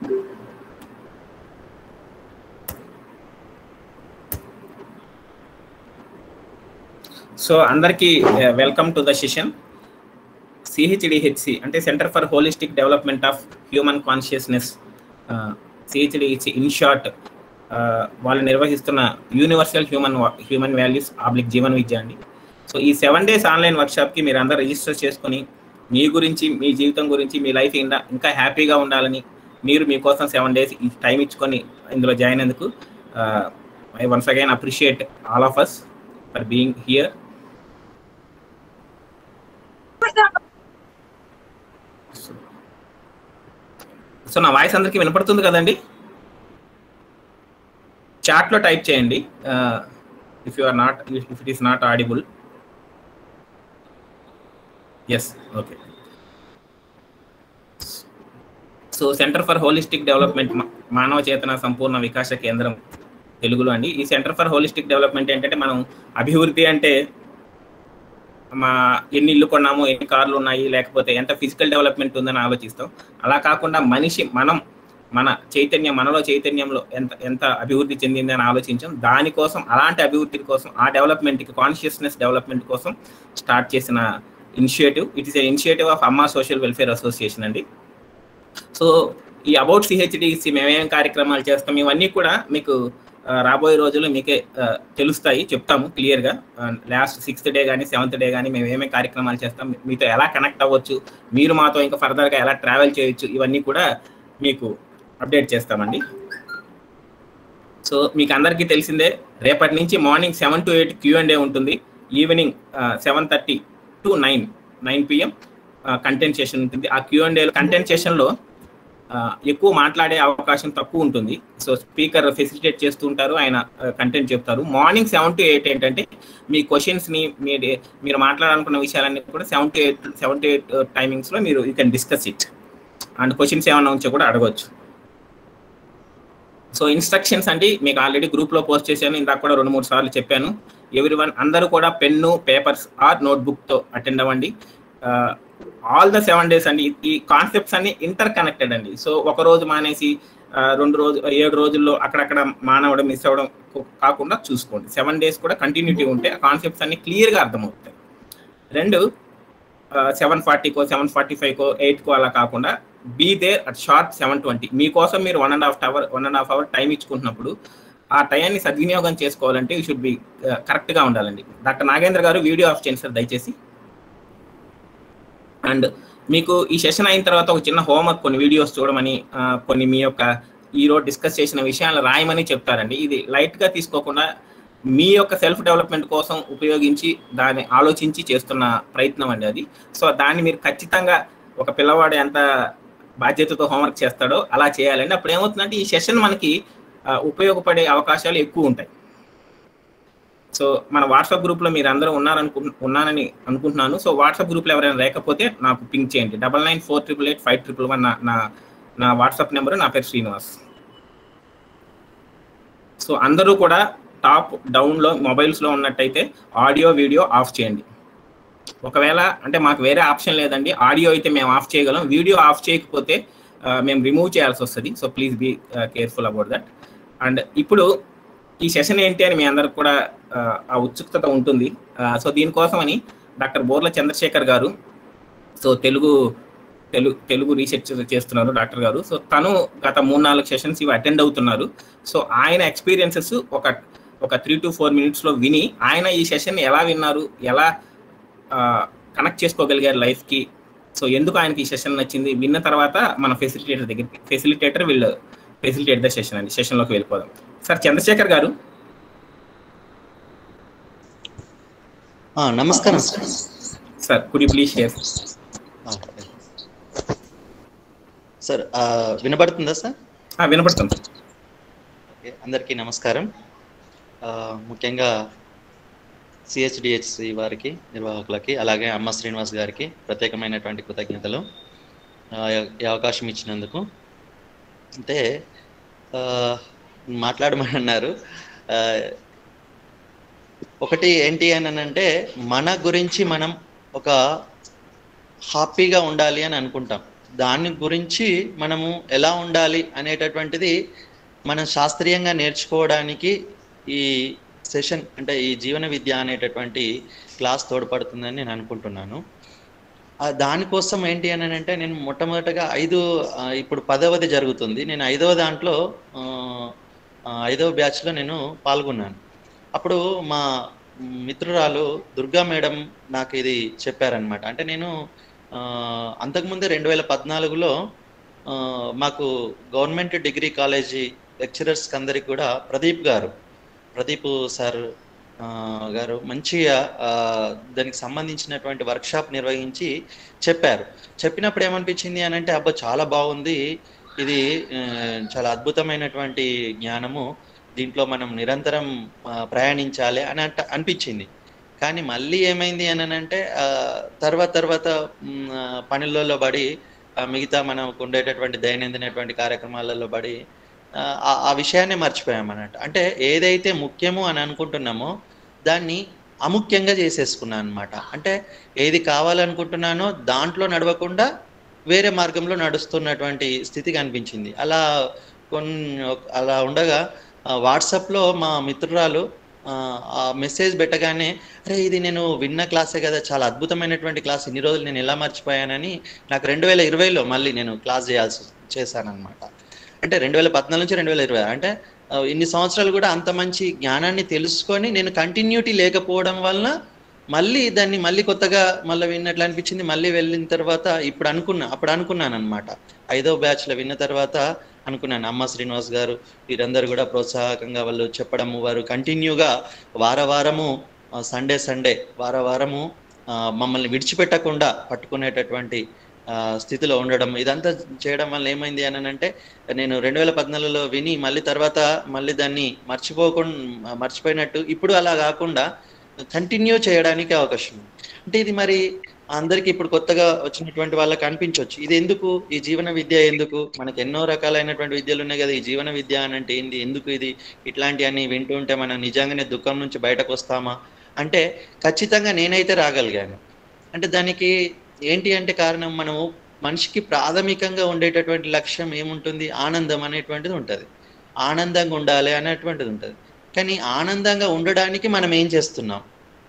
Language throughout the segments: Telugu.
సో అందరికీ welcome to the session C H D H C అంటే centre for holistic development of human consciousness C H D H C in short వాళ్ళు నిర్వహిస్తున్న universal human human values oblique Jeevana Vidya అండి సో ఈ సెవెన్ డేస్ ఆన్లైన్ వర్క్షాప్కి మీరు అందరూ రిజిస్టర్ చేసుకొని మీ గురించి మీ జీవితం గురించి మీ లైఫ్ ఇంకా ఇంకా హ్యాపీగా ఉండాలని మీరు మీకోసం సెవెన్ డేస్ ఈ టైం ఇచ్చుకొని ఇందులో జాయిన్ అయినందుకు I once again appreciate all of us for being here so నా వాయిస్ అందరికీ వినపడుతుంది కదండి చాట్లో టైప్ చేయండి if you are not if it is not audible yes okay so centre for holistic development మానవ చేతన సంపూర్ణ వికాస కేంద్రం తెలుగులో అండి ఈ సెంటర్ ఫర్ హోలిస్టిక్ డెవలప్మెంట్ ఏంటంటే మనం అభివృద్ధి అంటే మా ఎన్ని ఇల్లు కొన్నాము ఎన్ని కార్లు ఉన్నాయి లేకపోతే ఎంత ఫిజికల్ డెవలప్మెంట్ ఉందని ఆలోచిస్తాం అలా కాకుండా మనిషి మనం మన చైతన్యం మనలో చైతన్యంలో ఎంత ఎంత అభివృద్ధి చెందింది అని ఆలోచించాం దానికోసం అలాంటి అభివృద్ధి కోసం ఆ డెవలప్మెంట్కి కాన్షియస్నెస్ డెవలప్మెంట్ కోసం స్టార్ట్ చేసిన initiative it is a initiative of Amma social welfare association అండి సో ఈ అబౌట్ సిహెచ్డిసి మేమేం కార్యక్రమాలు చేస్తాం ఇవన్నీ కూడా మీకు రాబోయే రోజుల్లో మీకే తెలుస్తాయి చెప్తాము క్లియర్గా లాస్ట్ సిక్స్త్ డే కానీ సెవెంత్ డే కానీ మేము ఏమేమి కార్యక్రమాలు చేస్తాం మీతో ఎలా కనెక్ట్ అవ్వచ్చు మీరు మాతో ఇంకా ఫర్దర్గా ఎలా ట్రావెల్ చేయొచ్చు ఇవన్నీ కూడా మీకు అప్డేట్ చేస్తామండి సో మీకు అందరికీ తెలిసిందే రేపటి నుంచి morning seven to eight Q and A ఉంటుంది evening seven thirty to nine nine P M content session ఉంటుంది ఆ క్యూ అండ్ ఏ కంటెంట్ సెషన్లో ఎక్కువ మాట్లాడే అవకాశం తక్కువ ఉంటుంది సో స్పీకర్ ఫెసిలిటేట్ చేస్తూ ఉంటారు ఆయన కంటెంట్ చెప్తారు మార్నింగ్ సెవెన్ టు ఎయిట్ ఏంటంటే మీ క్వశ్చన్స్ని మీ మీరు మాట్లాడాలనుకున్న విషయాలన్నీ కూడా seven to eight seven to eight టైమింగ్స్లో మీరు you can discuss it and questions ఏమైనా ఉంచో కూడా అడగవచ్చు సో ఇన్స్ట్రక్షన్స్ అండి మీకు ఆల్రెడీ గ్రూప్లో పోస్ట్ చేశాను ఇందాక కూడా రెండు మూడు సార్లు చెప్పాను ఎవ్రీ వన్ అందరూ కూడా పెన్ను పేపర్స్ ఆర్ నోట్బుక్తో అటెండ్ అవ్వండి ఆల్ ద సెవెన్ డేస్ అండి ఈ కాన్సెప్ట్స్ అన్ని ఇంటర్ కనెక్టెడ్ అండి సో ఒక రోజు మానేసి రెండు రోజు ఏడు రోజుల్లో అక్కడక్కడ మానవడం మిస్ అవ్వడం కాకుండా చూసుకోండి సెవెన్ డేస్ కూడా కంటిన్యూటీ ఉంటే ఆ కాన్సెప్ట్స్ అన్ని క్లియర్గా అర్థమవుతాయి రెండు సెవెన్ ఫార్టీకో సెవెన్ ఫార్టీ ఫైవ్కో ఎయిట్కో అలా కాకుండా be there at short seven twenty మీకోసం మీరు one and half hour one and half hour time ఇచ్చుకుంటున్నప్పుడు ఆ టైంని సద్వినియోగం చేసుకోవాలంటే యూ షుడ్ బి కరెక్ట్గా ఉండాలండి డాక్టర్ నాగేంద్ర గారు వీడియో ఆఫ్ చేయండి సార్ దయచేసి అండ్ మీకు ఈ సెషన్ అయిన తర్వాత ఒక చిన్న హోంవర్క్ కొన్ని వీడియోస్ చూడమని కొన్ని మీ యొక్క ఈరోజు డిస్కస్ చేసిన విషయాలు రాయమని చెప్తారండి ఇది లైట్గా తీసుకోకుండా మీ యొక్క సెల్ఫ్ డెవలప్మెంట్ కోసం ఉపయోగించి దాన్ని ఆలోచించి చేస్తున్న ప్రయత్నం అండి అది సో దాన్ని మీరు ఖచ్చితంగా ఒక పిల్లవాడు ఎంత బాధ్యతతో హోంవర్క్ చేస్తాడో అలా చేయాలండి అప్పుడు ఏమవుతుందంటే ఈ సెషన్ మనకి ఉపయోగపడే అవకాశాలు ఎక్కువ ఉంటాయి సో మన వాట్సాప్ గ్రూప్లో మీరు అందరూ ఉన్నారనుకు ఉన్నానని అనుకుంటున్నాను సో వాట్సాప్ గ్రూప్లో ఎవరైనా లేకపోతే నాకు పింక్ చేయండి double nine four triple eight five triple one నా నా వాట్సాప్ నెంబరు నా పేరు శ్రీనివాస్ సో అందరూ కూడా టాప్ డౌన్లో మొబైల్స్లో ఉన్నట్టయితే ఆడియో వీడియో ఆఫ్ చేయండి ఒకవేళ అంటే మాకు వేరే ఆప్షన్ లేదండి ఆడియో అయితే మేము ఆఫ్ చేయగలం వీడియో ఆఫ్ చేయకపోతే మేము రిమూవ్ చేయాల్సి వస్తుంది so please be careful about that and ఇప్పుడు ఈ సెషన్ ఏంటి అని మీ అందరికి కూడా ఆ ఉత్సుకత ఉంటుంది సో దీనికోసమని డాక్టర్ బోర్ల చంద్రశేఖర్ గారు సో తెలుగు తెలుగు తెలుగు రీసెర్చ్ చేస్తున్నారు డాక్టర్ గారు సో తను గత మూడు నాలుగు సెషన్స్ ఇవి అటెండ్ అవుతున్నారు సో ఆయన ఎక్స్పీరియన్సెస్ ఒక ఒక త్రీ టు ఫోర్ మినిట్స్లో విని ఆయన ఈ సెషన్ ఎలా విన్నారు ఎలా కనెక్ట్ చేసుకోగలిగారు లైఫ్కి సో ఎందుకు ఆయనకి ఈ సెషన్ నచ్చింది విన్న తర్వాత మన ఫెసిలిటేటర్ దగ్గరికి ఫెసిలిటేటర్ వీళ్ళు ఫెసిలిటేట్ ద సెషన్ అండి సెషన్లోకి వెళ్ళిపోదాం సార్ చంద్రశేఖర్ గారు నమస్కారం సార్ సార్ కుడి ప్లీజ్ షేర్ సార్ వినపడుతుందా సార్ వినపడుతుంది అందరికీ నమస్కారం ముఖ్యంగా సిహెచ్డిహెచ్సి వారికి నిర్వాహకులకి అలాగే అమ్మ శ్రీనివాస్ గారికి ప్రత్యేకమైనటువంటి కృతజ్ఞతలు ఈ అవకాశం ఇచ్చినందుకు అంటే మాట్లాడమని అన్నారు ఒకటి ఏంటి అని అంటే మన గురించి మనం ఒక హ్యాపీగా ఉండాలి అని అనుకుంటాం దాని గురించి మనము ఎలా ఉండాలి అనేటటువంటిది మనం శాస్త్రీయంగా నేర్చుకోవడానికి ఈ సెషన్ అంటే ఈ జీవన విద్య అనేటటువంటి క్లాస్ తోడ్పడుతుందని నేను అనుకుంటున్నాను ఆ దానికోసం ఏంటి అని అంటే నేను మొట్టమొదటగా ఐదు ఆ, ఇప్పుడు పదవది జరుగుతుంది నేను ఐదవ దాంట్లో ఆ, ఆ, ఐదవ బ్యాచ్లో నేను పాల్గొన్నాను అప్పుడు మా మిత్రురాలు దుర్గా మేడం నాకు ఇది చెప్పారనమాట అంటే నేను ఆ, అంతకుముందే రెండు వేల పద్నాలుగులో ఆ, మాకు గవర్నమెంట్ డిగ్రీ కాలేజీ లెక్చరర్స్ అందరికి కూడా ప్రదీప్ గారు ప్రదీప్ సార్ ఆ, గారు మంచిగా ఆ, దానికి సంబంధించినటువంటి వర్క్షాప్ నిర్వహించి చెప్పారు చెప్పినప్పుడు ఏమనిపించింది అని అంటే అబ్బా చాలా బాగుంది ఇది ఆ, చాలా అద్భుతమైనటువంటి జ్ఞానము దీంట్లో మనం నిరంతరం ఆ, ప్రయాణించాలి అని అంట అనిపించింది కానీ మళ్ళీ ఏమైంది అని అంటే ఆ, తర్వాత తర్వాత మ్, ఆ, పనులలో పడి ఆ, మిగతా మనకు ఉండేటటువంటి దైనందినటువంటి కార్యక్రమాలలో పడి ఆ, ఆ- ఆ విషయాన్ని మర్చిపోయాం అన్నట్టు అంటే ఏదైతే ముఖ్యమో అని అనుకుంటున్నామో దాన్ని అముఖ్యంగా చేసేసుకున్నాను అనమాట అంటే ఏది కావాలనుకుంటున్నానో దాంట్లో నడవకుండా వేరే మార్గంలో నడుస్తున్నటువంటి స్థితి కనిపించింది అలా కొన్ని అలా ఉండగా ఆ, వాట్సాప్లో మా మిత్రురాలు ఆ, ఆ మెసేజ్ పెట్టగానే అరే ఇది నేను విన్న క్లాసే కదా చాలా అద్భుతమైనటువంటి క్లాస్ ఇన్ని రోజులు నేను ఎలా మర్చిపోయానని నాకు రెండు వేల ఇరవైలో మళ్ళీ నేను క్లాస్ చేయాల్సి చేశానన్నమాట అంటే రెండు వేల పద్నాలుగు నుంచి రెండు వేల ఇరవై అంటే ఆ, ఇన్ని సంవత్సరాలు కూడా అంత మంచి జ్ఞానాన్ని తెలుసుకొని నేను కంటిన్యూటీ లేకపోవడం వలన మళ్ళీ దాన్ని మళ్ళీ కొత్తగా మళ్ళీ విన్నట్లు అనిపించింది మళ్ళీ వెళ్ళిన తర్వాత ఇప్పుడు అనుకున్నా అప్పుడు అనుకున్నాను అనమాట ఐదో బ్యాచ్లో విన్న తర్వాత అనుకున్నాను అమ్మ శ్రీనివాస్ గారు వీరందరూ కూడా ప్రోత్సాహకంగా వాళ్ళు చెప్పడము వారు కంటిన్యూగా వార వారము సండే సండే వార వారము ఆ, మమ్మల్ని విడిచిపెట్టకుండా పట్టుకునేటటువంటి ఆ, స్థితిలో ఉండడం ఇదంతా చేయడం వల్ల ఏమైంది అని అంటే నేను రెండు వేల పద్నాలుగులో విని మళ్ళీ తర్వాత మళ్ళీ దాన్ని మర్చిపోకుండా మర్చిపోయినట్టు ఇప్పుడు అలా కాకుండా కంటిన్యూ చేయడానికి అవకాశం ఉంది. అంటే ఇది మరి అందరికి ఇప్పుడు కొత్తగా వచ్చినటువంటి వాళ్ళకి అనిపించవచ్చు ఇది ఎందుకు ఈ జీవన విద్య ఎందుకు మనకి ఎన్నో రకాలైనటువంటి విద్యలు ఉన్నాయి కదా ఈ జీవన విద్య అని అంటే ఏంది ఎందుకు ఇది ఇట్లాంటివన్నీ వింటూ ఉంటే మనం నిజంగానే దుఃఖం నుంచి బయటకు వస్తామా అంటే ఖచ్చితంగా నేనైతే రాగలిగాను అంటే దానికి ఏంటి అంటే కారణం మనము మనిషికి ప్రాథమికంగా ఉండేటటువంటి లక్ష్యం ఏముంటుంది ఆనందం అనేటువంటిది ఉంటుంది ఆనందంగా ఉండాలి అనేటువంటిది ఉంటుంది కానీ ఆనందంగా ఉండడానికి మనం ఏం చేస్తున్నాం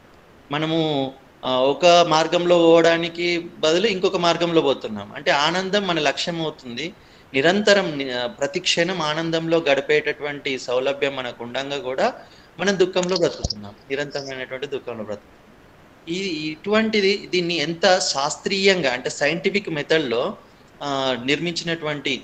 మనము ఆ, ఒక మార్గంలో పోవడానికి బదులు ఇంకొక మార్గంలో పోతున్నాం అంటే ఆనందం మన లక్ష్యం అవుతుంది నిరంతరం ని- ఆ, ప్రతి క్షణం ఆనందంలో గడిపేటటువంటి సౌలభ్యం మనకు ఉండంగా కూడా మనం దుఃఖంలో బ్రతుకుతున్నాం నిరంతరమైనటువంటి దుఃఖంలో బ్రతుకుతున్నాం ఈ ఇటువంటిది దీన్ని ఎంత శాస్త్రీయంగా అంటే సైంటిఫిక్ మెథడ్లో నిర్మించినటువంటి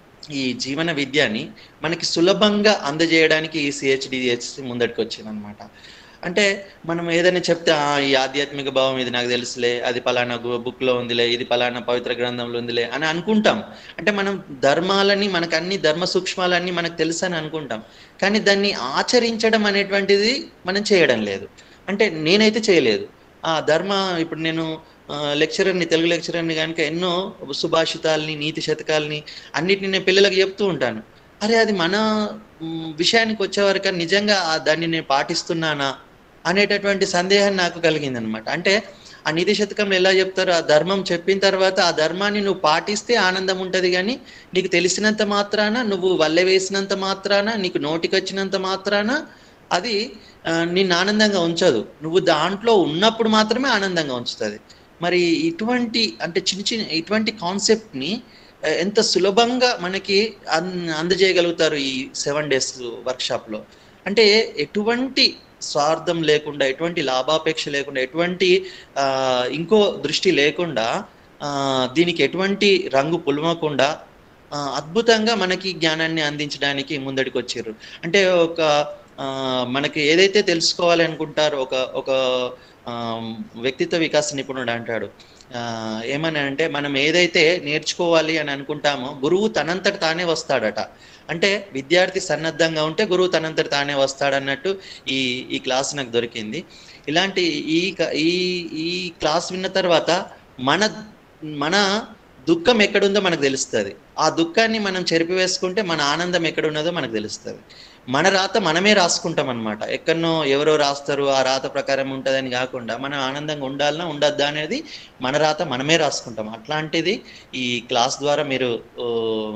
ఈ జీవన విద్యని మనకి సులభంగా అందజేయడానికి ఈ సిహెచ్డిహెచ్సి ముందటికి వచ్చింది అనమాట అంటే మనం ఏదైనా చెప్తే "ఆ, ఈ ఆధ్యాత్మిక భావం ఇది నాకు తెలుసులే అది పలానా బుక్ లో ఉందిలే ఇది పలానా పవిత్ర గ్రంథంలో ఉందిలే అని అనుకుంటాం అంటే మనం ధర్మాలని మనకు అన్ని ధర్మ సూక్ష్మాలన్నీ మనకు తెలుసు అని అనుకుంటాం కానీ దాన్ని ఆచరించడం అనేటువంటిది మనం చేయడం లేదు అంటే నేనైతే చేయలేదు ఆ ధర్మ ఇప్పుడు నేను లెక్చరర్ని తెలుగు లెక్చరర్ని కనుక ఎన్నో సుభాషితాలని నీతి శతకాలని అన్నిటిని నేను పిల్లలకు చెప్తూ ఉంటాను అరే అది మన మ్, విషయానికి వచ్చేవరకు నిజంగా ఆ దాన్ని నేను పాటిస్తున్నానా అనేటటువంటి సందేహం నాకు కలిగింది అనమాట అంటే ఆ నీతి శతకం ఎలా చెప్తారు ఆ ధర్మం చెప్పిన తర్వాత ఆ ధర్మాన్ని నువ్వు పాటిస్తే ఆనందం ఉంటుంది కానీ నీకు తెలిసినంత మాత్రాన నువ్వు వల్లె వేసినంత మాత్రాన నీకు నోటికి వచ్చినంత మాత్రాన అది ఆ, నిన్ను ఆనందంగా ఉంచదు నువ్వు దాంట్లో ఉన్నప్పుడు మాత్రమే ఆనందంగా ఉంచుతుంది మరి ఇటువంటి అంటే చిన్న చిన్న ఇటువంటి కాన్సెప్ట్ని ఆ, ఎంత సులభంగా మనకి అన్ అందజేయగలుగుతారు ఈ సెవెన్ డేస్ వర్క్షాప్లో అంటే ఎటువంటి స్వార్థం లేకుండా ఎటువంటి లాభాపేక్ష లేకుండా ఎటువంటి ఆ, ఇంకో దృష్టి లేకుండా ఆ, దీనికి ఎటువంటి రంగు పులమకుండా ఆ, అద్భుతంగా మనకి జ్ఞానాన్ని అందించడానికి ముందడికి వచ్చారు అంటే ఒక ఆ, మనకి ఏదైతే తెలుసుకోవాలి అనుకుంటారో ఒక ఒక ఆ, వ్యక్తిత్వ వికాస నిపుణుడు అంటాడు ఆ, ఏమని అంటే మనం ఏదైతే నేర్చుకోవాలి అని అనుకుంటామో గురువు తనంతట తానే వస్తాడట అంటే విద్యార్థి సన్నద్ధంగా ఉంటే గురువు తనంతట తానే వస్తాడన్నట్టు ఈ ఈ క్లాస్ నాకు దొరికింది ఇలాంటి ఈ క- ఈ ఈ క్లాస్ విన్న తర్వాత మన మన దుఃఖం ఎక్కడుందో మనకు తెలుస్తుంది ఆ దుఃఖాన్ని మనం చెరిపివేసుకుంటే మన ఆనందం ఎక్కడున్నదో మనకు తెలుస్తుంది మన రాత మనమే రాసుకుంటాం అనమాట ఎక్కడనో ఎవరో రాస్తారు ఆ రాత ప్రకారం ఉంటుందని కాకుండా మనం ఆనందంగా ఉండాలన్నా ఉండద్దా అనేది మన రాత మనమే రాసుకుంటాం అట్లాంటిది ఈ క్లాస్ ద్వారా మీరు ఆ,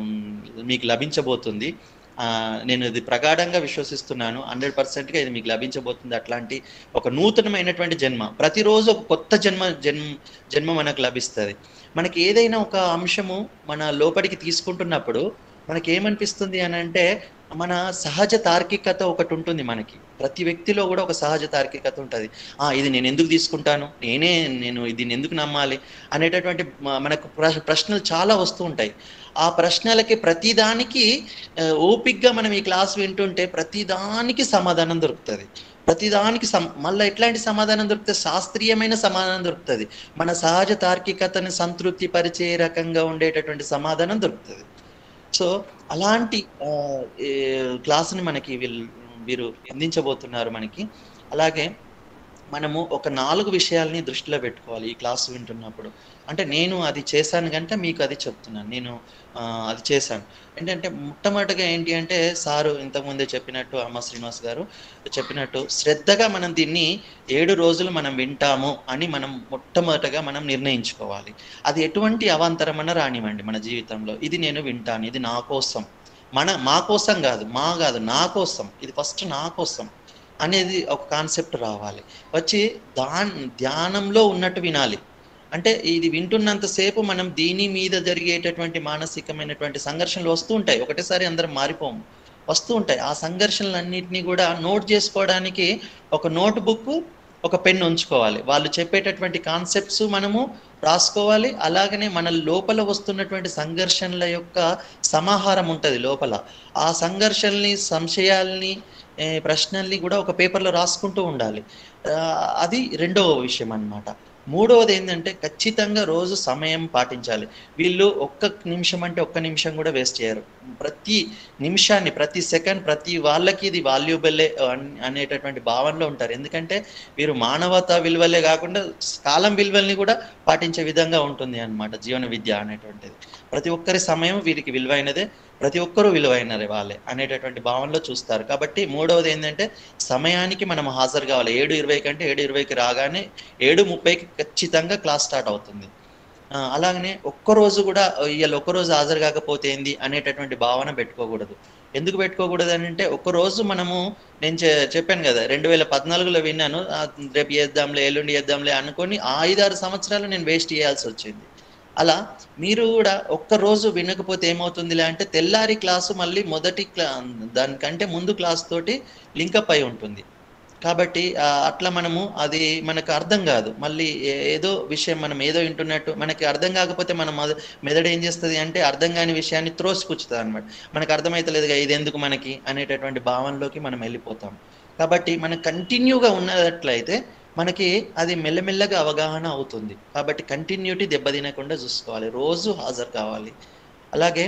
మీకు లభించబోతుంది ఆ, నేను ఇది ప్రగాఢంగా విశ్వసిస్తున్నాను హండ్రెడ్ పర్సెంట్గా ఇది మీకు లభించబోతుంది అట్లాంటి ఒక నూతనమైనటువంటి జన్మ ప్రతిరోజు ఒక కొత్త జన్మ జన్మ జన్మ మనకు లభిస్తుంది మనకి ఏదైనా ఒక అంశము మన లోపలికి తీసుకుంటున్నప్పుడు మనకి ఏమనిపిస్తుంది అని అంటే మన సహజ తార్కికత ఒకటి ఉంటుంది మనకి ప్రతి వ్యక్తిలో కూడా ఒక సహజ తార్కికత ఉంటుంది ఆ ఇది నేను ఎందుకు తీసుకుంటాను నేనే నేను దీన్ని ఎందుకు నమ్మాలి అనేటటువంటి మ- మనకు ప్ర- ప్రశ్నలు చాలా వస్తూ ఉంటాయి ఆ ప్రశ్నలకి ప్రతిదానికి ఆ, ఓపిగ్గా మనం ఈ క్లాస్ వింటుంటే ప్రతిదానికి సమాధానం దొరుకుతుంది ప్రతిదానికి సమ మళ్ళీ ఎట్లాంటి సమాధానం దొరుకుతుంది శాస్త్రీయమైన సమాధానం దొరుకుతుంది మన సహజ తార్కికతని సంతృప్తి పరిచే రకంగా ఉండేటటువంటి సమాధానం దొరుకుతుంది సో అలాంటి ఆ, ఏ, క్లాసుని మనకి వీళ్ళు వీరు అందించబోతున్నారు మనకి అలాగే మనము ఒక నాలుగు విషయాల్ని దృష్టిలో పెట్టుకోవాలి ఈ క్లాస్ వింటున్నప్పుడు అంటే నేను అది చేశాను కనుక మీకు అది చెప్తున్నాను నేను ఆ, అది చేశాను ఏంటంటే మొట్టమొదటిగా ఏంటి అంటే సారు ఇంతకుముందే చెప్పినట్టు అమ్మ శ్రీనివాస్ గారు చెప్పినట్టు శ్రద్ధగా మనం దీన్ని ఏడు రోజులు మనం వింటాము అని మనం మొట్టమొదటగా మనం నిర్ణయించుకోవాలి అది ఎటువంటి అవాంతరమన్న రానివ్వండి మన జీవితంలో ఇది నేను వింటాను ఇది నా కోసం మన మా కోసం కాదు మా కాదు నా కోసం ఇది ఫస్ట్ నా కోసం అనేది ఒక కాన్సెప్ట్ రావాలి వచ్చి దాన్ ధ్యానంలో ఉన్నట్టు వినాలి అంటే ఇది వింటున్నంతసేపు మనం దీని మీద జరిగేటటువంటి మానసికమైనటువంటి సంఘర్షణలు వస్తూ ఉంటాయి ఒకటేసారి అందరం మారిపోము వస్తూ ఉంటాయి ఆ సంఘర్షణలన్నింటినీ కూడా నోట్ చేసుకోవడానికి ఒక నోట్ బుక్ ఒక పెన్ ఉంచుకోవాలి వాళ్ళు చెప్పేటటువంటి కాన్సెప్ట్స్ మనము రాసుకోవాలి అలాగనే మన లోపల వస్తున్నటువంటి సంఘర్షణల యొక్క సమాహారం ఉంటుంది లోపల ఆ సంఘర్షణల్ని సంశయాల్ని ఏ, ప్రశ్నల్ని కూడా ఒక పేపర్లో రాసుకుంటూ ఉండాలి ఆ, అది రెండవ విషయం అన్నమాట మూడవది ఏంటంటే ఖచ్చితంగా రోజు సమయం పాటించాలి వీళ్ళు ఒక్క నిమిషం అంటే ఒక్క నిమిషం కూడా వేస్ట్ చేయరు ప్రతి నిమిషాన్ని ప్రతి సెకండ్ ప్రతి వాళ్ళకి ఇది వాల్యుబుల్లే అనేటటువంటి భావనలో ఉంటారు ఎందుకంటే వీరు మానవతా విలువలే కాకుండా కాలం విలువల్ని కూడా పాటించే విధంగా ఉంటుంది అన్నమాట జీవన విద్య అనేటువంటిది ప్రతి ఒక్కరి సమయం వీరికి విలువైనదే ప్రతి ఒక్కరూ విలువైనది వాళ్ళే అనేటటువంటి భావనలో చూస్తారు కాబట్టి మూడవది ఏంటంటే సమయానికి మనం హాజరు కావాలి ఏడు ఇరవై కంటే ఏడు ఇరవైకి రాగానే ఏడు ముప్పైకి ఖచ్చితంగా క్లాస్ స్టార్ట్ అవుతుంది ఆ, అలాగనే ఒక్కరోజు కూడా ఇవాళ ఒక్కరోజు హాజరు కాకపోతే ఏంది అనేటటువంటి భావన పెట్టుకోకూడదు ఎందుకు పెట్టుకోకూడదు అని అంటే ఒక్కరోజు మనము నేను చె- చెప్పాను కదా రెండు వేల పద్నాలుగులో విన్నాను ఆ, రేపు చేద్దాంలే ఎల్లుండి చేద్దాంలే అనుకొని ఆ ఐదారు సంవత్సరాలు నేను వేస్ట్ చేయాల్సి వచ్చింది అలా మీరు కూడా ఒక్క రోజు వినకపోతే ఏమవుతుందిలే అంటే తెల్లారి క్లాసు మళ్ళీ మొదటి క్లా దానికంటే ముందు క్లాస్ తోటి లింకప్ అయి ఉంటుంది కాబట్టి ఆ, అట్లా మనము అది మనకు అర్థం కాదు మళ్ళీ ఏ- ఏదో విషయం మనం ఏదో వింటున్నట్టు మనకి అర్థం కాకపోతే మన మొద- మెదడు ఏం చేస్తుంది అంటే అర్థం కాని విషయాన్ని త్రోసిపుచ్చుతుంది అనమాట మనకు అర్థమైతలేదుగా ఇది ఎందుకు మనకి అనేటటువంటి భావనలోకి మనం వెళ్ళిపోతాం కాబట్టి మనం కంటిన్యూగా ఉన్నట్లయితే మనకి అది మెల్లమెల్లగా అవగాహన అవుతుంది కాబట్టి కంటిన్యూటీ దెబ్బతినకుండా చూసుకోవాలి రోజు హాజరు కావాలి అలాగే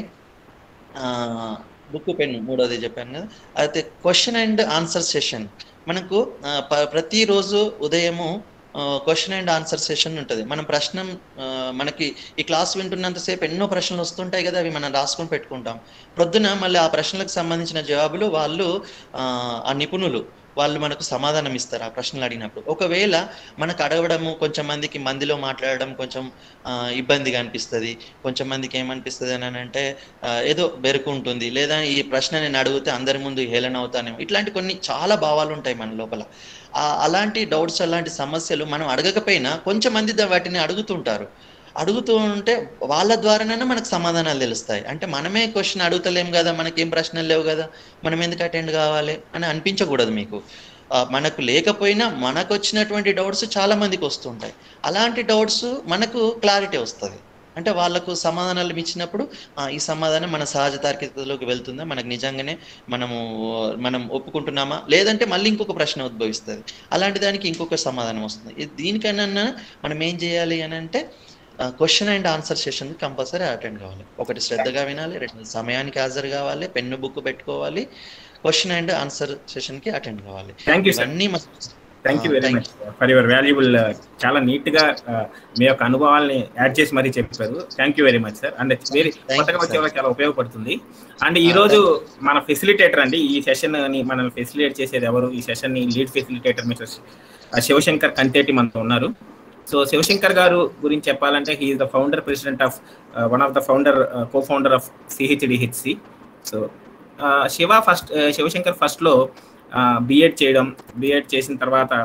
బుక్ పెన్ మూడోది చెప్పాను కదా అయితే క్వశ్చన్ అండ్ ఆన్సర్ సెషన్ మనకు ఆ, ప- ప్రతిరోజు ఉదయము క్వశ్చన్ అండ్ ఆన్సర్ సెషన్ ఉంటుంది మనం ప్రశ్న ఆ, మనకి ఈ క్లాస్ వింటున్నంతసేపు ఎన్నో ప్రశ్నలు వస్తుంటాయి కదా అవి మనం రాసుకొని పెట్టుకుంటాం ప్రొద్దున మళ్ళీ ఆ ప్రశ్నలకు సంబంధించిన జవాబులు వాళ్ళు ఆ, ఆ నిపుణులు వాళ్ళు మనకు సమాధానం ఇస్తారు ఆ ప్రశ్నలు అడిగినప్పుడు ఒకవేళ మనకు అడగడము కొంచెం మందికి మందిలో మాట్లాడడం కొంచెం ఆ, ఇబ్బందిగా అనిపిస్తుంది కొంచెం మందికి ఏమనిపిస్తుంది అని అంటే ఆ, ఏదో బెరుకు ఉంటుంది లేదా ఈ ప్రశ్న నేను అడిగితే అందరి ముందు హేళన అవుతానేమో ఇట్లాంటి కొన్ని చాలా భావాలు ఉంటాయి మన లోపల ఆ అలాంటి డౌట్స్ అలాంటి సమస్యలు మనం అడగకపోయినా కొంచెం మంది దా- వాటిని అడుగుతుంటారు అడుగుతూ ఉంటే వాళ్ళ ద్వారానే మనకు సమాధానాలు తెలుస్తాయి అంటే మనమే క్వశ్చన్ అడుగుతలేం కదా మనకేం ప్రశ్నలు లేవు కదా మనం ఎందుకు అటెండ్ కావాలి అని అనిపించకూడదు మీకు ఆ, మనకు లేకపోయినా మనకు వచ్చినటువంటి డౌట్స్ చాలా మందికి వస్తుంటాయి అలాంటి డౌట్స్ మనకు క్లారిటీ వస్తుంది అంటే వాళ్ళకు సమాధానాలు ఇచ్చినప్పుడు ఆ, ఈ సమాధానం మన సహజ తార్కికతలోకి వెళ్తుందా మనకు నిజంగానే మనము మనం ఒప్పుకుంటున్నామా లేదంటే మళ్ళీ ఇంకొక ప్రశ్న ఉద్భవిస్తుంది అలాంటి దానికి ఇంకొక సమాధానం వస్తుంది ఇది దీనికన్నా మనం ఏం చేయాలి అని అంటే question and answer session compulsory attend కావాలి ఒకటి శ్రద్ధగా వినాలి రెండు సమయానికి హాజరు కావాలి పెన్ను బుక్ పెట్టుకోవాలి క్వశ్చన్ అండ్ ఆన్సర్ సెషన్ కి అటెండ్ కావాలి థ్యాంక్ యూ సార్ ఇవన్నీ మన thank you Uh, very thank much for your valuable చాలా నీట్ గా uh, మీ యొక్క అనుభవాల్ని యాడ్ చేసి మరీ చెప్పారు thank you very much sir and very you, కొత్తగా వచ్చే sir. వాళ్ళకి చాలా ఉపయోగపడుతుంది అండ్ ఈ రోజు మన ఫెసిలిటేటర్ అండి ఈ సెషన్ ని మనం ఫెసిలిటేట్ చేసేది ఎవరు ఈ సెషన్ ని lead facilitator mister Shivashankar Kantheti మనతో ఉన్నారు సో శివశంకర్ గారు గురించి చెప్పాలంటే he's the founder president of one of the founder co founder of CHDHC so Shiva first Shivashankar ఫస్ట్లో బిఎడ్ చేయడం బిఎడ్ చేసిన తర్వాత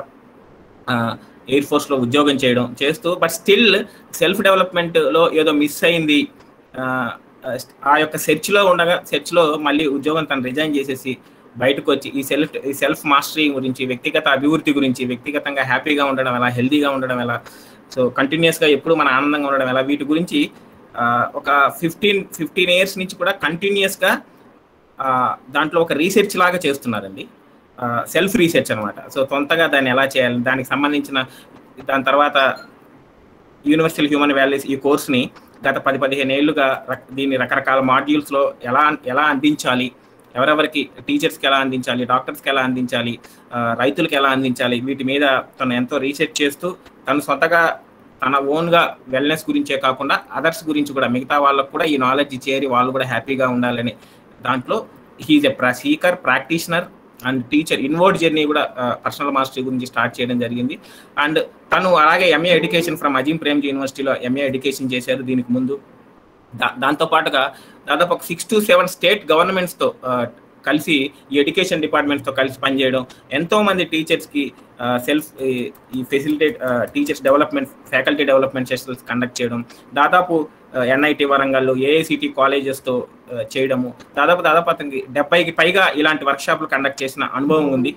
ఎయిర్ ఫోర్స్లో ఉద్యోగం చేయడం చేస్తూ బట్ స్టిల్ సెల్ఫ్ డెవలప్మెంట్లో ఏదో మిస్ అయింది ఆ, ఆ యొక్క సెర్చ్లో ఉండగా సెర్చ్లో మళ్ళీ ఉద్యోగం తను రిజైన్ చేసేసి బయటకు వచ్చి ఈ సెల్ఫ్ ఈ సెల్ఫ్ మాస్టరీ గురించి వ్యక్తిగత అభివృద్ధి గురించి వ్యక్తిగతంగా హ్యాపీగా ఉండడం ఎలా హెల్తీగా ఉండడం ఎలా సో కంటిన్యూస్గా ఎప్పుడు మన ఆనందంగా ఉండడం ఎలా వీటి గురించి ఆ, ఒక ఫిఫ్టీన్ ఫిఫ్టీన్ ఇయర్స్ నుంచి కూడా కంటిన్యూస్గా దాంట్లో ఒక రీసెర్చ్ లాగా చేస్తున్నారండి సెల్ఫ్ రీసెర్చ్ అనమాట సో సొంతగా దాన్ని ఎలా చేయాలి దానికి సంబంధించిన దాని తర్వాత యూనివర్సల్ హ్యూమన్ వాల్యూస్ ఈ కోర్స్ని గత పది పదిహేను ఏళ్ళుగా రక- దీన్ని రకరకాల మాడ్యూల్స్లో ఎలా ఎలా అందించాలి ఎవరెవరికి టీచర్స్కి ఎలా అందించాలి డాక్టర్స్కి ఎలా అందించాలి ఆ, రైతులకు ఎలా అందించాలి వీటి మీద తను ఎంతో రీసెర్చ్ చేస్తూ తను సొంతగా తన ఓన్గా వెల్నెస్ గురించే కాకుండా అదర్స్ గురించి కూడా మిగతా వాళ్ళకు కూడా ఈ నాలెడ్జ్ చేరి వాళ్ళు కూడా హ్యాపీగా ఉండాలని దాంట్లో హీఈస్ ఎ ప్రా seeker practitioner and teacher inward journey కూడా పర్సనల్ మాస్టరీ గురించి స్టార్ట్ చేయడం జరిగింది అండ్ తను అలాగే MA education from Azim Premji యూనివర్సిటీలో ఎంఏ ఎడ్యుకేషన్ చేశారు దీనికి ముందు దా దాంతో పాటుగా దాదాపు ఒక సిక్స్ టు సెవెన్ స్టేట్ గవర్నమెంట్స్తో కలిసి ఈ ఎడ్యుకేషన్ డిపార్ట్మెంట్స్తో కలిసి పనిచేయడం ఎంతో మంది టీచర్స్కి సెల్ఫ్ ఈ facilitate teachers development faculty development sessions conduct చేయడం దాదాపు ఎన్ఐటి వరంగల్ ఏఐసిటి కాలేజెస్తో చేయడము దాదాపు దాదాపు అతనికి డెబ్బైకి పైగా ఇలాంటి వర్క్షాప్లు కండక్ట్ చేసిన అనుభవం ఉంది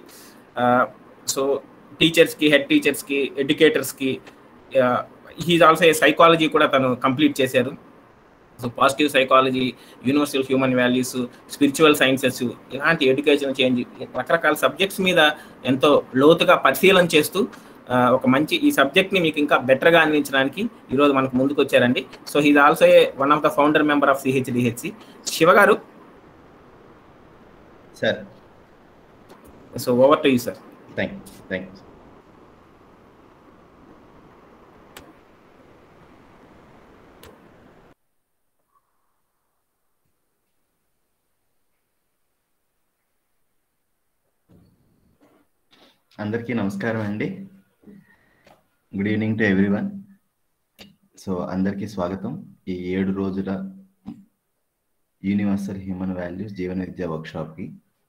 సో టీచర్స్కి హెడ్ టీచర్స్కి ఎడ్యుకేటర్స్కి హీజ్ ఆల్సో ఏ సైకాలజీ కూడా తను కంప్లీట్ చేశారు so positive psychology universal human values spiritual sciences ఇలాంటి ఎడ్యుకేషన్ చేంజ్ రకరకాల సబ్జెక్ట్స్ మీద ఎంతో లోతుగా పరిశీలన చేస్తూ ఆ, ఒక మంచి ఈ సబ్జెక్ట్ని మీకు ఇంకా బెటర్గా అందించడానికి ఈరోజు మనకు ముందుకు వచ్చారండి so he's also a one of the founder member of CHDHC Shiva గారు sir so over to you sir thank thank you అందరికీ నమస్కారం అండి good evening to everyone so అందరికీ స్వాగతం ఈ ఏడు రోజుల యూనివర్సల్ హ్యూమన్ వాల్యూస్ జీవన విద్యా వర్క్షాప్కి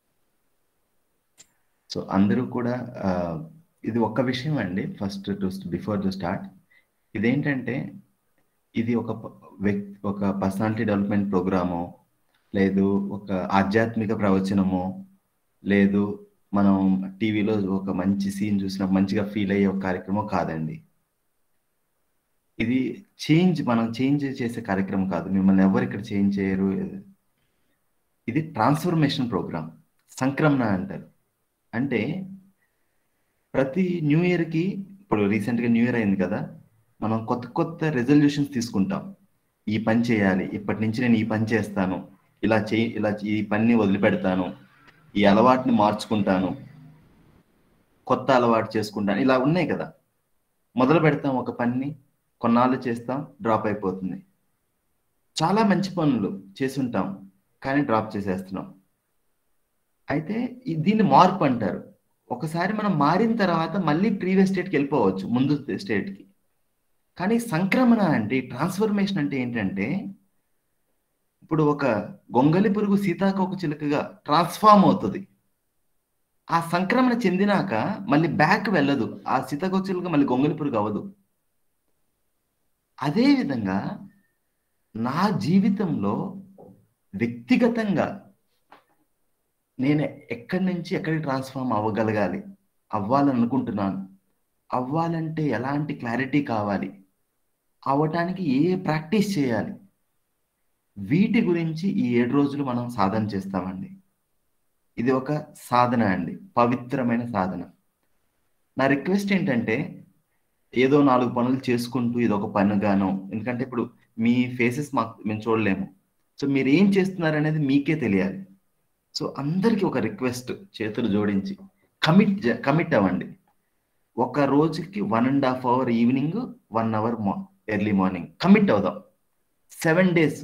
సో అందరూ కూడా ఆ, ఇది ఒక్క విషయం అండి first to before to start ఇదేంటంటే ఇది ఒక ప- వ్యక్ ఒక పర్సనాలిటీ డెవలప్మెంట్ ప్రోగ్రామో లేదు ఒక ఆధ్యాత్మిక ప్రవచనమో లేదు మనం టీవీలో ఒక మంచి సీన్ చూసిన మంచిగా ఫీల్ అయ్యే ఒక కార్యక్రమం కాదండి ఇది చేంజ్ మనం చేంజ్ చేసే కార్యక్రమం కాదు మిమ్మల్ని ఎవరు ఇక్కడ చేంజ్ చేయరు ఇది ట్రాన్స్ఫర్మేషన్ ప్రోగ్రామ్ సంక్రమణ అంటారు అంటే ప్రతి న్యూ ఇయర్కి ఇప్పుడు రీసెంట్గా న్యూ ఇయర్ అయింది కదా మనం కొత్త కొత్త రెజల్యూషన్స్ తీసుకుంటాం ఈ పని చేయాలి ఇప్పటి నుంచి నేను ఈ పని చేస్తాను ఇలా చేయి ఇలా ఈ పనిని వదిలిపెడతాను ఈ అలవాటుని మార్చుకుంటాను కొత్త అలవాటు చేసుకుంటాను ఇలా ఉన్నాయి కదా మొదలు పెడతాం ఒక పనిని కొన్నాళ్ళు చేస్తాం డ్రాప్ అయిపోతుంది చాలా మంచి పనులు చేసి ఉంటాం కానీ డ్రాప్ చేసేస్తున్నాం అయితే ఈ- దీన్ని మార్పు అంటారు ఒకసారి మనం మారిన తర్వాత మళ్ళీ ప్రీవియస్ స్టేట్కి వెళ్ళిపోవచ్చు ముందు స్టేట్కి కానీ సంక్రమణ అంటే ట్రాన్స్ఫర్మేషన్ అంటే ఏంటంటే ఇప్పుడు ఒక గొంగలి పురుగు సీతాకోక చిలుకగా ట్రాన్స్ఫార్మ్ అవుతుంది ఆ సంక్రమణ చెందినాక మళ్ళీ బ్యాక్ వెళ్ళదు ఆ సీతాకోక చిలుక మళ్ళీ గొంగలి పురుగు అవ్వదు అదే విధంగా నా జీవితంలో వ్యక్తిగతంగా నేను ఎక్కడి నుంచి ఎక్కడికి ట్రాన్స్ఫార్మ్ అవ్వగలగాలి అవ్వాలని అనుకుంటున్నాను అవ్వాలంటే ఎలాంటి క్లారిటీ కావాలి అవ్వటానికి ఏ ప్రాక్టీస్ చేయాలి వీటి గురించి ఈ ఏడు రోజులు మనం సాధన చేస్తామండి ఇది ఒక సాధన అండి పవిత్రమైన సాధన నా రిక్వెస్ట్ ఏంటంటే ఏదో నాలుగు పనులు చేసుకుంటూ ఇది ఒక పనిగాను ఎందుకంటే ఇప్పుడు మీ ఫేసెస్ మాకు మేము చూడలేము సో మీరు ఏం చేస్తున్నారు అనేది మీకే తెలియాలి సో అందరికీ ఒక రిక్వెస్ట్ చేతులు జోడించి కమిట్ కమిట్ అవ్వండి ఒక రోజుకి one and half hour evening one hour early morning commit అవుదాం సెవెన్ డేస్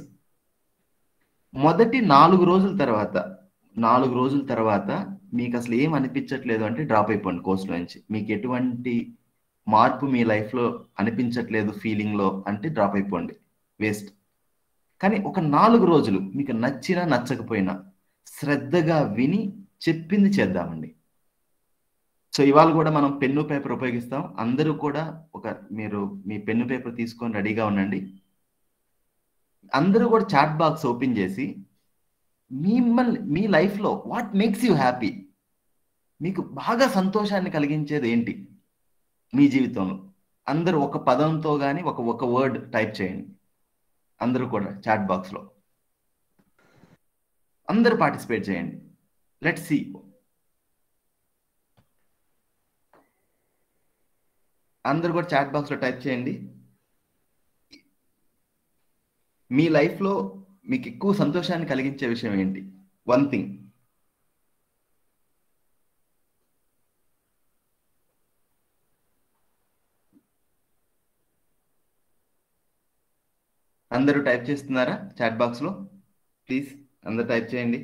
మొదటి నాలుగు రోజుల తర్వాత నాలుగు రోజుల తర్వాత మీకు అసలు ఏం అనిపించట్లేదు అంటే డ్రాప్ అయిపోండి కోర్సులో నుంచి మీకు ఎటువంటి మార్పు మీ లైఫ్లో అనిపించట్లేదు ఫీలింగ్లో అంటే డ్రాప్ అయిపోండి వేస్ట్ కానీ ఒక నాలుగు రోజులు మీకు నచ్చినా నచ్చకపోయినా శ్రద్ధగా విని చెప్పింది చేద్దామండి సో ఇవాళ కూడా మనం పెన్ను పేపర్ ఉపయోగిస్తాం అందరూ కూడా ఒక మీరు మీ పెన్ను పేపర్ తీసుకొని రెడీగా ఉండండి అందరూ కూడా చాట్ బాక్స్ ఓపెన్ చేసి మిమ్మల్ని మీ లైఫ్లో వాట్ మేక్స్ యూ హ్యాపీ మీకు బాగా సంతోషాన్ని కలిగించేది ఏంటి మీ జీవితంలో అందరూ ఒక పదంతో కానీ ఒక ఒక వర్డ్ టైప్ చేయండి అందరూ కూడా చాట్ బాక్స్లో అందరూ పార్టిసిపేట్ చేయండి లెట్ సి అందరూ కూడా చాట్ బాక్స్లో టైప్ చేయండి మీ లైఫ్లో మీకు ఎక్కువ సంతోషాన్ని కలిగించే విషయం ఏంటి వన్ థింగ్ అందరూ టైప్ చేస్తున్నారా చాట్ బాక్స్లో ప్లీజ్ అందరూ టైప్ చేయండి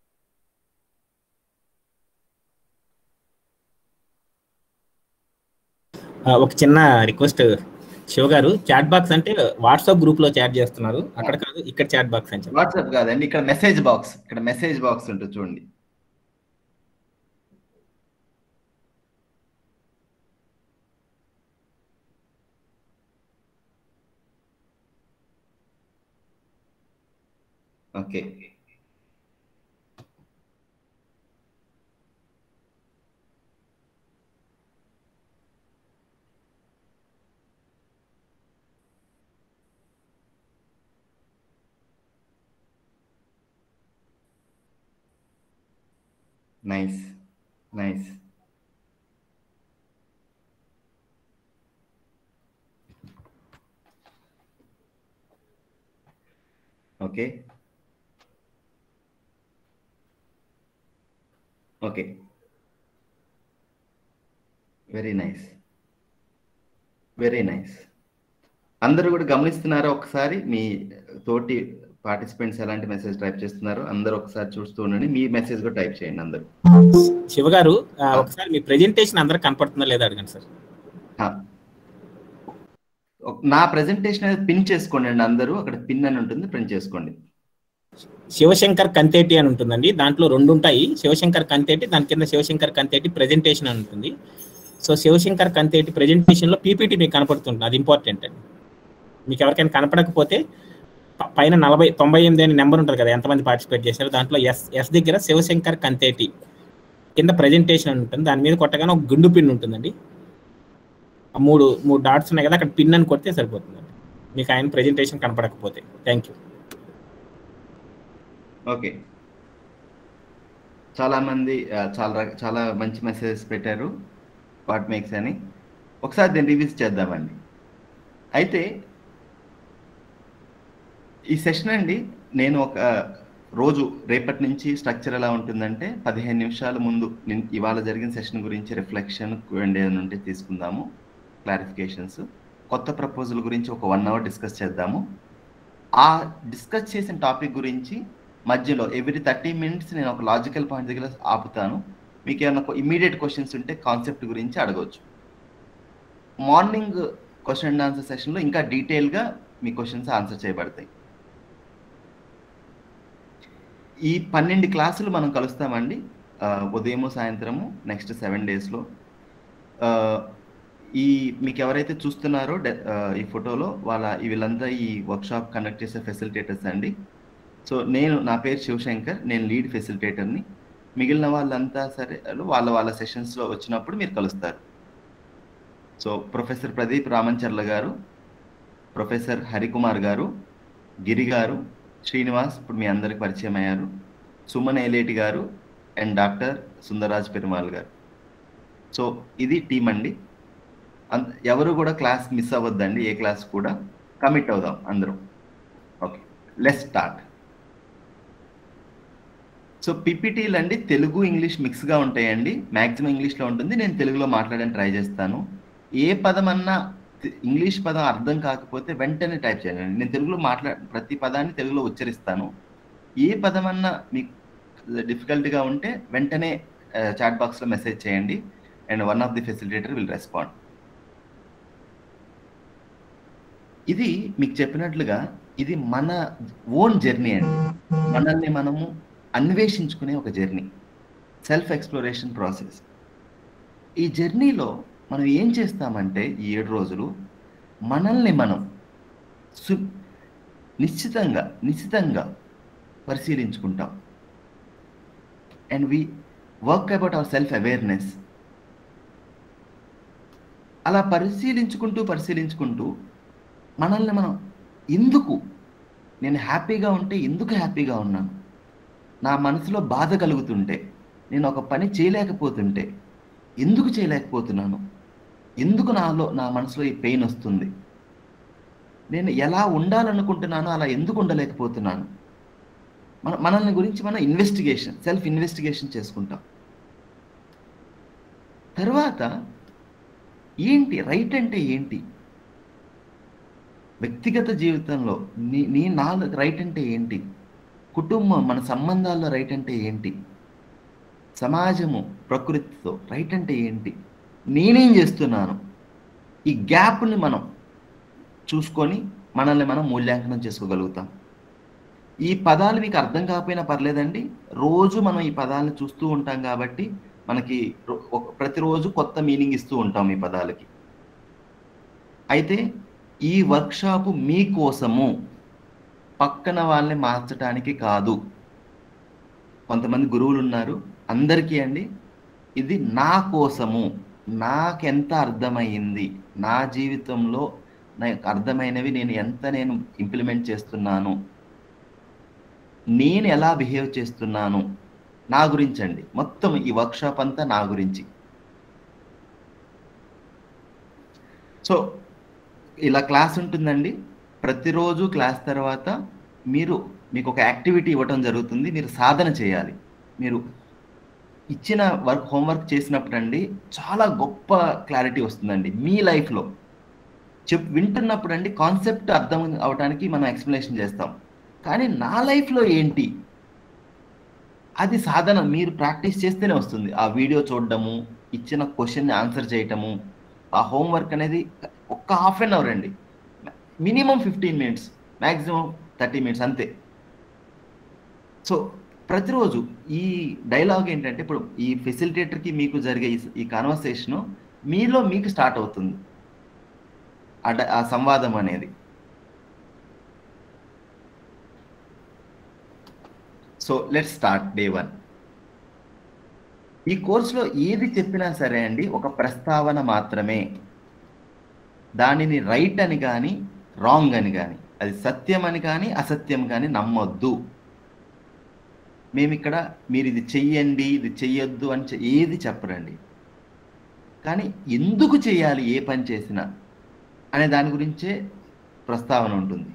ఆ, ఒక చిన్న రిక్వెస్ట్ శివ గారు చాట్ బాక్స్ అంటే వాట్సాప్ గ్రూప్ లో చాట్ చేస్తున్నారు అక్కడ కాదు ఇక్కడ చాట్ బాక్స్ అని చెప్పి వాట్సాప్ కాదండి ఇక్కడ మెసేజ్ బాక్స్ ఇక్కడ మెసేజ్ బాక్స్ ఉంటుంది చూడండి okay nice nice okay okay very nice very nice అందరూ కూడా గమనిస్తున్నారా ఒకసారి మీ తోటి పార్టిసిపెంట్స్ ఎలాంటి మెసేజ్ టైప్ చేస్తున్నారో అందరూ ఒకసారి చూస్తూ ఉండండి మీ మెసేజ్ కూడా టైప్ చేయండి అందరూ శివ గారు ఆ, ఒకసారి మీ ప్రెజెంటేషన్ అందరికి కనపడుతుందా లేదా అడగండి సార్ ఆ. ఒక- నా ప్రెజెంటేషన్ అనేది పిన్ చేసుకోండి అండి అందరూ అక్కడ పిన్ అని ఉంటుంది ప్రింట్ చేసుకోండి శివశంకర్ కంతేటి అని ఉంటుందండి దాంట్లో రెండు ఉంటాయి శివశంకర్ కంతేటి దాని కింద శివశంకర్ కంతేటి ప్రెజెంటేషన్ అని ఉంటుంది సో శివశంకర్ కంతేటి ప్రెజెంటేషన్ లో పీపీటీ మీకు కనపడుతుంది అది ఇంపార్టెంట్ అండి మీకు ఎవరికైనా కనపడకపోతే ప- పైన నలభై తొంభై ఎనిమిది అనే నెంబర్ ఉంటుంది కదా ఎంతమంది పార్టిసిపేట్ చేశారు దాంట్లో ఎస్ ఎస్ దగ్గర శివశంకర్ కంతేటి కింద ప్రెజెంటేషన్ అని ఉంటుంది దాని మీద కొట్టగానే ఒక గుండు పిన్ ఉంటుందండి ఆ మూడు మూడు డాట్స్ ఉన్నాయి కదా అక్కడ పిన్ అని కొడితే సరిపోతుందండి మీకు ఆయన ప్రెజెంటేషన్ కనపడకపోతే థ్యాంక్ యూ ఓకే చాలా మంది ఆ, చాలా రక- చాలా మంచి మెసేజెస్ పెట్టారు వాట్ మేక్స్ అని ఒకసారి దీన్ని రివ్యూస్ చేద్దామండి అయితే ఈ సెషన్ అండి నేను ఒక రోజు రేపటి నుంచి స్ట్రక్చర్ ఎలా ఉంటుందంటే పదిహేను నిమిషాల ముందు నిన్- ఇవాళ జరిగిన సెషన్ గురించి రిఫ్లెక్షన్ ఏదైనా ఉంటే తీసుకుందాము క్లారిఫికేషన్స్ కొత్త ప్రపోజల్ గురించి ఒక వన్ అవర్ డిస్కస్ చేద్దాము ఆ డిస్కస్ చేసిన టాపిక్ గురించి మధ్యలో ఎవ్రీ థర్టీ మినిట్స్ నేను ఒక లాజికల్ పాయింట్ దగ్గర ఆపుతాను మీకు ఏమైనా ఇమీడియట్ క్వశ్చన్స్ ఉంటే కాన్సెప్ట్ గురించి అడగవచ్చు మార్నింగ్ క్వశ్చన్ అండ్ ఆన్సర్ సెషన్లో ఇంకా డీటెయిల్గా మీ క్వశ్చన్స్ ఆన్సర్ చేయబడతాయి ఈ పన్నెండు క్లాసులు మనం కలుస్తామండి ఆ, ఉదయము సాయంత్రము నెక్స్ట్ సెవెన్ డేస్లో ఈ మీకు ఎవరైతే చూస్తున్నారో డె- ఆ, ఈ ఫోటోలో వాళ్ళ ఈ వీళ్ళంతా ఈ వర్క్షాప్ కండక్ట్ చేసే ఫెసిలిటేటర్స్ అండి సో నేను నా పేరు శివశంకర్ నేను లీడ్ ఫెసిలిటేటర్ని మిగిలిన వాళ్ళంతా సరే వాళ్ళ వాళ్ళ సెషన్స్లో వచ్చినప్పుడు మీరు కలుస్తారు సో ప్రొఫెసర్ ప్రదీప్ రామంచర్ల గారు ప్రొఫెసర్ హరికుమార్ గారు గిరి గారు శ్రీనివాస్ ఇప్పుడు మీ అందరికి పరిచయం అయ్యారు సుమన్ ఏలేటి గారు అండ్ డాక్టర్ సుందరరాజ్ పెరుమాల్ గారు సో ఇది టీం అండి అన్- ఎవరు కూడా క్లాస్ మిస్ అవ్వద్దండి ఏ క్లాస్ కూడా కమిట్ అవుదాం అందరం okay let's start so so పీపీటీలు అండి తెలుగు ఇంగ్లీష్ మిక్స్గా ఉంటాయండి మ్యాక్సిమం ఇంగ్లీష్లో ఉంటుంది నేను తెలుగులో మాట్లాడడానికి ట్రై చేస్తాను ఏ పదం అన్నా తె- ఇంగ్లీష్ పదం అర్థం కాకపోతే వెంటనే టైప్ చేయండి నేను తెలుగులో మాట్లా ప్రతి పదాన్ని తెలుగులో ఉచ్చరిస్తాను ఏ పదం అన్నా మీకు డిఫికల్ట్గా ఉంటే వెంటనే చాట్ బాక్స్లో మెసేజ్ చేయండి and one of the facilitator will respond ఇది మీకు చెప్పినట్లుగా ఇది మన ఓన్ జర్నీ అండి మనల్ని మనము అన్వేషించుకునే ఒక జర్నీ సెల్ఫ్ ఎక్స్ప్లోరేషన్ ప్రాసెస్ ఈ జర్నీలో మనం ఏం చేస్తామంటే ఈ ఏడు రోజులు మనల్ని మనం సు నిశ్చితంగా నిశ్చితంగా పరిశీలించుకుంటాం and we work about our self awareness అలా పరిశీలించుకుంటూ పరిశీలించుకుంటూ మనల్ని మనం ఎందుకు నేను హ్యాపీగా ఉంటే ఎందుకు హ్యాపీగా ఉన్నాను నా మనసులో బాధ కలుగుతుంటే నేను ఒక పని చేయలేకపోతుంటే ఎందుకు చేయలేకపోతున్నాను ఎందుకు నాలో నా మనసులో ఈ పెయిన్ వస్తుంది నేను ఎలా ఉండాలనుకుంటున్నానో అలా ఎందుకు ఉండలేకపోతున్నాను మన మనల్ని గురించి మనం ఇన్వెస్టిగేషన్ సెల్ఫ్ ఇన్వెస్టిగేషన్ చేసుకుంటాం తర్వాత ఏంటి రైట్ అంటే ఏంటి వ్యక్తిగత జీవితంలో నీ నీ నా రైట్ అంటే ఏంటి కుటుంబం మన సంబంధాల్లో రైట్ అంటే ఏంటి సమాజము ప్రకృతితో రైట్ అంటే ఏంటి నేనేం చేస్తున్నాను ఈ గ్యాప్ని మనం చూసుకొని మనల్ని మనం మూల్యాంకనం చేసుకోగలుగుతాం ఈ పదాలు మీకు అర్థం కాకపోయినా పర్లేదండి రోజు మనం ఈ పదాలను చూస్తూ ఉంటాం కాబట్టి మనకి రో- ఒక- ప్రతిరోజు కొత్త మీనింగ్ ఇస్తూ ఉంటాం ఈ పదాలకి అయితే ఈ వర్క్షాపు మీకోసము పక్కన వాళ్ళని మార్చడానికి కాదు కొంతమంది గురువులు ఉన్నారు అందరికీ అండి ఇది నా కోసము నాకెంత అర్థమైంది నా జీవితంలో నాకు అర్థమైనవి నేను ఎంత నేను ఇంప్లిమెంట్ చేస్తున్నాను నేను ఎలా బిహేవ్ చేస్తున్నాను నా గురించి అండి మొత్తం ఈ వర్క్షాప్ అంతా నా గురించి సో ఇలా క్లాస్ ఉంటుందండి ప్రతిరోజు క్లాస్ తర్వాత మీరు మీకు ఒక యాక్టివిటీ ఇవ్వటం జరుగుతుంది మీరు సాధన చేయాలి మీరు ఇచ్చిన వర్క్ హోంవర్క్ చేసినప్పుడు అండి చాలా గొప్ప క్లారిటీ వస్తుందండి మీ లైఫ్లో చెప్ వింటున్నప్పుడు అండి కాన్సెప్ట్ అర్థం అవడానికి మనం ఎక్స్ప్లెనేషన్ చేస్తాం కానీ నా లైఫ్లో ఏంటి అది సాధన మీరు ప్రాక్టీస్ చేస్తేనే వస్తుంది ఆ వీడియో చూడడము ఇచ్చిన క్వశ్చన్ని ఆన్సర్ చేయటము ఆ హోంవర్క్ అనేది ఒక్క హాఫ్ అన్ అవర్ అండి minimum fifteen minutes maximum thirty minutes అంతే సో ప్రతిరోజు ఈ డైలాగ్ ఏంటంటే ఇప్పుడు ఈ ఫెసిలిటేటర్కి మీకు జరిగే ఈ- ఈ కాన్వర్సేషను మీలో మీకు స్టార్ట్ అవుతుంది ఆ డ- ఆ సంవాదం అనేది so let start day one ఈ కోర్సులో ఏది చెప్పినా సరే అండి ఒక ప్రస్తావన మాత్రమే దానిని రైట్ అని కానీ రాంగ్ అని కానీ అది సత్యం అని కానీ అసత్యం కానీ నమ్మొద్దు మేము ఇక్కడ మీరు ఇది చెయ్యండి ఇది చెయ్యొద్దు అని చె- ఏది చెప్పరండి కానీ ఎందుకు చేయాలి ఏ పని చేసినా అనే దాని గురించే ప్రస్తావన ఉంటుంది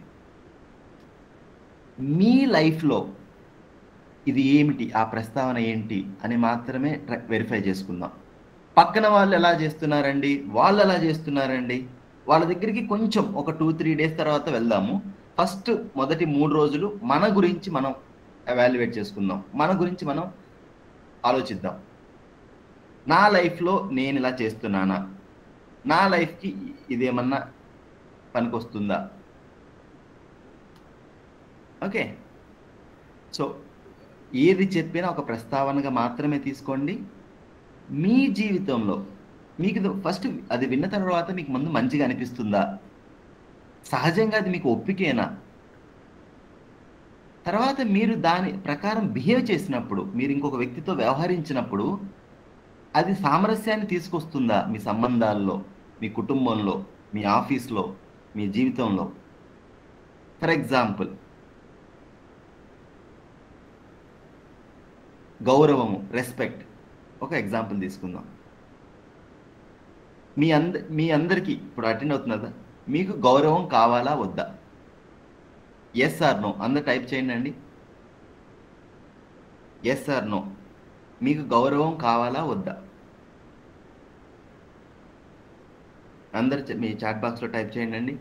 మీ లైఫ్లో ఇది ఏమిటి ఆ ప్రస్తావన ఏంటి అని మాత్రమే వెరిఫై చేసుకుందాం పక్కన వాళ్ళు ఎలా చేస్తున్నారండి వాళ్ళు ఎలా చేస్తున్నారండి వాళ్ళ దగ్గరికి కొంచెం ఒక టూ త్రీ డేస్ తర్వాత వెళ్దాము ఫస్ట్ మొదటి మూడు రోజులు మన గురించి మనం ఎవాల్యుయేట్ చేసుకుందాం మన గురించి మనం ఆలోచిద్దాం నా లైఫ్లో నేను ఇలా చేస్తున్నానా నా లైఫ్కి ఇదేమన్నా పనికొస్తుందా ఓకే సో ఏది చెప్పినా ఒక ప్రస్తావనగా మాత్రమే తీసుకోండి మీ జీవితంలో మీకు ఫస్ట్ అది విన్న తర్వాత మీకు ముందు మంచిగా అనిపిస్తుందా సహజంగా అది మీకు ఒప్పికేనా తర్వాత మీరు దాని ప్రకారం బిహేవ్ చేసినప్పుడు మీరు ఇంకొక వ్యక్తితో వ్యవహరించినప్పుడు అది సామరస్యాన్ని తీసుకొస్తుందా మీ సంబంధాల్లో మీ కుటుంబంలో మీ ఆఫీస్లో మీ జీవితంలో ఫర్ ఎగ్జాంపుల్ గౌరవము రెస్పెక్ట్ ఒక ఎగ్జాంపుల్ తీసుకుందాం మీ అంద మీ అందరికీ ఇప్పుడు అటెండ్ అవుతున్నదా మీకు గౌరవం కావాలా వద్దా ఎస్ ఆర్ నో అందరు టైప్ చేయండి అండి ఎస్ ఆర్ నో మీకు గౌరవం కావాలా వద్దా అందరు చ- మీ చాట్ బాక్స్లో టైప్ చేయండి అండి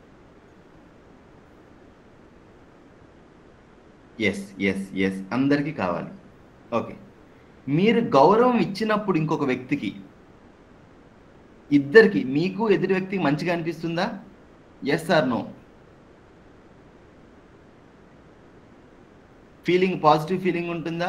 ఎస్ ఎస్ ఎస్ అందరికీ కావాలి ఓకే మీరు గౌరవం ఇచ్చినప్పుడు ఇంకొక వ్యక్తికి ఇద్దరికి మీకు ఎదుటి వ్యక్తికి మంచిగా అనిపిస్తుందా yes or no feeling positive feeling ఉంటుందా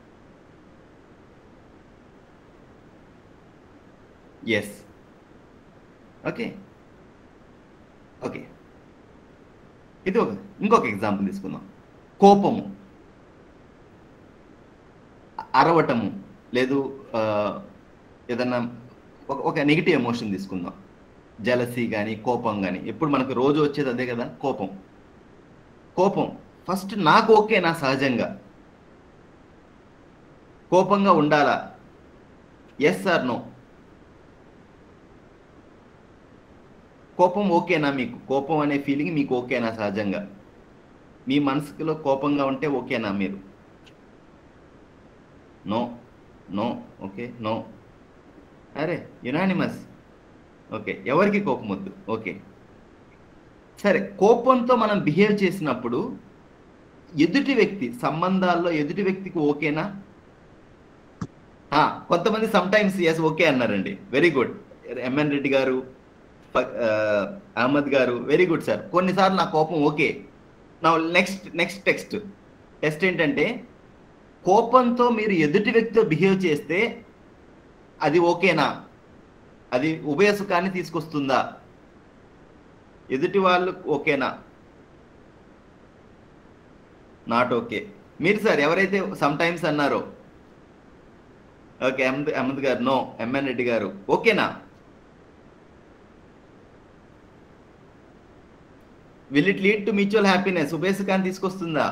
ఎస్ ఓకే ఓకే ఇది ఒక ఇంకొక ఎగ్జాంపుల్ తీసుకుందాం కోపము అరవటము లేదు ఆ, ఏదన్నా ఒక ఒక నెగిటివ్ ఎమోషన్ తీసుకుందాం జలసీ కానీ కోపం కానీ ఎప్పుడు మనకు రోజు వచ్చేది అదే కదా కోపం కోపం ఫస్ట్ నాకు ఓకే నా సహజంగా కోపంగా ఉండాలా ఎస్ ఆర్ నో కోపం ఓకేనా మీకు కోపం అనే ఫీలింగ్ మీకు ఓకేనా సహజంగా మీ మనసులో కోపంగా ఉంటే ఓకేనా మీరు నో నో ఓకే నో అరే యునానిమస్ ఓకే ఎవరికి కోపం వద్దు ఓకే సరే కోపంతో మనం బిహేవ్ చేసినప్పుడు ఎదుటి వ్యక్తి సంబంధాల్లో ఎదుటి వ్యక్తికి ఓకేనా ఆ, కొంతమంది సమ్ టైమ్స్ ఎస్ ఓకే అన్నారండి వెరీ గుడ్ ఎంఎన్ రెడ్డి గారు ప- ఆ, అహ్మద్ గారు వెరీ గుడ్ సార్ కొన్నిసార్లు నా కోపం ఓకే నా నెక్స్ట్ నెక్స్ట్ టెక్స్ట్ టెస్ట్ ఏంటంటే కోపంతో మీరు ఎదుటి వ్యక్తితో బిహేవ్ చేస్తే అది ఓకేనా అది ఉభయ సుఖాన్ని తీసుకొస్తుందా ఎదుటి వాళ్ళు ఓకేనా నాట్ ఓకే మీరు సార్ ఎవరైతే సమ్ టైమ్స్ అన్నారో ఓకే అహ్మద్ అహ్మద్ గారు నో ఎంఎన్ రెడ్డి గారు ఓకేనా will it lead to mutual happiness ఉభయ సుఖాన్ని తీసుకొస్తుందా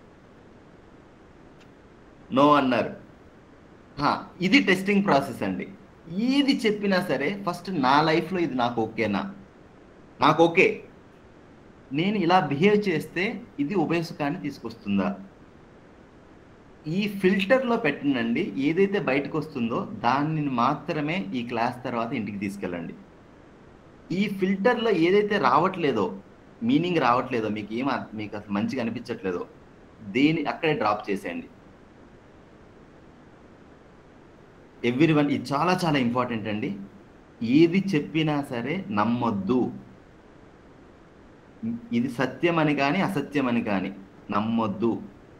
నో అన్నారు హా, ఇది టెస్టింగ్ ప్రాసెస్ అండి ఏది చెప్పినా సరే ఫస్ట్ నా లైఫ్లో ఇది నాకు ఓకేనా నాకు ఓకే నేను ఇలా బిహేవ్ చేస్తే ఇది ఉభయ సుఖాన్ని తీసుకొస్తుందా ఈ ఫిల్టర్లో పెట్టినండి ఏదైతే బయటకు వస్తుందో దాన్ని మాత్రమే ఈ క్లాస్ తర్వాత ఇంటికి తీసుకెళ్ళండి ఈ ఫిల్టర్లో ఏదైతే రావట్లేదో మీనింగ్ రావట్లేదో మీకు ఏం అర్థ- మీకు అసలు మంచిగా అనిపించట్లేదో దేని అక్కడే డ్రాప్ చేసేయండి ఎవ్రీ వన్ ఇది చాలా చాలా ఇంపార్టెంట్ అండి ఏది చెప్పినా సరే నమ్మొద్దు ఇది సత్యం అని కానీ అసత్యం అని కానీ నమ్మొద్దు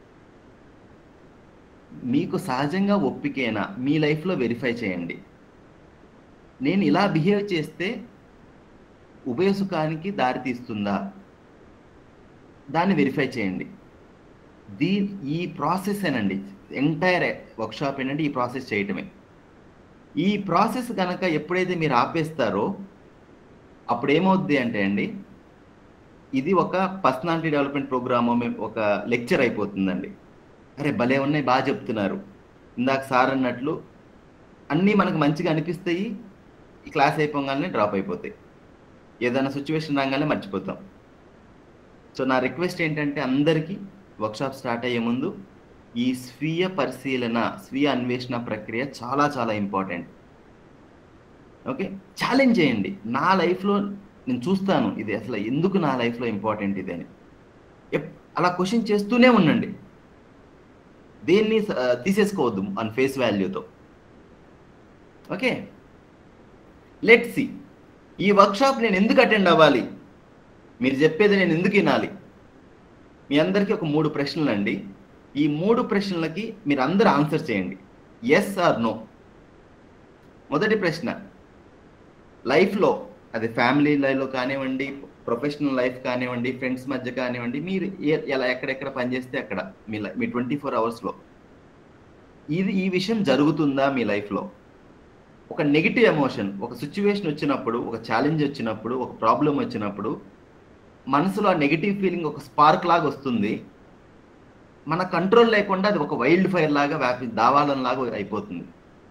మీకు సహజంగా ఒప్పికేనా మీ లైఫ్లో వెరిఫై చేయండి నేను ఇలా బిహేవ్ చేస్తే ఉభయ సుఖానికి దారి తీస్తుందా దాన్ని వెరిఫై చేయండి దీ ఈ ప్రాసెస్ ఏనండి ఎంటైర్ వర్క్షాప్ ఏంటంటే ఈ ప్రాసెస్ చేయటమే ఈ ప్రాసెస్ కనుక ఎప్పుడైతే మీరు ఆపేస్తారో అప్పుడు ఏమవుద్ది అంటే అండి ఇది ఒక పర్సనాలిటీ డెవలప్మెంట్ ప్రోగ్రామ్ ఒక లెక్చర్ అయిపోతుందండి అరే భలే ఉన్నాయి బాగా చెప్తున్నారు ఇందాక సార్ అన్నట్లు అన్నీ మనకు మంచిగా అనిపిస్తాయి ఈ క్లాస్ అయిపోగానే డ్రాప్ అయిపోతాయి ఏదైనా సిచ్యువేషన్ రాగానే మర్చిపోతాం సో నా రిక్వెస్ట్ ఏంటంటే అందరికీ వర్క్షాప్ స్టార్ట్ అయ్యే ముందు ఈ స్వీయ పరిశీలన స్వీయ అన్వేషణ ప్రక్రియ చాలా చాలా ఇంపార్టెంట్ ఓకే ఛాలెంజ్ చేయండి నా లైఫ్లో నేను చూస్తాను ఇది అసలు ఎందుకు నా లైఫ్లో ఇంపార్టెంట్ ఇది అని ఎప్- అలా క్వశ్చన్ చేస్తూనే ఉండండి దేన్ని ఆ, తీసేసుకోవద్దు అన్ ఫేస్ వాల్యూతో ఓకే లెట్ సి ఈ వర్క్షాప్ నేను ఎందుకు అటెండ్ అవ్వాలి మీరు చెప్పేది నేను ఎందుకు వినాలి మీ అందరికీ ఒక మూడు ప్రశ్నలు అండి ఈ మూడు ప్రశ్నలకి మీరు అందరూ ఆన్సర్ చేయండి ఎస్ ఆర్ నో మొదటి ప్రశ్న లైఫ్లో అది ఫ్యామిలీ లైఫ్లో కానివ్వండి ప్రొఫెషనల్ లైఫ్ కానివ్వండి ఫ్రెండ్స్ మధ్య కానివ్వండి మీరు ఏ- ఎలా ఎక్కడెక్కడ పనిచేస్తే అక్కడ మీ లై- మీ ట్వంటీ ఫోర్ అవర్స్లో ఇది ఈ విషయం జరుగుతుందా మీ లైఫ్లో ఒక నెగిటివ్ ఎమోషన్ ఒక సిచ్యువేషన్ వచ్చినప్పుడు ఒక ఛాలెంజ్ వచ్చినప్పుడు ఒక ప్రాబ్లం వచ్చినప్పుడు మనసులో ఆ నెగిటివ్ ఫీలింగ్ ఒక స్పార్క్ లాగా వస్తుంది మన కంట్రోల్ లేకుండా అది ఒక వైల్డ్ ఫైర్ లాగా వ్యాపి దావాలం లాగా అయిపోతుంది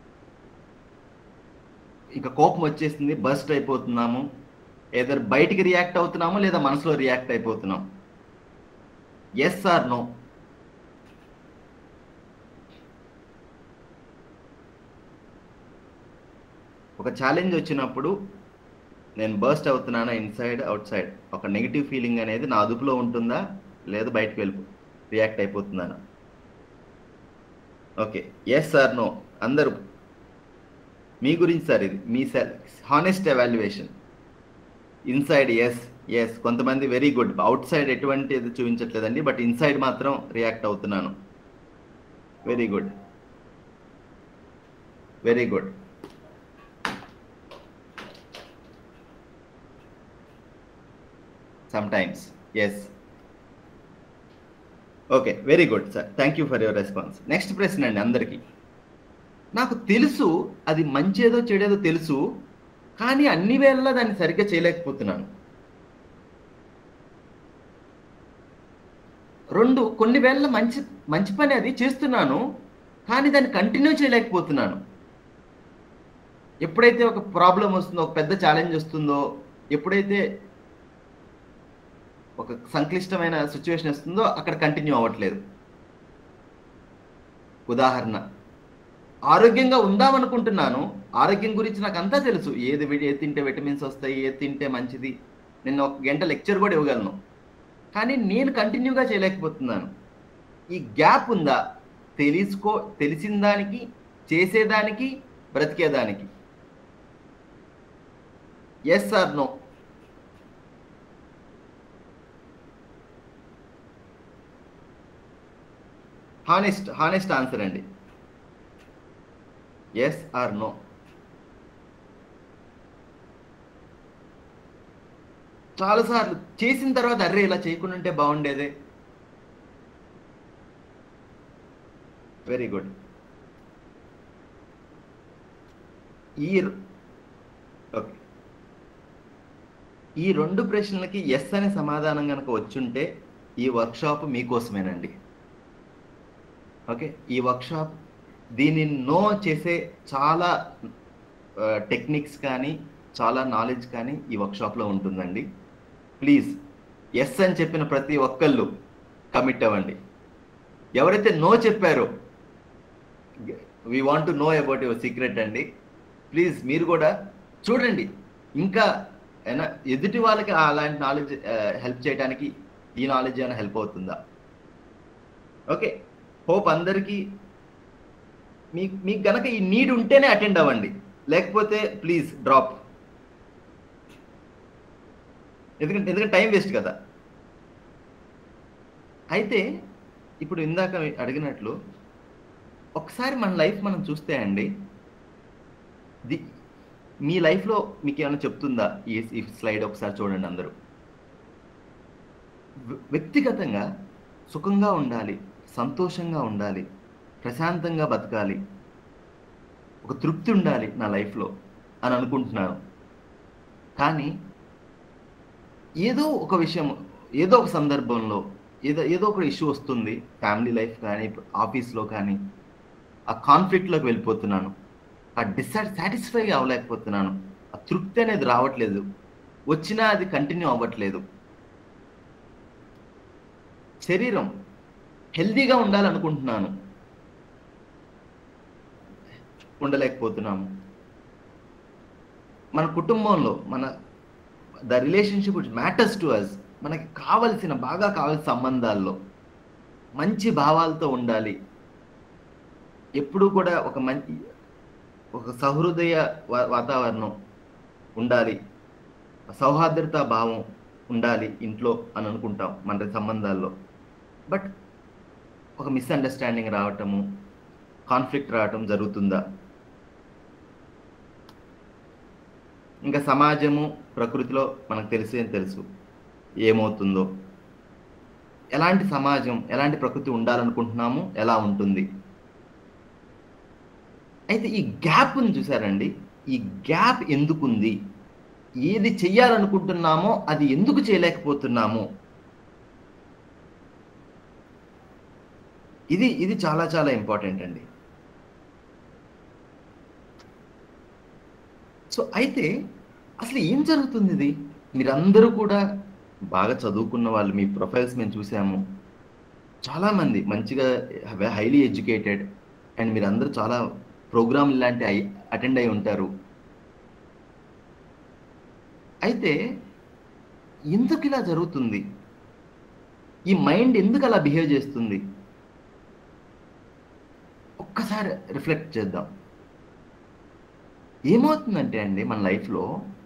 ఇక కోపం వచ్చేసింది బస్ట్ అయిపోతున్నాము ఏదర్ బయటికి రియాక్ట్ అవుతున్నాము లేదా మనసులో రియాక్ట్ అయిపోతున్నాం ఎస్ ఆర్ నో ఒక ఛాలెంజ్ వచ్చినప్పుడు నేను బర్స్ట్ అవుతున్నానా ఇన్సైడ్ అవుట్ సైడ్ ఒక నెగిటివ్ ఫీలింగ్ అనేది నా అదుపులో ఉంటుందా లేదా బయటకు వెళ్ళి రియాక్ట్ అయిపోతుందానా ఓకే ఎస్ సార్ నో అందరూ మీ గురించి సార్ ఇది మీ self honest evaluation inside yes yes కొంతమంది వెరీ గుడ్ అవుట్ సైడ్ ఎటువంటి ఇది చూపించట్లేదండి బట్ ఇన్సైడ్ మాత్రం రియాక్ట్ అవుతున్నాను very good very good sometimes yes okay very good sir thank you for your response next ప్రశ్న అండి అందరికీ నాకు తెలుసు అది మంచేదో చెడేదో తెలుసు కానీ అన్ని వేళలా దాన్ని సరిగ్గా చేయలేకపోతున్నాను రెండు కొన్ని వేళ మంచి మంచి పని అది చేస్తున్నాను కానీ దాన్ని కంటిన్యూ చేయలేకపోతున్నాను ఎప్పుడైతే ఒక ప్రాబ్లం వస్తుందో ఒక పెద్ద ఛాలెంజ్ వస్తుందో ఎప్పుడైతే ఒక సంక్లిష్టమైన సిచ్యువేషన్ వస్తుందో అక్కడ కంటిన్యూ అవ్వట్లేదు ఉదాహరణ ఆరోగ్యంగా ఉందామనుకుంటున్నాను ఆరోగ్యం గురించి నాకు అంతా తెలుసు ఏది వి- ఏది తింటే విటమిన్స్ వస్తాయి ఏది తింటే మంచిది నేను ఒక గంట లెక్చర్ కూడా ఇవ్వగలను కానీ నేను కంటిన్యూగా చేయలేకపోతున్నాను ఈ గ్యాప్ ఉందా తెలుసుకో తెలిసిన దానికి చేసేదానికి బ్రతికేదానికి yes or no honest honest answer అండి ఎస్ ఆర్ నో చాలాసార్లు చేసిన తర్వాత అర్రే ఇలా చేయకుండా ఉంటే బాగుండేదే వెరీ గుడ్ ఈ ఓకే ఈ రెండు ప్రశ్నలకి ఎస్ అనే సమాధానం కనుక వచ్చుంటే ఈ వర్క్షాప్ మీకోసమేనండి ఓకే ఈ వర్క్షాప్ దీన్ని నో చేసే చాలా టెక్నిక్స్ కానీ చాలా నాలెడ్జ్ కానీ ఈ వర్క్షాప్లో ఉంటుందండి ప్లీజ్ ఎస్ అని చెప్పిన ప్రతి ఒక్కళ్ళు కమిట్ అవ్వండి ఎవరైతే నో చెప్పారో we want to know about your secret అండి ప్లీజ్ మీరు కూడా చూడండి ఇంకా ఏనా ఎదుటి వాళ్ళకి అలాంటి నాలెడ్జ్ హెల్ప్ చేయడానికి ఈ నాలెడ్జ్ ఏమైనా హెల్ప్ అవుతుందా ఓకే హోప్ అందరికీ మీ మీకు గనక ఈ నీడ్ ఉంటేనే అటెండ్ అవ్వండి లేకపోతే ప్లీజ్ డ్రాప్ ఎందుకంటే ఎందుకంటే టైం వేస్ట్ కదా అయితే ఇప్పుడు ఇందాక అడిగినట్లు ఒకసారి మన లైఫ్ మనం చూస్తే అండి ది మీ లైఫ్లో మీకు ఏమైనా చెప్తుందా ఈ ఈ స్లైడ్ ఒకసారి చూడండి అందరూ వ్య- వ్యక్తిగతంగా సుఖంగా ఉండాలి సంతోషంగా ఉండాలి ప్రశాంతంగా బతకాలి ఒక తృప్తి ఉండాలి నా లైఫ్లో అని అనుకుంటున్నాను కానీ ఏదో ఒక విషయం ఏదో ఒక సందర్భంలో ఏదో ఏదో ఒక ఇష్యూ వస్తుంది ఫ్యామిలీ లైఫ్ కానీ ఆఫీస్లో కానీ ఆ కాన్ఫ్లిక్ట్లోకి వెళ్ళిపోతున్నాను ఆ డిసైడ్ సాటిస్ఫై అవ్వలేకపోతున్నాను ఆ తృప్తి అనేది రావట్లేదు వచ్చినా అది కంటిన్యూ అవ్వట్లేదు శరీరం హెల్దీగా ఉండాలనుకుంటున్నాను ఉండలేకపోతున్నాము మన కుటుంబంలో మన the relationship which matters to us మనకి కావలసిన బాగా కావాల్సిన సంబంధాల్లో మంచి భావాలతో ఉండాలి ఎప్పుడూ కూడా ఒక మంచి ఒక సహృదయ వా- వాతావరణం ఉండాలి సౌహార్దత భావం ఉండాలి ఇంట్లో అని అనుకుంటాం మన సంబంధాల్లో బట్ ఒక మిస్అండర్స్టాండింగ్ రావటము కాన్ఫ్లిక్ట్ రావటం జరుగుతుందా ఇంకా సమాజము ప్రకృతిలో మనకు తెలిసే తెలుసు ఏమవుతుందో ఎలాంటి సమాజం ఎలాంటి ప్రకృతి ఉండాలనుకుంటున్నాము ఎలా ఉంటుంది అయితే ఈ గ్యాప్ని చూసారండి ఈ గ్యాప్ ఎందుకుంది ఏది చెయ్యాలనుకుంటున్నామో అది ఎందుకు చేయలేకపోతున్నాము ఇది ఇది చాలా చాలా ఇంపార్టెంట్ అండి సో అయితే అసలు ఏం జరుగుతుంది ఇది మీరందరూ కూడా బాగా చదువుకున్న వాళ్ళు మీ ప్రొఫైల్స్ మేము చూసాము చాలామంది మంచిగా హైలీ ఎడ్యుకేటెడ్ అండ్ మీరందరూ చాలా ప్రోగ్రామ్ ఇలాంటి అటెండ్ అయి ఉంటారు అయితే ఎందుకు ఇలా జరుగుతుంది ఈ మైండ్ ఎందుకు అలా బిహేవ్ చేస్తుంది ఒక్కసారి రిఫ్లెక్ట్ చేద్దాం ఏమవుతుందంటే అండి మన లైఫ్లో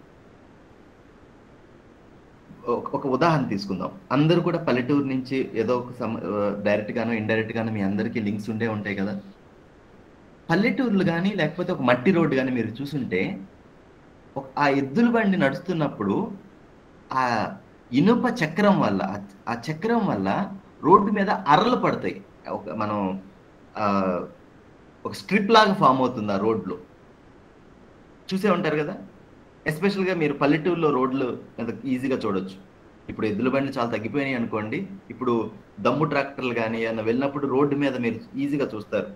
ఒక- ఒక ఉదాహరణ తీసుకుందాం అందరూ కూడా పల్లెటూరు నుంచి ఏదో ఒక సమ డైరెక్ట్ గానో ఇండైరెక్ట్ గానో మీ అందరికీ లింక్స్ ఉండే ఉంటాయి కదా పల్లెటూర్లు కానీ లేకపోతే ఒక మట్టి రోడ్డు కానీ మీరు చూసుంటే ఒక- ఆ ఎద్దుల బండి నడుస్తున్నప్పుడు ఆ ఇనుప చక్రం వల్ల ఆ- ఆ చక్రం వల్ల రోడ్డు మీద అర్రలు పడతాయి ఒక మనం ఆ, ఒక స్ట్రిప్ లాగా ఫామ్ అవుతుంది ఆ రోడ్లో చూసే ఉంటారు కదా ఎస్పెషల్గా మీరు పల్లెటూరులో రోడ్లు ఎంత ఈజీగా చూడొచ్చు ఇప్పుడు ఎద్దుల బండి చాలా తగ్గిపోయినాయి అనుకోండి ఇప్పుడు దమ్ము ట్రాక్టర్లు కానీ ఏమైనా వెళ్ళినప్పుడు రోడ్డు మీద మీరు ఈజీగా చూస్తారు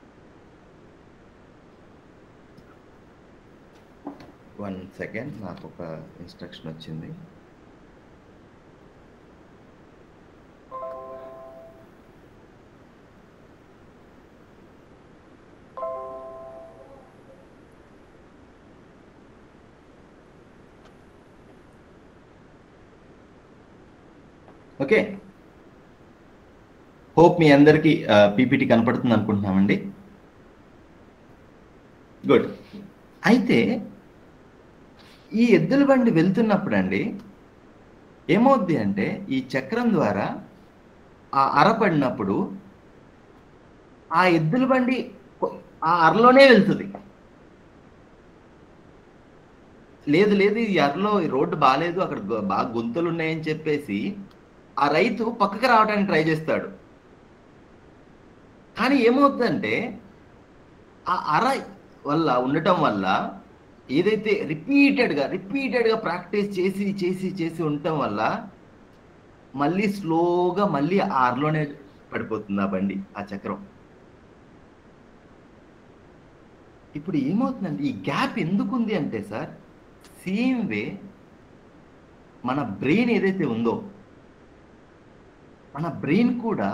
వన్ సెకండ్ నాకు ఒక ఇన్స్ట్రక్షన్ వచ్చింది ఓకే హోప్ మీ అందరికీ పీపీటీ కనపడుతుంది అనుకుంటున్నామండి గుడ్ అయితే ఈ ఎద్దుల బండి వెళ్తున్నప్పుడు అండి ఏమవుద్ది అంటే ఈ చక్రం ద్వారా ఆ అర పడినప్పుడు ఆ ఎద్దుల బండి కొ- ఆ అరలోనే వెళ్తుంది లేదు లేదు ఈ అరలో ఈ రోడ్డు బాగాలేదు అక్కడ గొ- బాగా గుంతలు ఉన్నాయని చెప్పేసి ఆ రైతు పక్కకి రావడానికి ట్రై చేస్తాడు కానీ ఏమవుతుందంటే ఆ అర వల్ల ఉండటం వల్ల ఏదైతే రిపీటెడ్గా రిపీటెడ్గా ప్రాక్టీస్ చేసి చేసి చేసి ఉండటం వల్ల మళ్ళీ స్లోగా మళ్ళీ ఆ అరలోనే పడిపోతుంది ఆ బండి ఆ చక్రం ఇప్పుడు ఏమవుతుందంటే ఈ గ్యాప్ ఎందుకు ఉంది అంటే సార్ సేమ్ వే మన బ్రెయిన్ ఏదైతే ఉందో మన బ్రెయిన్ కూడా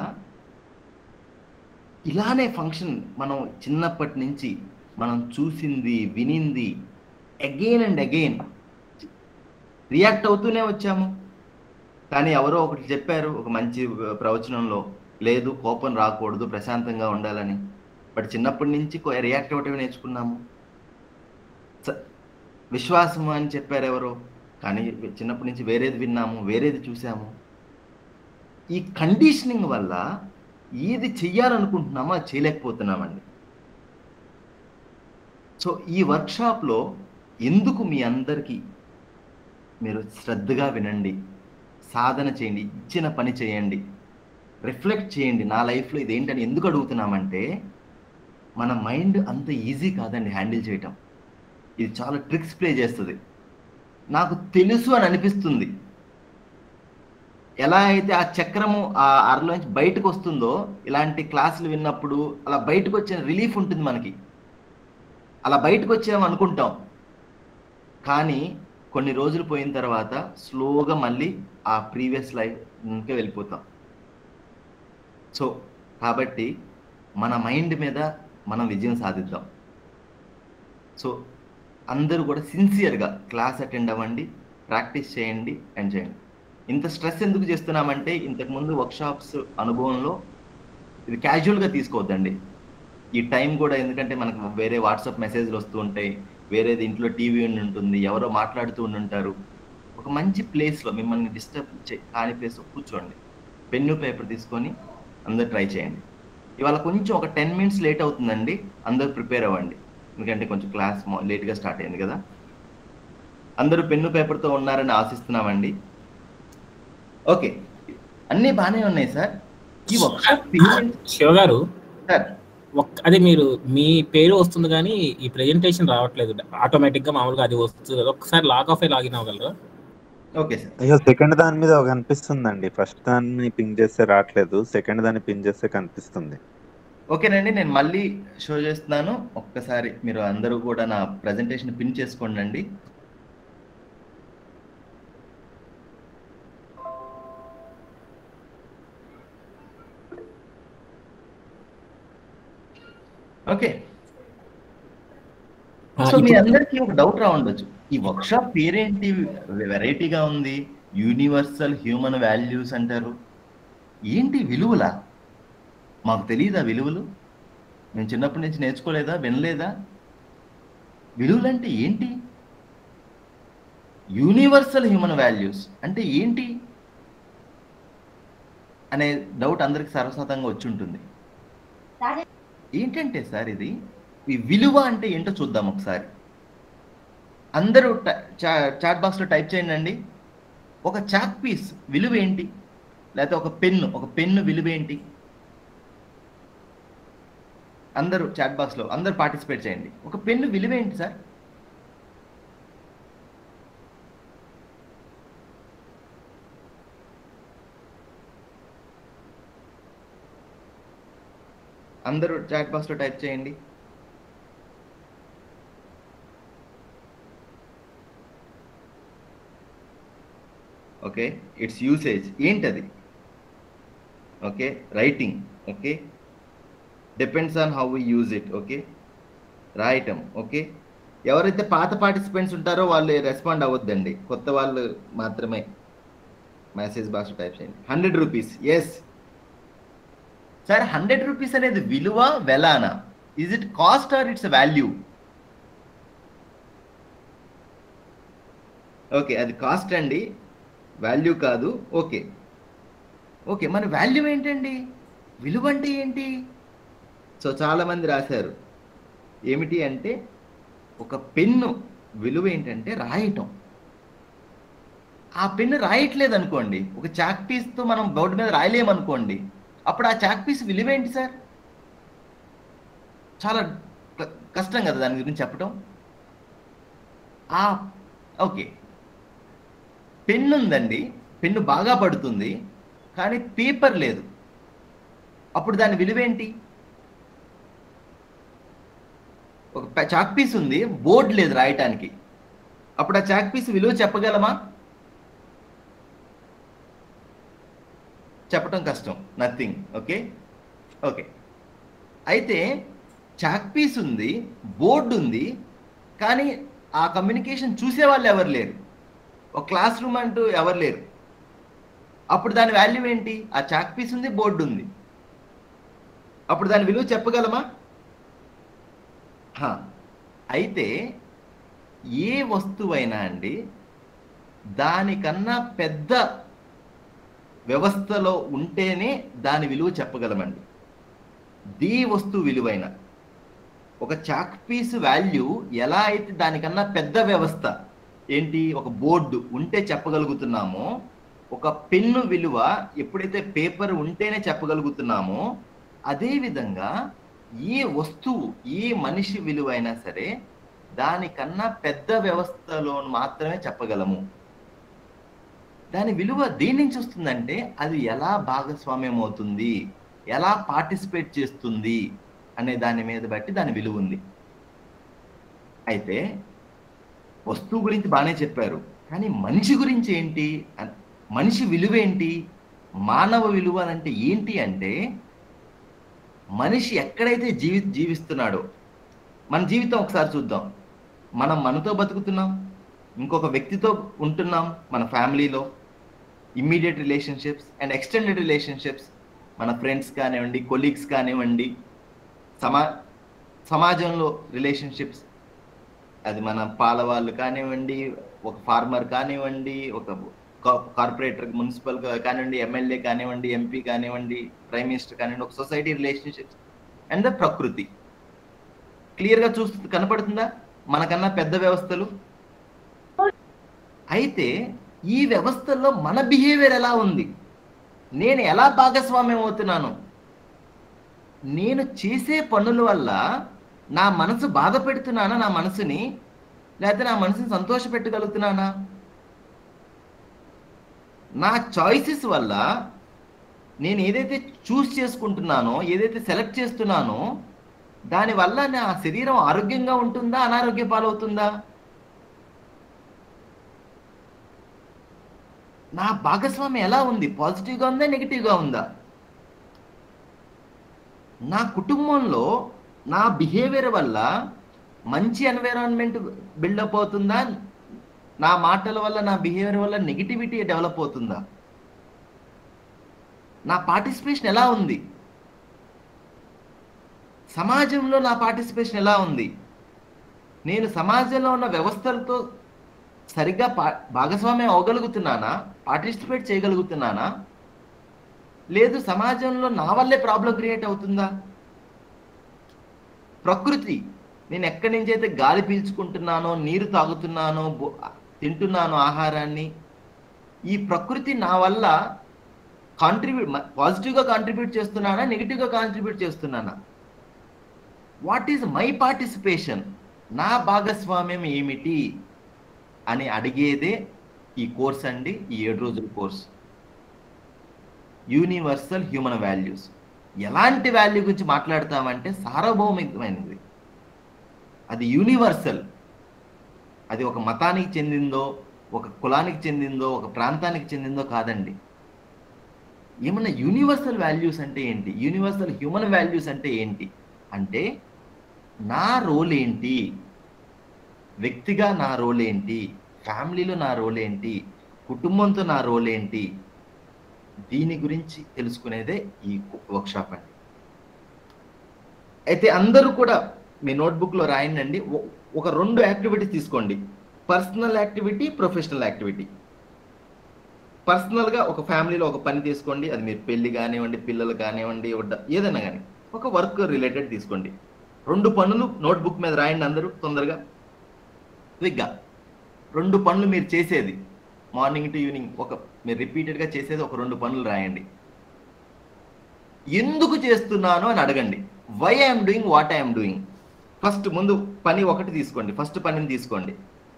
ఇలానే ఫంక్షన్ మనం చిన్నప్పటి నుంచి మనం చూసింది వినింది అగైన్ అండ్ అగైన్ రియాక్ట్ అవుతూనే వచ్చాము కానీ ఎవరో ఒకటి చెప్పారు ఒక మంచి ప్రవచనంలో లేదు కోపం రాకూడదు ప్రశాంతంగా ఉండాలని బట్ చిన్నప్పటి నుంచి రియాక్ట్ అవ్వటమే నేర్చుకున్నాము స- విశ్వాసం అని చెప్పారు ఎవరో కానీ చిన్నప్పటి నుంచి వేరేది విన్నాము వేరేది చూసాము ఈ కండిషనింగ్ వల్ల ఏది చెయ్యాలనుకుంటున్నామో అది చేయలేకపోతున్నామండి సో ఈ వర్క్షాప్లో ఎందుకు మీ అందరికీ మీరు శ్రద్ధగా వినండి సాధన చేయండి ఇచ్చిన పని చేయండి రిఫ్లెక్ట్ చేయండి నా లైఫ్లో ఇదేంటని ఎందుకు అడుగుతున్నామంటే మన మైండ్ అంత ఈజీ కాదండి హ్యాండిల్ చేయటం ఇది చాలా ట్రిక్స్ ప్లే చేస్తుంది నాకు తెలుసు అని అనిపిస్తుంది ఎలా అయితే ఆ చక్రము ఆ అరలోంచి బయటకు వస్తుందో ఇలాంటి క్లాసులు విన్నప్పుడు అలా బయటకు వచ్చిన రిలీఫ్ ఉంటుంది మనకి అలా బయటకు వచ్చాము అనుకుంటాం కానీ కొన్ని రోజులు పోయిన తర్వాత స్లోగా మళ్ళీ ఆ ప్రీవియస్ లైఫ్కే వెళ్ళిపోతాం సో కాబట్టి మన మైండ్ మీద మనం విజయం సాధిద్దాం సో అందరూ కూడా సిన్సియర్గా క్లాస్ అటెండ్ అవ్వండి ప్రాక్టీస్ చేయండి అండ్ చేయండి ఇంత స్ట్రెస్ ఎందుకు చేస్తున్నామంటే ఇంతకుముందు వర్క్షాప్స్ అనుభవంలో ఇది క్యాజువల్గా తీసుకోవద్దండి ఈ టైం కూడా ఎందుకంటే మనకు వేరే వాట్సాప్ మెసేజ్లు వస్తూ ఉంటాయి వేరేది ఇంట్లో టీవీ ఉండి ఉంటుంది ఎవరో మాట్లాడుతూ ఉండి ఉంటారు ఒక మంచి ప్లేస్లో మిమ్మల్ని డిస్టర్బ్ చే కాని ప్లేస్లో కూర్చోండి పెన్ను పేపర్ తీసుకొని అందరు ట్రై చేయండి ఇవాళ కొంచెం ఒక టెన్ మినిట్స్ లేట్ అవుతుందండి అందరూ ప్రిపేర్ అవ్వండి ఎందుకంటే కొంచెం క్లాస్ లేట్గా స్టార్ట్ అయింది కదా అందరూ పెన్ను పేపర్తో ఉన్నారని ఆశిస్తున్నామండి ఓకే అన్నీ బాగానే ఉన్నాయి సార్ ఈ వర్క్షాప్ శివ గారు సార్ ఒక్- అదే మీరు మీ పేరు వస్తుంది కానీ ఈ ప్రెజెంటేషన్ రావట్లేదు ఆటోమేటిక్ గా మామూలుగా అది వస్తుంది కదా ఒకసారి లాగ్ ఆఫ్ లాగిన్ అవ్వగలరా ఓకే సార్ అయ్యో సెకండ్ దాని మీద ఒక కనిపిస్తుందండి ఫస్ట్ దాన్ని పింగ్ చేస్తే రావట్లేదు సెకండ్ దాన్ని పింగ్ చేస్తే కనిపిస్తుంది ఓకేనండి నేను మళ్ళీ షో చేస్తున్నాను ఒక్కసారి మీరు అందరూ కూడా నా ప్రజెంటేషన్ పిన్ చేసుకోండి అండి ఓకే ఆ, సో మీ ఇప్పుడు- అందరికీ ఒక డౌట్ రా ఉండొచ్చు ఈ వర్క్షాప్ పేరేంటి వెరైటీగా ఉంది యూనివర్సల్ హ్యూమన్ వాల్యూస్ అంటారు ఏంటి విలువలా మాకు తెలియదా విలువలు మేము చిన్నప్పటి నుంచి నేర్చుకోలేదా వినలేదా విలువలంటే ఏంటి యూనివర్సల్ హ్యూమన్ వాల్యూస్ అంటే ఏంటి అనే డౌట్ అందరికి సర్వసాధారణంగా వచ్చి ఉంటుంది ఏంటంటే సార్ ఇది ఈ విలువ అంటే ఏంటో చూద్దాం ఒకసారి అందరూ చాట్ బాక్స్లో టైప్ చేయండి అండి ఒక చాక్ పీస్ విలువ ఏంటి లేకపోతే ఒక పెన్ను ఒక పెన్ను విలువ ఏంటి అందరూ చాట్ బాక్స్లో అందరూ పార్టిసిపేట్ చేయండి ఒక పెన్ను విలువ ఏంటి సార్ అందరూ చాట్ బాక్స్లో టైప్ చేయండి ఓకే ఇట్స్ యూసేజ్ ఏంటది okay writing okay depends on how we use it okay రాయటం ఓకే ఎవరైతే పాత పార్టిసిపెంట్స్ ఉంటారో వాళ్ళు రెస్పాండ్ అవ్వద్దండి కొత్త వాళ్ళు మాత్రమే మెసేజ్ బాక్స్ టైప్ చేయండి hundred rupees yes sir hundred rupees అనేది విలువ వెలానా is it cost or it's value okay అది కాస్ట్ అండి వాల్యూ కాదు ఓకే ఓకే మన వాల్యూ ఏంటండి విలువ అంటే ఏంటి సో చాలామంది రాశారు ఏమిటి అంటే ఒక పెన్ను విలువ ఏంటంటే రాయటం ఆ పెన్ను రాయట్లేదు అనుకోండి ఒక చాక్ పీస్తో మనం బోర్డు మీద రాయలేమనుకోండి అప్పుడు ఆ చాక్ పీస్ విలువ ఏంటి సార్ చాలా క- కష్టం కదా దాని గురించి చెప్పడం ఆ ఓకే పెన్ను ఉందండి పెన్ను బాగా పడుతుంది కానీ పేపర్ లేదు అప్పుడు దాని విలువ ఏంటి ఒక ప- చాక్ పీస్ ఉంది బోర్డు లేదు రాయటానికి అప్పుడు ఆ చాక్ పీస్ విలువ చెప్పగలమా చెప్పటం కష్టం నథింగ్ ఓకే ఓకే అయితే చాక్ పీస్ ఉంది బోర్డు ఉంది కానీ ఆ కమ్యూనికేషన్ చూసే వాళ్ళు ఎవరు లేరు ఒక క్లాస్ రూమ్ అంటూ ఎవరు లేరు అప్పుడు దాని వాల్యూ ఏంటి ఆ చాక్ పీస్ ఉంది బోర్డు ఉంది అప్పుడు దాని విలువ చెప్పగలమా హా. అయితే ఏ వస్తువైనా అండి దానికన్నా పెద్ద వ్యవస్థలో ఉంటేనే దాని విలువ చెప్పగలమండి ది వస్తువు విలువైన ఒక చాక్ పీస్ వాల్యూ ఎలా అయితే దానికన్నా పెద్ద వ్యవస్థ ఏంటి ఒక బోర్డు ఉంటే చెప్పగలుగుతున్నామో ఒక పెన్ను విలువ ఎప్పుడైతే పేపర్ ఉంటేనే చెప్పగలుగుతున్నామో అదే విధంగా ఏ వస్తువు ఏ మనిషి విలువైనా సరే దానికన్నా పెద్ద వ్యవస్థలో మాత్రమే చెప్పగలము దాని విలువ దేని నుంచి వస్తుందంటే అది ఎలా భాగస్వామ్యం అవుతుంది ఎలా పార్టిసిపేట్ చేస్తుంది అనే దాని మీద బట్టి దాని విలువ ఉంది అయితే వస్తువు గురించి బాగానే చెప్పారు కానీ మనిషి గురించి ఏంటి అన్- మనిషి విలువ ఏంటి మానవ విలువ అంటే ఏంటి అంటే మనిషి ఎక్కడైతే జీవి జీవిస్తున్నాడో మన జీవితం ఒకసారి చూద్దాం మనం మనతో బతుకుతున్నాం ఇంకొక వ్యక్తితో ఉంటున్నాం మన ఫ్యామిలీలో immediate relationships and extended relationships మన ఫ్రెండ్స్ కానివ్వండి కొలీగ్స్ కానివ్వండి సమా సమాజంలో రిలేషన్షిప్స్ అది మన పాల వాళ్ళు కానివ్వండి ఒక ఫార్మర్ కానివ్వండి ఒక కార్పొరేటర్ మున్సిపల్ కానివ్వండి ఎమ్మెల్యే కానివ్వండి ఎంపీ కానివ్వండి ప్రైమ్ మినిస్టర్ కానివ్వండి ఒక సొసైటీ రిలేషన్షిప్స్ అండ్ ద ప్రకృతి క్లియర్గా చూస్తు కనపడుతుందా మనకన్నా పెద్ద వ్యవస్థలు అయితే ఈ వ్యవస్థల్లో మన బిహేవియర్ ఎలా ఉంది నేను ఎలా భాగస్వామ్యం అవుతున్నాను నేను చేసే పనుల వల్ల నా మనసు బాధ పెడుతున్నానా నా మనసుని లేకపోతే నా మనసుని సంతోష పెట్టగలుగుతున్నానా నా చాయిసెస్ వల్ల నేను ఏదైతే చూస్ చేసుకుంటున్నానో ఏదైతే సెలెక్ట్ చేస్తున్నానో దానివల్ల నా శరీరం ఆరోగ్యంగా ఉంటుందా అనారోగ్య పాలవుతుందా నా భాగస్వామ్యం ఎలా ఉంది పాజిటివ్గా ఉందా నెగిటివ్గా ఉందా నా కుటుంబంలో నా బిహేవియర్ వల్ల మంచి ఎన్విరాన్మెంట్ బిల్డప్ అవుతుందా నా మాటల వల్ల నా బిహేవియర్ వల్ల నెగిటివిటీ డెవలప్ అవుతుందా నా పార్టిసిపేషన్ ఎలా ఉంది సమాజంలో నా పార్టిసిపేషన్ ఎలా ఉంది నేను సమాజంలో ఉన్న వ్యవస్థలతో సరిగ్గా పా భాగస్వామ్యం అవ్వగలుగుతున్నానా పార్టిసిపేట్ చేయగలుగుతున్నానా లేదు సమాజంలో నా వల్లే ప్రాబ్లం క్రియేట్ అవుతుందా ప్రకృతి నేను ఎక్కడి నుంచి అయితే గాలి పీల్చుకుంటున్నానో నీరు తాగుతున్నానో బో- తింటున్నానో ఆహారాన్ని ఈ ప్రకృతి నా వల్ల కాంట్రిబ్యూట్ పాజిటివ్గా కాంట్రిబ్యూట్ చేస్తున్నానా నెగిటివ్గా కాంట్రిబ్యూట్ చేస్తున్నానా వాట్ ఈజ్ మై పార్టిసిపేషన్ నా భాగస్వామ్యం ఏమిటి అని అడిగేదే ఈ కోర్స్ అండి ఈ ఏడు రోజుల కోర్స్ యూనివర్సల్ హ్యూమన్ వాల్యూస్ ఎలాంటి వాల్యూ గురించి మాట్లాడతామంటే సార్వభౌమికమైనది అది యూనివర్సల్ అది ఒక మతానికి చెందిందో ఒక కులానికి చెందిందో ఒక ప్రాంతానికి చెందిందో కాదండి ఏమన్నా యూనివర్సల్ వాల్యూస్ అంటే ఏంటి యూనివర్సల్ హ్యూమన్ వాల్యూస్ అంటే ఏంటి అంటే నా రోల్ ఏంటి వ్యక్తిగా నా రోల్ ఏంటి ఫ్యామిలీలో నా రోల్ ఏంటి కుటుంబంతో నా రోల్ ఏంటి దీని గురించి తెలుసుకునేదే ఈ వర్క్షాప్ అండి అయితే అందరూ కూడా మీ నోట్బుక్లో రాయండి ఒ- ఒక రెండు యాక్టివిటీస్ తీసుకోండి పర్సనల్ యాక్టివిటీ ప్రొఫెషనల్ యాక్టివిటీ పర్సనల్గా ఒక ఫ్యామిలీలో ఒక పని తీసుకోండి అది మీరు పెళ్లి కానివ్వండి పిల్లలు కానివ్వండి వడ్డ- ఏదైనా కానీ ఒక వర్క్ రిలేటెడ్ తీసుకోండి రెండు పనులు నోట్బుక్ మీద రాయండి అందరూ తొందరగా క్విక్గా రెండు పనులు మీరు చేసేది మార్నింగ్ టు ఈవినింగ్ ఒక మీరు రిపీటెడ్గా చేసేది ఒక రెండు పనులు రాయండి ఎందుకు చేస్తున్నాను అని అడగండి why I'm doing what I'm doing first ముందు పని ఒకటి తీసుకోండి ఫస్ట్ పనిని తీసుకోండి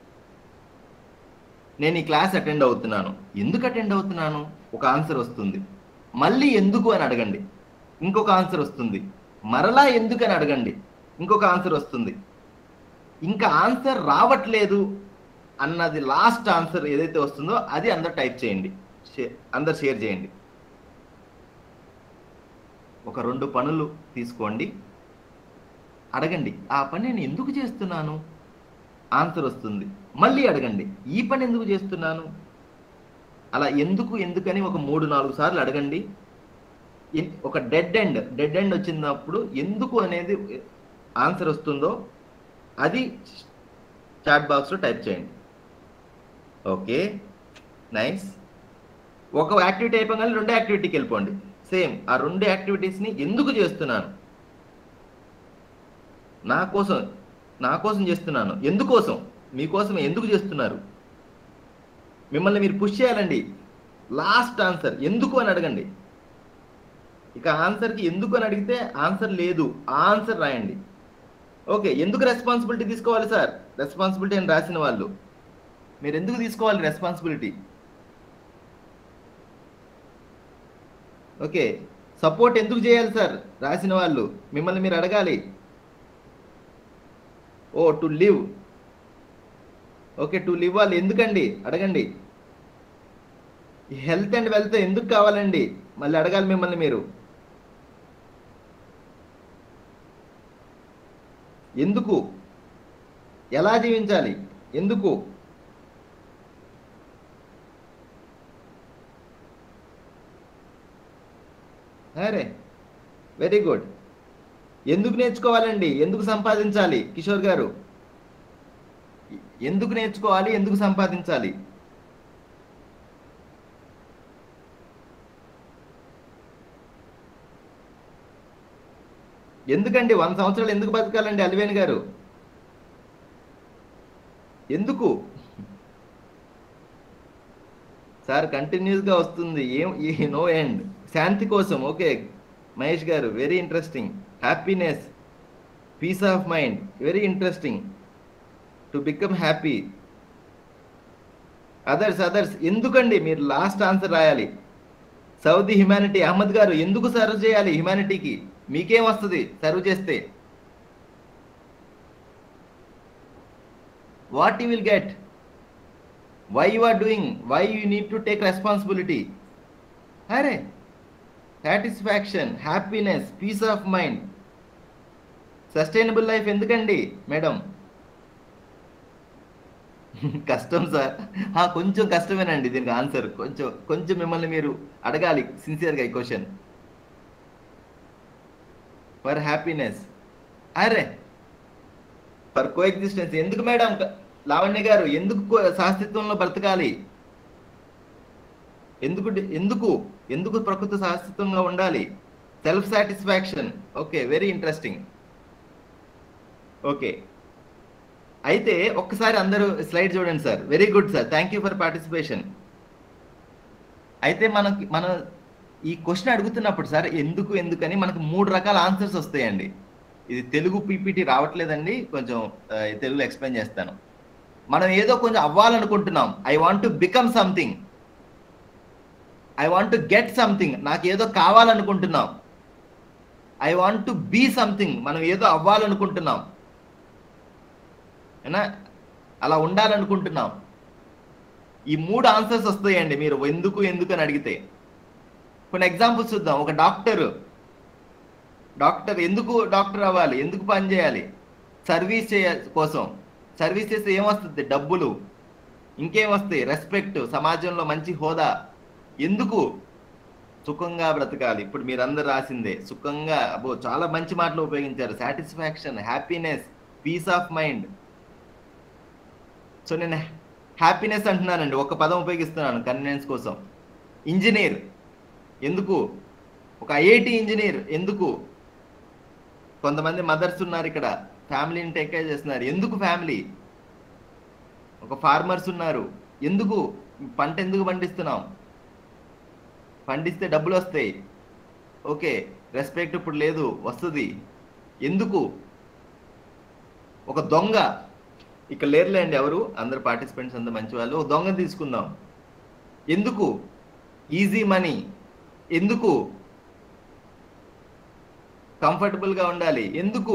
నేను ఈ క్లాస్ అటెండ్ అవుతున్నాను ఎందుకు అటెండ్ అవుతున్నాను ఒక ఆన్సర్ వస్తుంది మళ్ళీ ఎందుకు అని అడగండి ఇంకొక ఆన్సర్ వస్తుంది మరలా ఎందుకు అని అడగండి ఇంకొక ఆన్సర్ వస్తుంది ఇంకా ఆన్సర్ రావట్లేదు అన్నది లాస్ట్ ఆన్సర్ ఏదైతే వస్తుందో అది అందరు టైప్ చేయండి షే- అందరు షేర్ చేయండి ఒక రెండు పనులు తీసుకోండి అడగండి ఆ పని నేను ఎందుకు చేస్తున్నాను ఆన్సర్ వస్తుంది మళ్ళీ అడగండి ఈ పని ఎందుకు చేస్తున్నాను అలా ఎందుకు ఎందుకని ఒక మూడు నాలుగు సార్లు అడగండి ఎన్- ఒక డెడ్ ఎండ్ డెడ్ ఎండ్ వచ్చినప్పుడు ఎందుకు అనేది ఆన్సర్ వస్తుందో అది చాట్ బాక్స్లో టైప్ చేయండి ఓకే నైస్ ఒక యాక్టివిటీ అయిపోగానే రెండు యాక్టివిటీకి వెళ్ళిపోండి సేమ్ ఆ రెండు యాక్టివిటీస్ని ఎందుకు చేస్తున్నాను నా కోసం నా కోసం చేస్తున్నాను ఎందుకోసం మీకోసం ఎందుకు చేస్తున్నారు మిమ్మల్ని మీరు పుష్ చేయాలండి లాస్ట్ ఆన్సర్ ఎందుకు అని అడగండి ఇక ఆన్సర్కి ఎందుకు అని అడిగితే ఆన్సర్ లేదు ఆ ఆన్సర్ రాయండి ఓకే ఎందుకు రెస్పాన్సిబిలిటీ తీసుకోవాలి సార్ రెస్పాన్సిబిలిటీ అని రాసిన వాళ్ళు మీరు ఎందుకు తీసుకోవాలి రెస్పాన్సిబిలిటీ ఓకే సపోర్ట్ ఎందుకు చేయాలి సార్ రాసిన వాళ్ళు మిమ్మల్ని మీరు అడగాలి oh to live okay to live వాళ్ళు ఎందుకండి అడగండి హెల్త్ అండ్ వెల్త్ ఎందుకు కావాలండి మళ్ళీ అడగాలి మిమ్మల్ని మీరు ఎందుకు ఎలా జీవించాలి ఎందుకు అరే వెరీ గుడ్ ఎందుకు నేర్చుకోవాలండి ఎందుకు సంపాదించాలి కిషోర్ గారు ఎందుకు నేర్చుకోవాలి ఎందుకు సంపాదించాలి ఎందుకండి వంద సంవత్సరాలు ఎందుకు బతకాలండి అలివేణి గారు ఎందుకు సార్ కంటిన్యూస్ గా వస్తుంది ఏం ఈ నో ఎండ్ శాంతి కోసం ఓకే మహేష్ గారు very interesting happiness peace of mind very interesting to become happy others others ఎందుకండి మీరు లాస్ట్ ఆన్సర్ రాయాలి సౌదీ హ్యుమానిటీ అహ్మద్ గారు ఎందుకు సర్వ్ చేయాలి హ్యుమానిటీకి మీకేం వస్తుంది సర్వ్ చేస్తే what you will get why you are doing why you need to take responsibility అరే satisfaction happiness peace of mind sustainable life ఎందుకండి మేడం కష్టం సార్ ఆ, కొంచెం కష్టమేనండి దీనికి ఆన్సర్ కొంచెం కొంచెం మిమ్మల్ని మీరు అడగాలి సిన్సియర్గా ఈ క్వశ్చన్ ఫర్ హ్యాపీనెస్ అరే ఫర్ కో ఎగ్జిస్టెన్స్ ఎందుకు మేడం లావణ్య గారు ఎందుకు కో- సహస్తిత్వంలో బ్రతకాలి ఎందుకు డి- ఎందుకు ఎందుకు ప్రకృతి సహస్తిత్వంగా ఉండాలి self satisfaction okay very interesting okay అయితే ఒక్కసారి అందరూ స్లైడ్ చూడండి sir very good sir thank you for participation అయితే మనకి మన ఈ క్వశ్చన్ అడుగుతున్నప్పుడు సార్ ఎందుకు ఎందుకని మనకు మూడు రకాల ఆన్సర్స్ వస్తాయండి ఇది తెలుగు పీపీటీ రావట్లేదండి కొంచెం ఆ, తెలుగులో ఎక్స్ప్లెయిన్ చేస్తాను మనం ఏదో కొంచెం అవ్వాలనుకుంటున్నాం I want to become something I want to get something నాకు ఏదో కావాలనుకుంటున్నాం I want to be something మనం ఏదో అవ్వాలనుకుంటున్నాం ఏనా అలా ఉండాలనుకుంటున్నాం ఈ మూడు ఆన్సర్స్ వస్తాయండి మీరు ఎందుకు ఎందుకు అని అడిగితే కొన్ని ఎగ్జాంపుల్స్ చూద్దాం ఒక డాక్టర్ డాక్టర్ ఎందుకు డాక్టర్ అవ్వాలి ఎందుకు పని చేయాలి సర్వీస్ చేయ కోసం సర్వీస్ చేస్తే ఏమొస్తుంది డబ్బులు ఇంకేం వస్తాయి రెస్పెక్ట్ సమాజంలో మంచి హోదా ఎందుకు సుఖంగా బ్రతకాలి ఇప్పుడు మీరందరూ రాసిందే సుఖంగా అబ్బో చాలా మంచి మాటలు ఉపయోగించారు satisfaction happiness peace of mind so నేను హ్యాపీనెస్ అంటున్నానండి ఒక పదం ఉపయోగిస్తున్నాను కన్వీనియన్స్ కోసం ఇంజనీర్ ఎందుకు ఒక ఐఐటి ఇంజనీర్ ఎందుకు కొంతమంది మదర్స్ ఉన్నారు ఇక్కడ ఫ్యామిలీని టేక్ కేర్ చేస్తున్నారు ఎందుకు ఫ్యామిలీ ఒక ఫార్మర్స్ ఉన్నారు ఎందుకు పంట ఎందుకు పండిస్తున్నాం పండిస్తే డబ్బులు వస్తాయి ఓకే రెస్పెక్ట్ ఇప్పుడు లేదు వస్తుంది ఎందుకు ఒక దొంగ ఇక్కడ లేరులేండి ఎవరు అందరు పార్టిసిపెంట్స్ అంతా మంచి వాళ్ళు ఒక దొంగ తీసుకుందాం ఎందుకు ఈజీ మనీ ఎందుకు కంఫర్టబుల్గా ఉండాలి ఎందుకు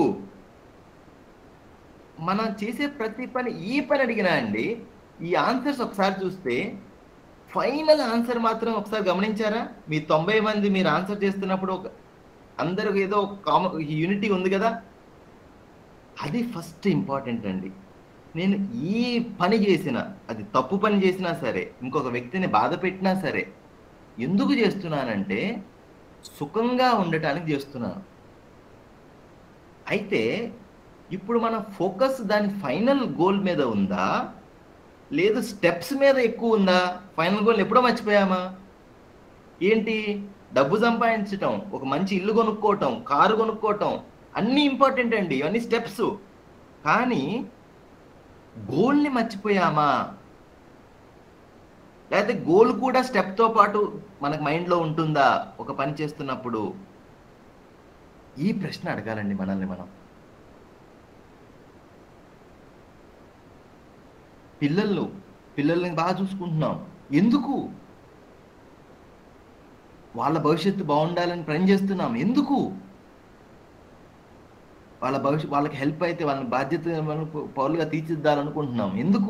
మనం చేసే ప్రతి పని ఈ పని అడిగినా అండి ఈ ఆన్సర్స్ ఒకసారి చూస్తే ఫైనల్ ఆన్సర్ మాత్రం ఒకసారి గమనించారా మీ తొంభై మంది మీరు ఆన్సర్ చేస్తున్నప్పుడు ఒక అందరూ ఏదో కామ యూనిటీ ఉంది కదా అది ఫస్ట్ ఇంపార్టెంట్ అండి నేను ఈ పని చేసిన అది తప్పు పని చేసినా సరే ఇంకొక వ్యక్తిని బాధ పెట్టినా సరే ఎందుకు చేస్తున్నానంటే సుఖంగా ఉండటానికి చేస్తున్నాను అయితే ఇప్పుడు మన ఫోకస్ దాని ఫైనల్ గోల్ మీద ఉందా లేదు స్టెప్స్ మీద ఎక్కువ ఉందా ఫైనల్ గోల్ ఎప్పుడో మర్చిపోయామా ఏంటి డబ్బు సంపాదించటం ఒక మంచి ఇల్లు కొనుక్కోవటం కారు కొనుక్కోవటం అన్నీ ఇంపార్టెంట్ అండి ఇవన్నీ స్టెప్స్ కానీ గోల్ని మర్చిపోయామా లేకపోతే గోల్ కూడా స్టెప్తో పాటు మనకు మైండ్లో ఉంటుందా ఒక పని చేస్తున్నప్పుడు ఈ ప్రశ్న అడగాలండి మనల్ని మనం పిల్లలు పిల్లల్ని బాగా చూసుకుంటున్నాం ఎందుకు వాళ్ళ భవిష్యత్తు బాగుండాలని పని చేస్తున్నాం ఎందుకు వాళ్ళ భవిష్యత్ వాళ్ళకి హెల్ప్ అయితే వాళ్ళని బాధ్యత మనం పౌరులుగా తీర్చిదిద్దాలనుకుంటున్నాం ఎందుకు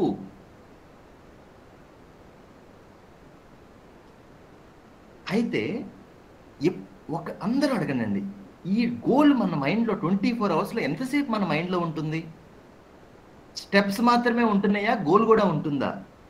అయితే ఎప్- ఒక అందరూ అడగనండి ఈ గోల్ మన మైండ్లో ట్వంటీ ఫోర్ అవర్స్లో ఎంతసేపు మన మైండ్లో ఉంటుంది స్టెప్స్ మాత్రమే ఉంటున్నాయా గోల్ కూడా ఉంటుందా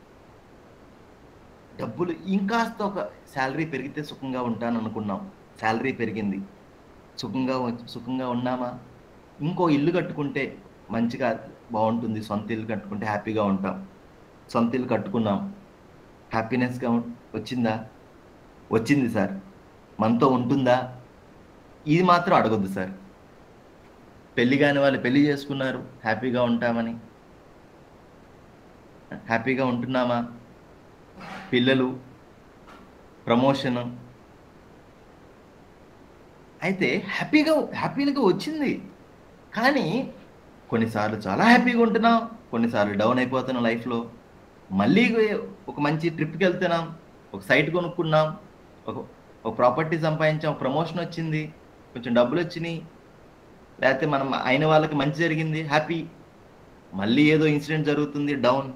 డబ్బులు ఇంకాస్త ఒక శాలరీ పెరిగితే సుఖంగా ఉంటాను అనుకున్నాం శాలరీ పెరిగింది సుఖంగా ఉ- సుఖంగా ఉన్నామా ఇంకో ఇల్లు కట్టుకుంటే మంచిగా బాగుంటుంది సొంత ఇల్లు కట్టుకుంటే హ్యాపీగా ఉంటాం సొంత ఇల్లు కట్టుకున్నాం హ్యాపీనెస్గా ఉం- వచ్చిందా వచ్చింది సార్ మనతో ఉంటుందా ఇది మాత్రం అడగొద్దు సార్ పెళ్లి కాని వాళ్ళు పెళ్లి చేసుకున్నారు హ్యాపీగా ఉంటామని హ్యాపీగా ఉంటున్నామా పిల్లలు ప్రమోషను అయితే హ్యాపీగా హ్యాపీగా వచ్చింది కానీ కొన్నిసార్లు చాలా హ్యాపీగా ఉంటున్నాం కొన్నిసార్లు డౌన్ అయిపోతున్నాం లైఫ్లో మళ్ళీ ఒక మంచి ట్రిప్కి వెళ్తున్నాం ఒక సైట్ కొనుక్కున్నాం ఒక ఒక ప్రాపర్టీ సంపాదించాం ప్రమోషన్ వచ్చింది కొంచెం డబ్బులు వచ్చినాయి లేకపోతే మనం అయిన వాళ్ళకి మంచి జరిగింది హ్యాపీ మళ్ళీ ఏదో ఇన్సిడెంట్ జరుగుతుంది డౌన్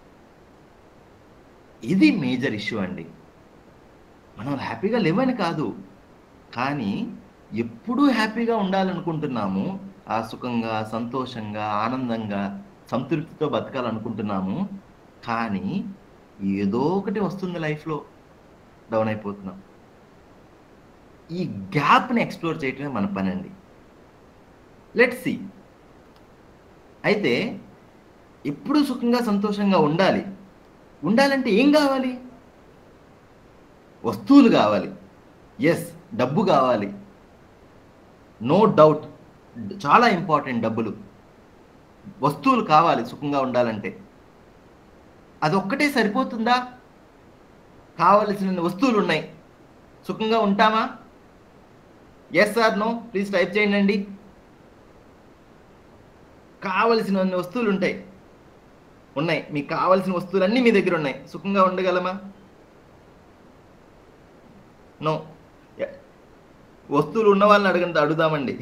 ఇది మేజర్ ఇష్యూ అండి మనం హ్యాపీగా లేవని కాదు కానీ ఎప్పుడూ హ్యాపీగా ఉండాలనుకుంటున్నాము ఆ సుఖంగా సంతోషంగా ఆనందంగా సంతృప్తితో బతకాలనుకుంటున్నాము కానీ ఏదో ఒకటి వస్తుంది లైఫ్లో డౌన్ అయిపోతున్నాం ఈ గ్యాప్ని ఎక్స్ప్లోర్ చేయటమే మన పని అండి లెట్ సి అయితే ఎప్పుడు సుఖంగా సంతోషంగా ఉండాలి ఉండాలంటే ఏం కావాలి వస్తువులు కావాలి ఎస్ డబ్బు కావాలి నో డౌట్ చాలా ఇంపార్టెంట్ డబ్బులు వస్తువులు కావాలి సుఖంగా ఉండాలంటే అది ఒక్కటే సరిపోతుందా కావలసిన వస్తువులు ఉన్నాయి సుఖంగా ఉంటామా yes sir no please type చేయండి కావలసిన వస్తువులు ఉంటాయి ఉన్నాయి మీకు కావలసిన వస్తువులు అన్నీ మీ దగ్గర ఉన్నాయి సుఖంగా ఉండగలమా నో వస్తువులు ఉన్న వాళ్ళని అడగండి అడుగుదామండి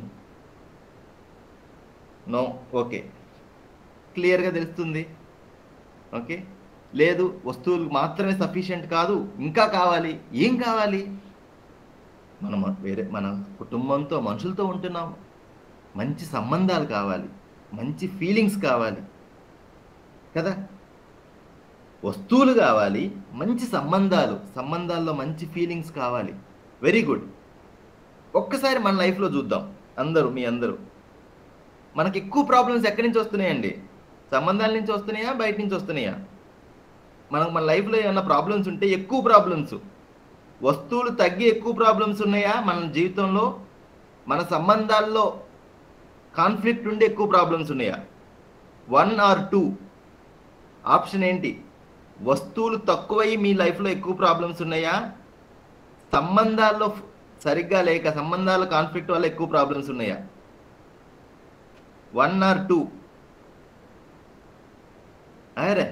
నో ఓకే క్లియర్గా తెలుస్తుంది ఓకే లేదు వస్తువులు మాత్రమే సఫిషియెంట్ కాదు ఇంకా కావాలి ఏం కావాలి మనం వేరే మన కుటుంబంతో మనుషులతో ఉంటున్నాం మంచి సంబంధాలు కావాలి మంచి ఫీలింగ్స్ కావాలి కదా వస్తువులు కావాలి మంచి సంబంధాలు సంబంధాల్లో మంచి ఫీలింగ్స్ కావాలి వెరీ గుడ్ ఒక్కసారి మన లైఫ్లో చూద్దాం అందరూ మీ అందరూ మనకి ఎక్కువ ప్రాబ్లమ్స్ ఎక్కడి నుంచి వస్తున్నాయండి సంబంధాల నుంచి వస్తున్నాయా బయట నుంచి వస్తున్నాయా మనకు మన లైఫ్లో ఏమైనా ప్రాబ్లమ్స్ ఉంటే ఎక్కువ ప్రాబ్లమ్స్ వస్తువులు తగ్గి ఎక్కువ ప్రాబ్లమ్స్ ఉన్నాయా మన జీవితంలో మన సంబంధాల్లో కాన్ఫ్లిక్ట్ ఉండి ఎక్కువ ప్రాబ్లమ్స్ ఉన్నాయా వన్ ఆర్ టూ ఆప్షన్ ఏంటి వస్తువులు తక్కువై మీ లైఫ్లో ఎక్కువ ప్రాబ్లమ్స్ ఉన్నాయా సంబంధాల్లో సరిగ్గా లేక సంబంధాల కాన్ఫ్లిక్ట్ వల్ల ఎక్కువ ప్రాబ్లమ్స్ ఉన్నాయా వన్ ఆర్ టూ అరే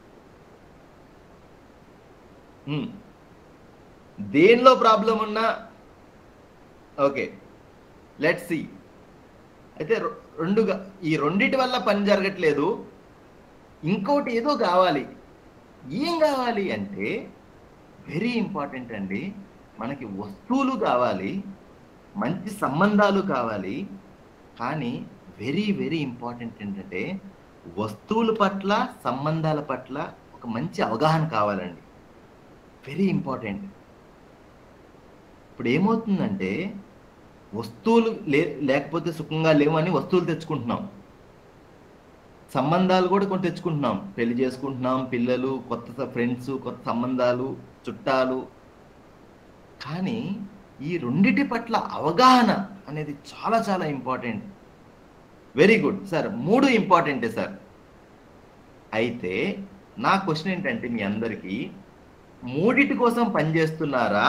దేనిలో ప్రాబ్లం ఉన్నా ఓకే లెట్ సి అయితే రెండుగా ఈ రెండిటి వల్ల పని జరగట్లేదు ఇంకోటి ఏదో కావాలి ఏం కావాలి అంటే వెరీ ఇంపార్టెంట్ అండి మనకి వస్తువులు కావాలి మంచి సంబంధాలు కావాలి కానీ వెరీ వెరీ ఇంపార్టెంట్ ఏంటంటే వస్తువుల పట్ల సంబంధాల పట్ల ఒక మంచి అవగాహన కావాలండి వెరీ ఇంపార్టెంట్ ఇప్పుడు ఏమవుతుందంటే వస్తువులు లే లేకపోతే సుఖంగా లేవని వస్తువులు తెచ్చుకుంటున్నాం సంబంధాలు కూడా కొన్ని తెచ్చుకుంటున్నాం పెళ్లి చేసుకుంటున్నాం పిల్లలు కొత్త ఫ్రెండ్స్ కొత్త సంబంధాలు చుట్టాలు కానీ ఈ రెండిటి పట్ల అవగాహన అనేది చాలా చాలా ఇంపార్టెంట్ వెరీ గుడ్ సార్ మూడు ఇంపార్టెంటే సార్ అయితే నా క్వశ్చన్ ఏంటంటే మీ అందరికీ మూడిటి కోసం పనిచేస్తున్నారా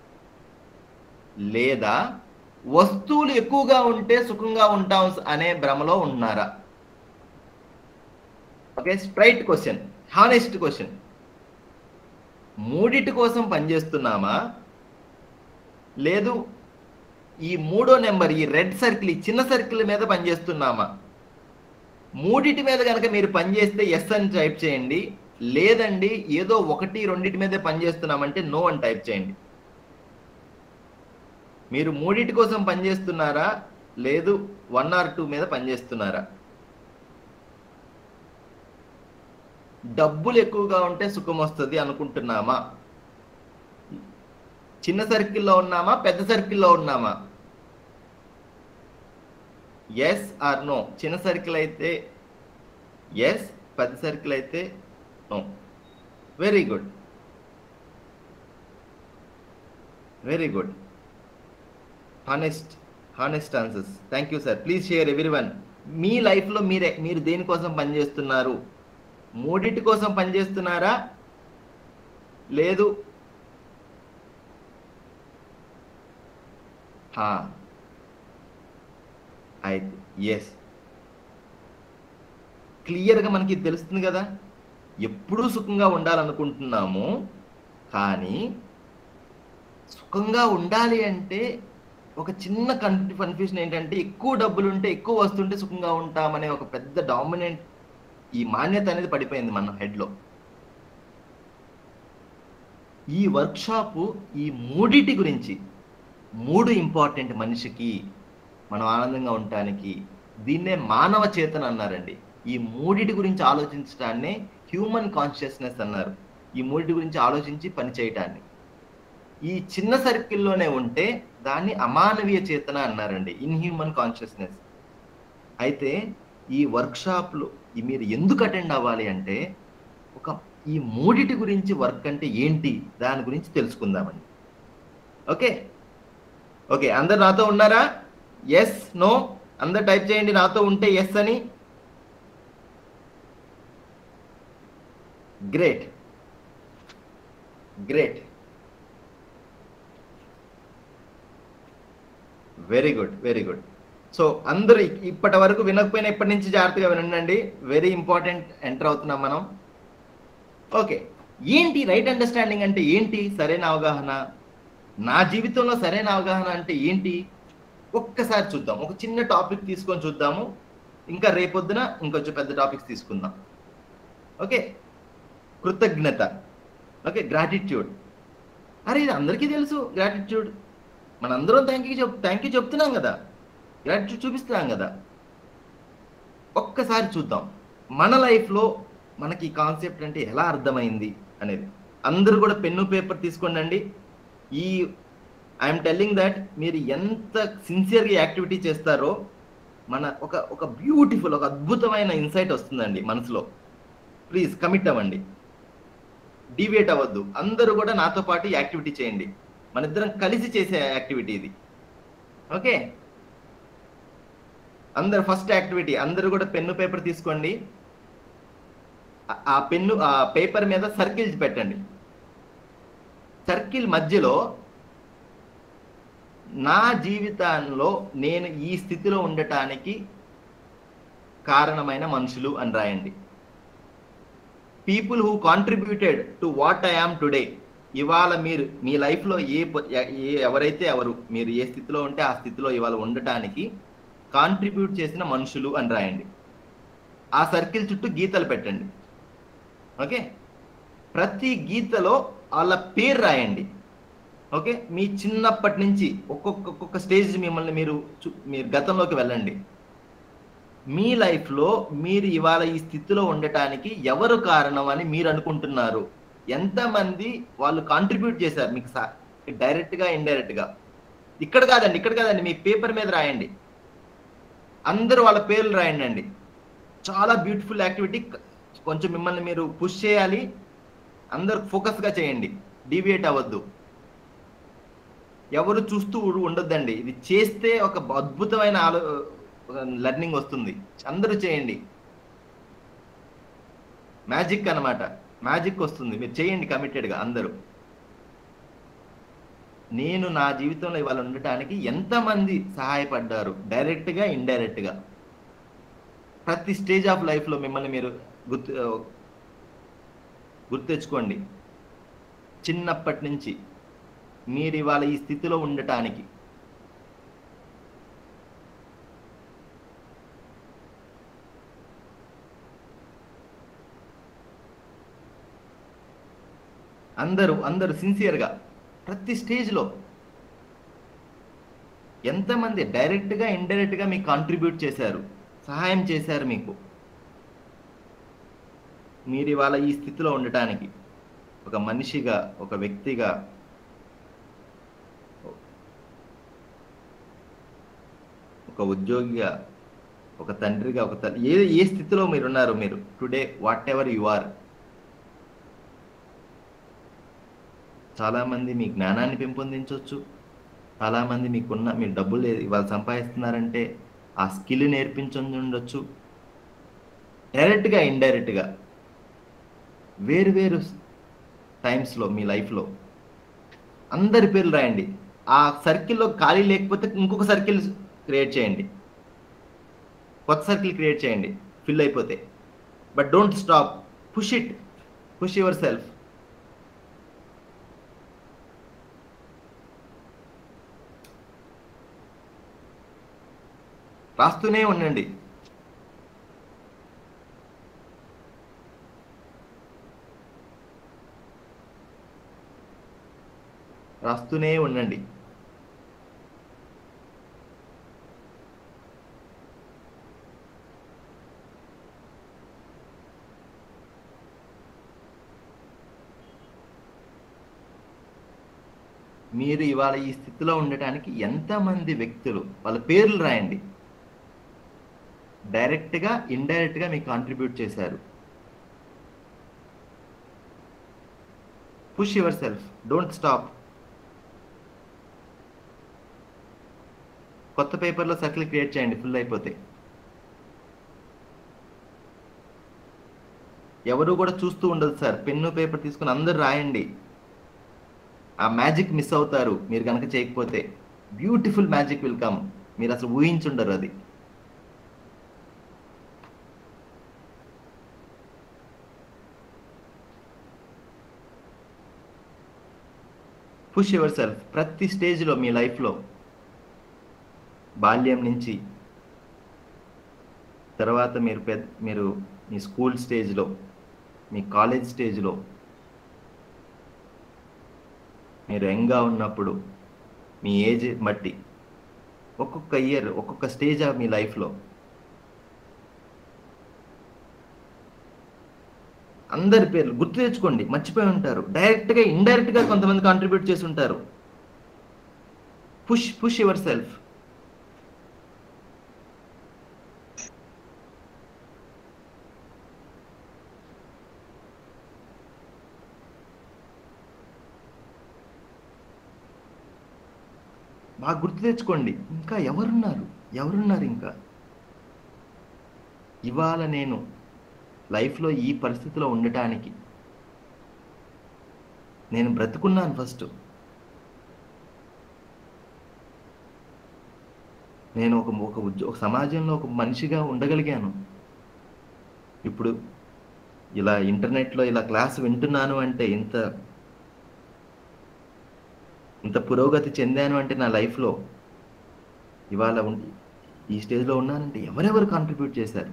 లేదా వస్తువులు ఎక్కువగా ఉంటే సుఖంగా ఉంటాం అనే భ్రమలో ఉన్నారా okay straight question honest question మూడిటి కోసం పనిచేస్తున్నామా లేదు ఈ మూడో నెంబర్ ఈ రెడ్ సర్కిల్ ఈ చిన్న సర్కిల్ మీద పనిచేస్తున్నామా మూడిటి మీద కనుక మీరు పనిచేస్తే ఎస్ అని టైప్ చేయండి లేదండి ఏదో ఒకటి రెండిటి మీదే పనిచేస్తున్నామంటే నో అని టైప్ చేయండి మీరు మూడిటి కోసం పనిచేస్తున్నారా లేదు వన్ ఆర్ టూ మీద పనిచేస్తున్నారా డబ్బులు ఎక్కువగా ఉంటే సుఖం వస్తుంది అనుకుంటున్నామా చిన్న సర్కిల్లో ఉన్నామా పెద్ద సర్కిల్లో ఉన్నామా ఎస్ ఆర్ నో చిన్న సర్కిల్ అయితే ఎస్ పెద్ద సర్కిల్ అయితే no very good very good honest honest answers thank you sir please share everyone మీ లైఫ్లో మీరే మీరు దేనికోసం పనిచేస్తున్నారు మూడింటి కోసం పనిచేస్తున్నారా లేదు అయితే ఎస్ క్లియర్గా మనకి తెలుస్తుంది కదా ఎప్పుడూ సుఖంగా ఉండాలనుకుంటున్నాము కానీ సుఖంగా ఉండాలి అంటే ఒక చిన్న కన్ఫ్యూజన్ ఏంటంటే ఎక్కువ డబ్బులు ఉంటే ఎక్కువ వస్తుంటే సుఖంగా ఉంటామనే ఒక పెద్ద డామినెంట్ ఈ మాన్యత అనేది పడిపోయింది మన హెడ్లో ఈ వర్క్షాపు ఈ మూడిటి గురించి మూడు ఇంపార్టెంట్ మనిషికి మనం ఆనందంగా ఉండటానికి దీన్నే మానవ చేతన అన్నారండి ఈ మూడిటి గురించి ఆలోచించడాన్నే హ్యూమన్ కాన్షియస్నెస్ అన్నారు ఈ మూడింటి గురించి ఆలోచించి పని చేయటాన్ని ఈ చిన్న సర్కిల్లోనే ఉంటే దాన్ని అమానవీయ చేతన అన్నారండి ఇన్హ్యూమన్ కాన్షియస్నెస్ అయితే ఈ వర్క్షాప్లు ఈ మీరు ఎందుకు అటెండ్ అవ్వాలి అంటే ఒక ఈ మూడిటి గురించి వర్క్ అంటే ఏంటి దాని గురించి తెలుసుకుందామండి ఓకే ఓకే అందరు నాతో ఉన్నారా ఎస్ నో అందరు టైప్ చేయండి నాతో ఉంటే ఎస్ అని great great very good very good so అందరూ ఇ- ఇప్పటి వరకు వినకపోయినా ఇప్పటి నుంచి జాగ్రత్తగా వినండి వెరీ ఇంపార్టెంట్ ఎంటర్ అవుతున్నాం మనం ఓకే ఏంటి రైట్ అండర్స్టాండింగ్ అంటే ఏంటి సరైన అవగాహన నా జీవితంలో సరైన అవగాహన అంటే ఏంటి ఒక్కసారి చూద్దాం ఒక చిన్న టాపిక్ తీసుకొని చూద్దాము ఇంకా రేపొద్దున ఇంకొంచెం పెద్ద టాపిక్స్ తీసుకుందాం ఓకే కృతజ్ఞత ఓకే గ్రాటిట్యూడ్ అరే ఇది అందరికీ తెలుసు గ్రాటిట్యూడ్ మనందరం థ్యాంక్ యూ చెప్ థ్యాంక్ యూ చెప్తున్నాం కదా గ్రాటిట్యూడ్ చూపిస్తున్నాం కదా ఒక్కసారి చూద్దాం మన లైఫ్లో మనకి ఈ కాన్సెప్ట్ అంటే ఎలా అర్థమైంది అనేది అందరూ కూడా పెన్ను పేపర్ తీసుకోండి అండి ఈ ఐఎమ్ టెల్లింగ్ దట్ మీరు ఎంత సిన్సియర్గా యాక్టివిటీ చేస్తారో మన ఒక ఒక బ్యూటిఫుల్ ఒక అద్భుతమైన ఇన్సైట్ వస్తుందండి మనసులో ప్లీజ్ కమిట్ అవ్వండి డివియేట్ అవ్వద్దు అందరూ కూడా నాతో పాటు ఈ యాక్టివిటీ చేయండి మన ఇద్దరం కలిసి చేసే యాక్టివిటీ ఇది ఓకే అందరు ఫస్ట్ యాక్టివిటీ అందరూ కూడా పెన్ను పేపర్ తీసుకోండి ఆ- ఆ పెన్ను ఆ పేపర్ మీద సర్కిల్స్ పెట్టండి సర్కిల్ మధ్యలో నా జీవితంలో నేను ఈ స్థితిలో ఉండటానికి కారణమైన మనుషులు అని రాయండి people who contributed to what I am today ఇవాళ మీరు మీ లైఫ్లో ఏ పొ- ఎ- ఏ ఎవరైతే ఎవరు మీరు ఏ స్థితిలో ఉంటే ఆ స్థితిలో ఇవాళ ఉండటానికి కాంట్రిబ్యూట్ చేసిన మనుషులు అని రాయండి ఆ సర్కిల్ చుట్టూ గీతలు పెట్టండి ఓకే ప్రతి గీతలో వాళ్ళ పేరు రాయండి ఓకే మీ చిన్నప్పటి నుంచి ఒక్కొక్క ఒక్కొక్క స్టేజ్ మిమ్మల్ని మీరు చు- మీరు గతంలోకి వెళ్ళండి మీ లైఫ్లో మీరు ఇవాళ ఈ స్థితిలో ఉండటానికి ఎవరు కారణం అని మీరు అనుకుంటున్నారు ఎంతమంది వాళ్ళు కాంట్రిబ్యూట్ చేశారు మీకు సా డైరెక్ట్గా ఇండైరెక్ట్గా ఇక్కడ కాదండి ఇక్కడ కాదండి మీ పేపర్ మీద రాయండి అందరూ వాళ్ళ పేర్లు రాయండి అండి చాలా బ్యూటిఫుల్ యాక్టివిటీ కొంచెం మిమ్మల్ని మీరు పుష్ చేయాలి అందరు ఫోకస్గా చేయండి డీవియేట్ అవ్వద్దు ఎవరు చూస్తూ ఉ- ఉండొద్దండి ఇది చేస్తే ఒక అద్భుతమైన ఆలో లెర్నింగ్ వస్తుంది అందరూ చేయండి మ్యాజిక్ అన్నమాట మ్యాజిక్ వస్తుంది మీరు చేయండి కమిటెడ్గా అందరూ నేను నా జీవితంలో ఇవాళ ఉండటానికి ఎంతమంది సహాయపడ్డారు డైరెక్ట్గా ఇండైరెక్ట్గా ప్రతి స్టేజ్ ఆఫ్ లైఫ్లో మిమ్మల్ని మీరు గుర్తు గుర్తెచ్చుకోండి చిన్నప్పటి నుంచి మీరు ఇవాళ ఈ స్థితిలో ఉండటానికి అందరూ అందరూ సిన్సియర్గా ప్రతి స్టేజ్లో ఎంతమంది డైరెక్ట్గా ఇండైరెక్ట్గా మీకు కాంట్రిబ్యూట్ చేశారు సహాయం చేశారు మీకు మీరు ఇవాళ ఈ స్థితిలో ఉండటానికి ఒక మనిషిగా ఒక వ్యక్తిగా ఒక ఉద్యోగిగా ఒక తండ్రిగా ఒక తల్లి ఏ ఏ స్థితిలో మీరు ఉన్నారు మీరు today whatever you are చాలామంది మీ జ్ఞానాన్ని పెంపొందించవచ్చు చాలామంది మీకున్న మీరు డబ్బులు ఏ- ఇవాళ సంపాదిస్తున్నారంటే ఆ స్కిల్ నేర్పించి ఉండొచ్చు డైరెక్ట్గా ఇండైరెక్ట్గా వేరు వేరు టైమ్స్లో మీ లైఫ్లో అందరి పేర్లు రాయండి ఆ సర్కిల్లో ఖాళీ లేకపోతే ఇంకొక సర్కిల్ క్రియేట్ చేయండి కొత్త సర్కిల్ క్రియేట్ చేయండి ఫిల్ అయిపోతే but don't stop push it push yourself రాస్తూనే ఉండండి రాస్తూనే ఉండండి మీరు ఇవాళ ఈ స్థితిలో ఉండటానికి ఎంతమంది వ్యక్తులు వాళ్ళ పేర్లు రాయండి డైరెక్ట్గా ఇండైరెక్ట్గా మీకు కాంట్రిబ్యూట్ చేశారు push yourself don't stop కొత్త పేపర్లో సర్కిల్ క్రియేట్ చేయండి ఫుల్ అయిపోతే ఎవరు కూడా చూస్తూ ఉండదు సార్ పెన్ను పేపర్ తీసుకుని అందరు రాయండి ఆ మ్యాజిక్ మిస్ అవుతారు మీరు కనుక చేయకపోతే బ్యూటిఫుల్ మ్యాజిక్ విల్ కమ్ మీరు అసలు ఊహించుండరు అది పుష్ యువర్ సెల్ఫ్ ప్రతి స్టేజ్లో మీ లైఫ్లో బాల్యం నుంచి తర్వాత మీరు పెద్ద మీరు మీ స్కూల్ స్టేజ్లో మీ కాలేజ్ స్టేజ్లో మీరు యంగ్గా ఉన్నప్పుడు మీ ఏజ్ బట్టి ఒక్కొక్క ఇయర్ ఒక్కొక్క స్టేజ్ ఆఫ్ మీ లైఫ్లో అందరి పేర్లు గుర్తు తెచ్చుకోండి మర్చిపోయి ఉంటారు డైరెక్ట్గా ఇండైరెక్ట్గా కొంతమంది కాంట్రిబ్యూట్ చేసి ఉంటారు పుష్ పుష్ యువర్ సెల్ఫ్ బాగా గుర్తు తెచ్చుకోండి ఇంకా ఎవరున్నారు ఎవరున్నారు ఇంకా ఇవాళ నేను లైఫ్లో ఈ పరిస్థితిలో ఉండటానికి నేను బ్రతుకున్నాను ఫస్ట్ నేను ఒక ఒక ఉద్యో ఒక సమాజంలో ఒక మనిషిగా ఉండగలిగాను ఇప్పుడు ఇలా ఇంటర్నెట్లో ఇలా క్లాస్ వింటున్నాను అంటే ఇంత ఇంత పురోగతి చెందాను అంటే నా లైఫ్లో ఇవాళ ఉం- ఈ స్టేజ్లో ఉన్నానంటే ఎవరెవరు కాంట్రిబ్యూట్ చేశారు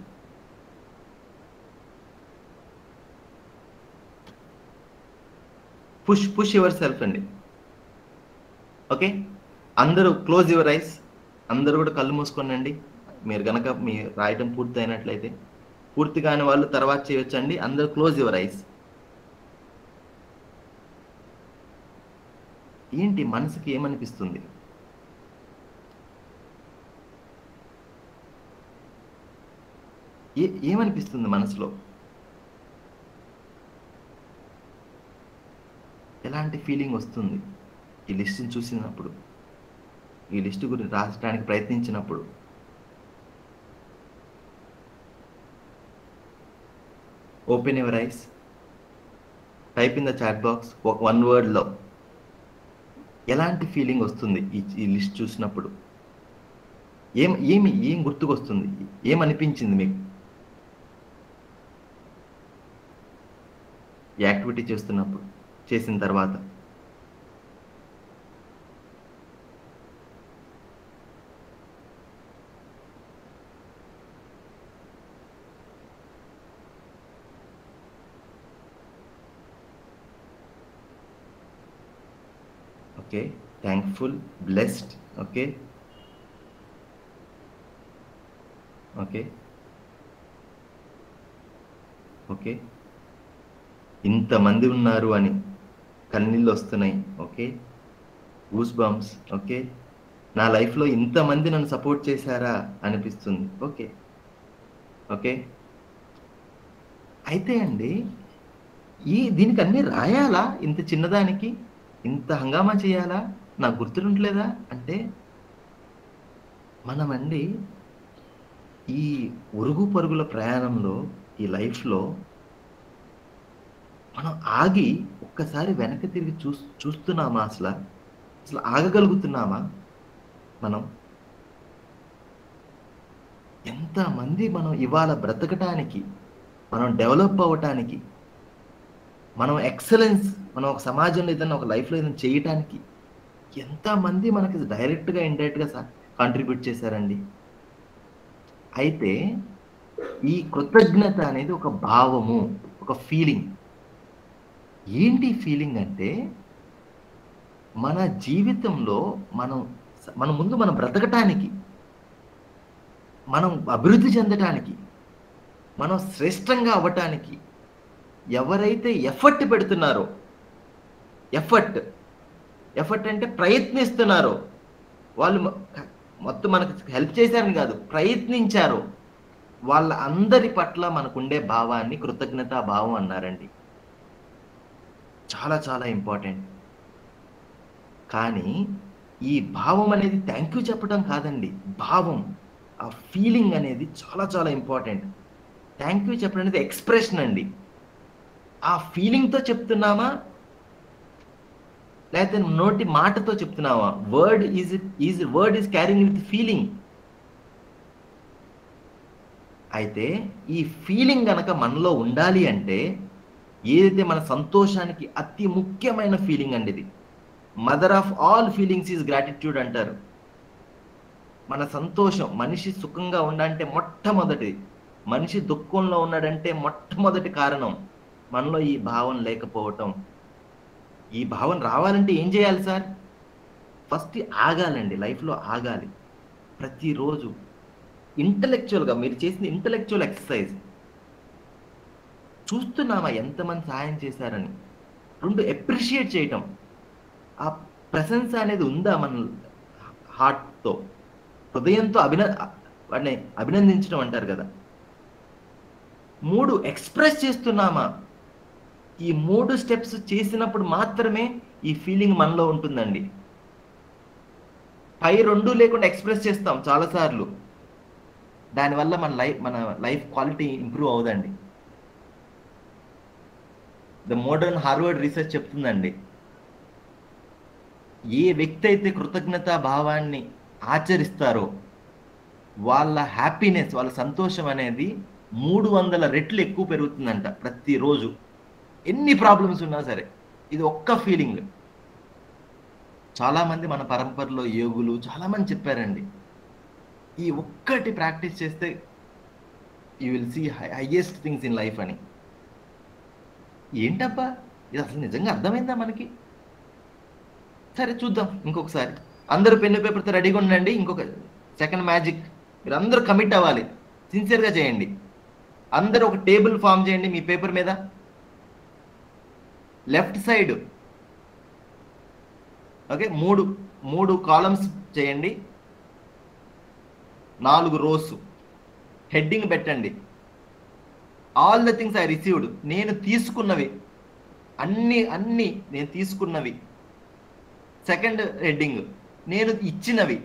పుష్ పుష్ యువర్ సెల్ఫ్ అండి ఓకే అందరూ క్లోజ్ యువర్ ఐస్ అందరూ కూడా కళ్ళు మూసుకోనండి మీరు గనక మీ రాయటం పూర్తి అయినట్లయితే పూర్తి కాని వాళ్ళు తర్వాత చేయొచ్చండి అందరూ క్లోజ్ యువర్ ఐస్ ఏంటి మనసుకి ఏమనిపిస్తుంది ఏ ఏమనిపిస్తుంది మనసులో ఎలాంటి ఫీలింగ్ వస్తుంది ఈ లిస్ట్ని చూసినప్పుడు ఈ లిస్ట్ గురించి రాసడానికి ప్రయత్నించినప్పుడు open your eyes type in the chat box one వర్డ్లో ఎలాంటి ఫీలింగ్ వస్తుంది ఈ ఈ లిస్ట్ చూసినప్పుడు ఏం ఏమి ఏం గుర్తుకొస్తుంది ఏమనిపించింది మీకు ఈ యాక్టివిటీ చేస్తున్నప్పుడు చేసిన తర్వాత okay thankful blessed okay okay okay ఇంతమంది ఉన్నారు అని కన్నీళ్ళు వస్తున్నాయి ఓకే గూస్ బంప్స్ ఓకే నా లైఫ్లో ఇంతమంది నన్ను సపోర్ట్ చేశారా అనిపిస్తుంది ఓకే ఓకే అయితే అండి ఈ దీనికి అన్ని రాయాలా ఇంత చిన్నదానికి ఇంత హంగామా చేయాలా నాకు గుర్తుండట్లేదా అంటే మనమండి ఈ ఉరుగు పరుగుల ప్రయాణంలో ఈ లైఫ్లో మనం ఆగి ఒక్కసారి వెనక్కి తిరిగి చూ చూస్తున్నామా అసలు అసలు ఆగగలుగుతున్నామా మనం ఎంతమంది మనం ఇవాళ బ్రతకటానికి మనం డెవలప్ అవ్వటానికి మనం ఎక్సలెన్స్ మనం ఒక సమాజంలో ఏదైనా ఒక లైఫ్లో ఏదైనా చేయటానికి ఎంతమంది మనకి డైరెక్ట్గా ఇండైరెక్ట్గా కాంట్రిబ్యూట్ చేశారండి అయితే ఈ కృతజ్ఞత అనేది ఒక భావము ఒక ఫీలింగ్ ఏంటి ఫీలింగ్ అంటే మన జీవితంలో మనం మన ముందు మనం బ్రతకటానికి మనం అభివృద్ధి చెందటానికి మనం శ్రేష్టంగా అవ్వటానికి ఎవరైతే ఎఫర్ట్ పెడుతున్నారో ఎఫర్ట్ ఎఫర్ట్ అంటే ప్రయత్నిస్తున్నారు వాళ్ళు మొ- మొత్తం మనకు హెల్ప్ చేశారని కాదు ప్రయత్నించారు వాళ్ళ అందరి పట్ల మనకుండే భావాన్ని కృతజ్ఞతా భావం అన్నారండి చాలా చాలా ఇంపార్టెంట్ కానీ ఈ భావం అనేది థ్యాంక్ యూ చెప్పడం కాదండి భావం ఆ ఫీలింగ్ అనేది చాలా చాలా ఇంపార్టెంట్ థ్యాంక్ యూ చెప్పడం అనేది ఎక్స్ప్రెషన్ అండి ఆ ఫీలింగ్తో చెప్తున్నామా లేకపోతే నోటి మాటతో చెప్తున్నావా word is is word is carrying with feeling అయితే ఈ ఫీలింగ్ గనక మనలో ఉండాలి అంటే ఏదైతే మన సంతోషానికి అతి ముఖ్యమైన ఫీలింగ్ అండి ఇది mother of all feelings is gratitude అంటారు మన సంతోషం మనిషి సుఖంగా ఉండంటే మొట్టమొదటి మనిషి దుఃఖంలో ఉన్నాడంటే మొట్టమొదటి కారణం మనలో ఈ భావం లేకపోవటం ఈ భావన రావాలంటే ఏం చేయాలి సార్ ఫస్ట్ ఆగాలండి లైఫ్లో ఆగాలి ప్రతిరోజు ఇంటలెక్చువల్గా మీరు చేసిన ఇంటలెక్చువల్ ఎక్సర్సైజ్ చూస్తున్నామా ఎంతమంది సహాయం చేశారని రెండు ఎప్రిషియేట్ చేయటం ఆ ప్రశంస అనేది ఉందా మన హార్ట్తో హృదయంతో అభిన వాడిని అభినందించడం అంటారు కదా మూడు ఎక్స్ప్రెస్ చేస్తున్నామా ఈ మూడు స్టెప్స్ చేసినప్పుడు మాత్రమే ఈ ఫీలింగ్ మనలో ఉంటుందండి పై రెండు లేకుండా ఎక్స్ప్రెస్ చేస్తాం చాలాసార్లు దానివల్ల మన లైఫ్ మన లైఫ్ క్వాలిటీ ఇంప్రూవ్ అవుదండి ద మోడర్న్ హార్వర్డ్ రీసెర్చ్ చెప్తుందండి ఏ వ్యక్తి అయితే కృతజ్ఞతా భావాన్ని ఆచరిస్తారో వాళ్ళ హ్యాపీనెస్ వాళ్ళ సంతోషం అనేది మూడు వందల రెట్లు ఎక్కువ పెరుగుతుందంట ప్రతిరోజు ఎన్ని ప్రాబ్లమ్స్ ఉన్నా సరే ఇది ఒక్క ఫీలింగ్ చాలామంది మన పరంపరలో యోగులు చాలామంది చెప్పారండి ఈ ఒక్కటి ప్రాక్టీస్ చేస్తే you will see highest things in life అని ఏంటబ్బా ఇది అసలు నిజంగా అర్థమైందా మనకి సరే చూద్దాం ఇంకొకసారి అందరూ పెన్ను పేపర్తో రెడీగా ఉండండి ఇంకొక సెకండ్ మ్యాజిక్ మీరు అందరూ కమిట్ అవ్వాలి సిన్సియర్గా చేయండి అందరూ ఒక టేబుల్ ఫామ్ చేయండి మీ పేపర్ మీద లెఫ్ట్ సైడ్ ఓకే మూడు మూడు కాలమ్స్ చేయండి నాలుగు రోస్ హెడ్డింగ్ పెట్టండి all the things I received నేను తీసుకున్నవి అన్ని అన్ని నేను తీసుకున్నవి సెకండ్ హెడ్డింగ్ నేను ఇచ్చినవి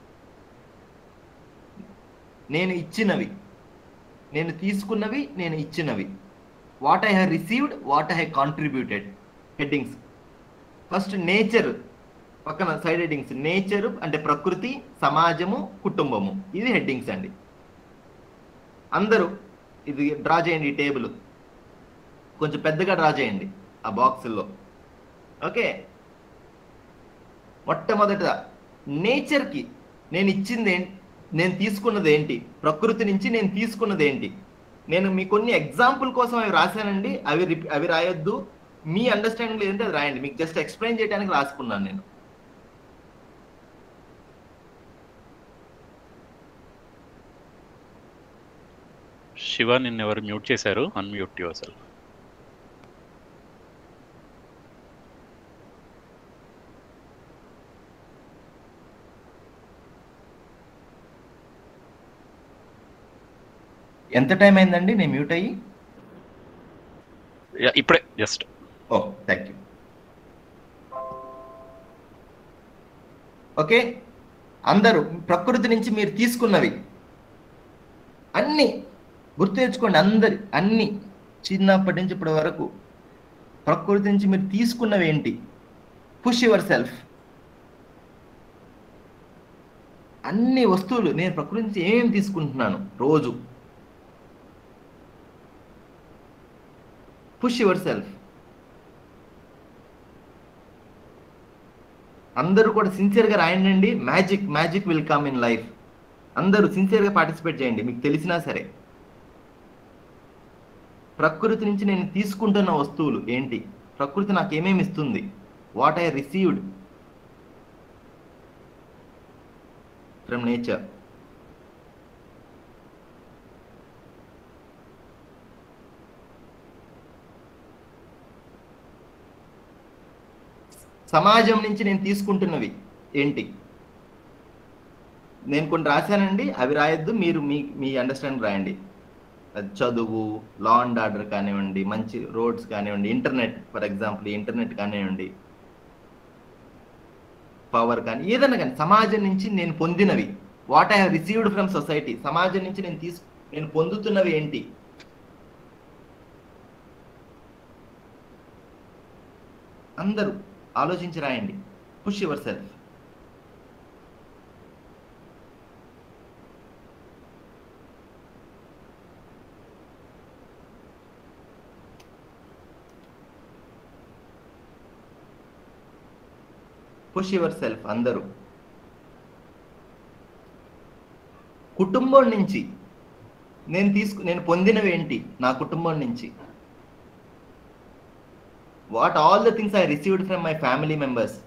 నేను ఇచ్చినవి నేను తీసుకున్నవి నేను ఇచ్చినవి what I have received what I have contributed headings first nature పక్కన సైడ్ హెడ్డింగ్స్ నేచర్ అంటే ప్రకృతి సమాజము కుటుంబము ఇది హెడ్డింగ్స్ అండి అందరూ ఇది డ్రా చేయండి ఈ టేబుల్ కొంచెం పెద్దగా డ్రా చేయండి ఆ బాక్సుల్లో ఓకే మొట్టమొదట నేచర్కి నేను ఇచ్చింది ఏంటి నేను తీసుకున్నది ఏంటి ప్రకృతి నుంచి నేను తీసుకున్నది ఏంటి నేను మీ కొన్ని ఎగ్జాంపుల్ కోసం అవి రాశానండి అవి రిపీ- అవి రాయొద్దు మీ అండర్స్టాండింగ్ లేదంటే అది రాయండి మీకు జస్ట్ ఎక్స్ప్లెయిన్ చేయడానికి రాసుకున్నాను నేను శివ నిన్ను ఎవరు మ్యూట్ చేశారు అన్మ్యూట్ యువర్ సెల్ఫ్ ఎంత టైం అయిందండి నేను మ్యూట్ అయ్యి ఇప్పుడే just oh thank you okay అందరూ ప్రకృతి నుంచి మీరు తీసుకున్నవి అన్ని గుర్తు తెచ్చుకోండి అందరి అన్ని చిన్నప్పటి నుంచి ఇప్పటి వరకు ప్రకృతి నుంచి మీరు తీసుకున్నవి ఏంటి పుష్ యువర్ సెల్ఫ్ అన్ని వస్తువులు నేను ప్రకృతి నుంచి ఏమేమి తీసుకుంటున్నాను రోజు పుష్ యువర్ సెల్ఫ్ అందరూ కూడా సిన్సియర్గా రాయండి magic magic will come in life అందరూ సిన్సియర్గా పార్టిసిపేట్ చేయండి మీకు తెలిసినా సరే ప్రకృతి నుంచి నేను తీసుకుంటున్న వస్తువులు ఏంటి ప్రకృతి నాకు ఏమేమి ఇస్తుంది what I received from nature సమాజం నుంచి నేను తీసుకుంటున్నవి ఏంటి నేను కొన్ని రాశానండి అవి రాయొద్దు మీరు మీ మీ అండర్స్టాండింగ్ రాయండి అది చదువు లా అండ్ ఆర్డర్ కానివ్వండి మంచి రోడ్స్ కానివ్వండి ఇంటర్నెట్ ఫర్ ఎగ్జాంపుల్ ఇంటర్నెట్ కానివ్వండి పవర్ కానీ ఏదైనా కానీ సమాజం నుంచి నేను పొందినవి what I have received from society సమాజం నుంచి నేను తీసు నేను పొందుతున్నవి ఏంటి అందరూ ఆలోచించి రాయండి push yourself push yourself అందరూ కుటుంబం నుంచి నేను తీసుకు నేను పొందినవి ఏంటి నా కుటుంబం నుంచి what all the things I received from my family members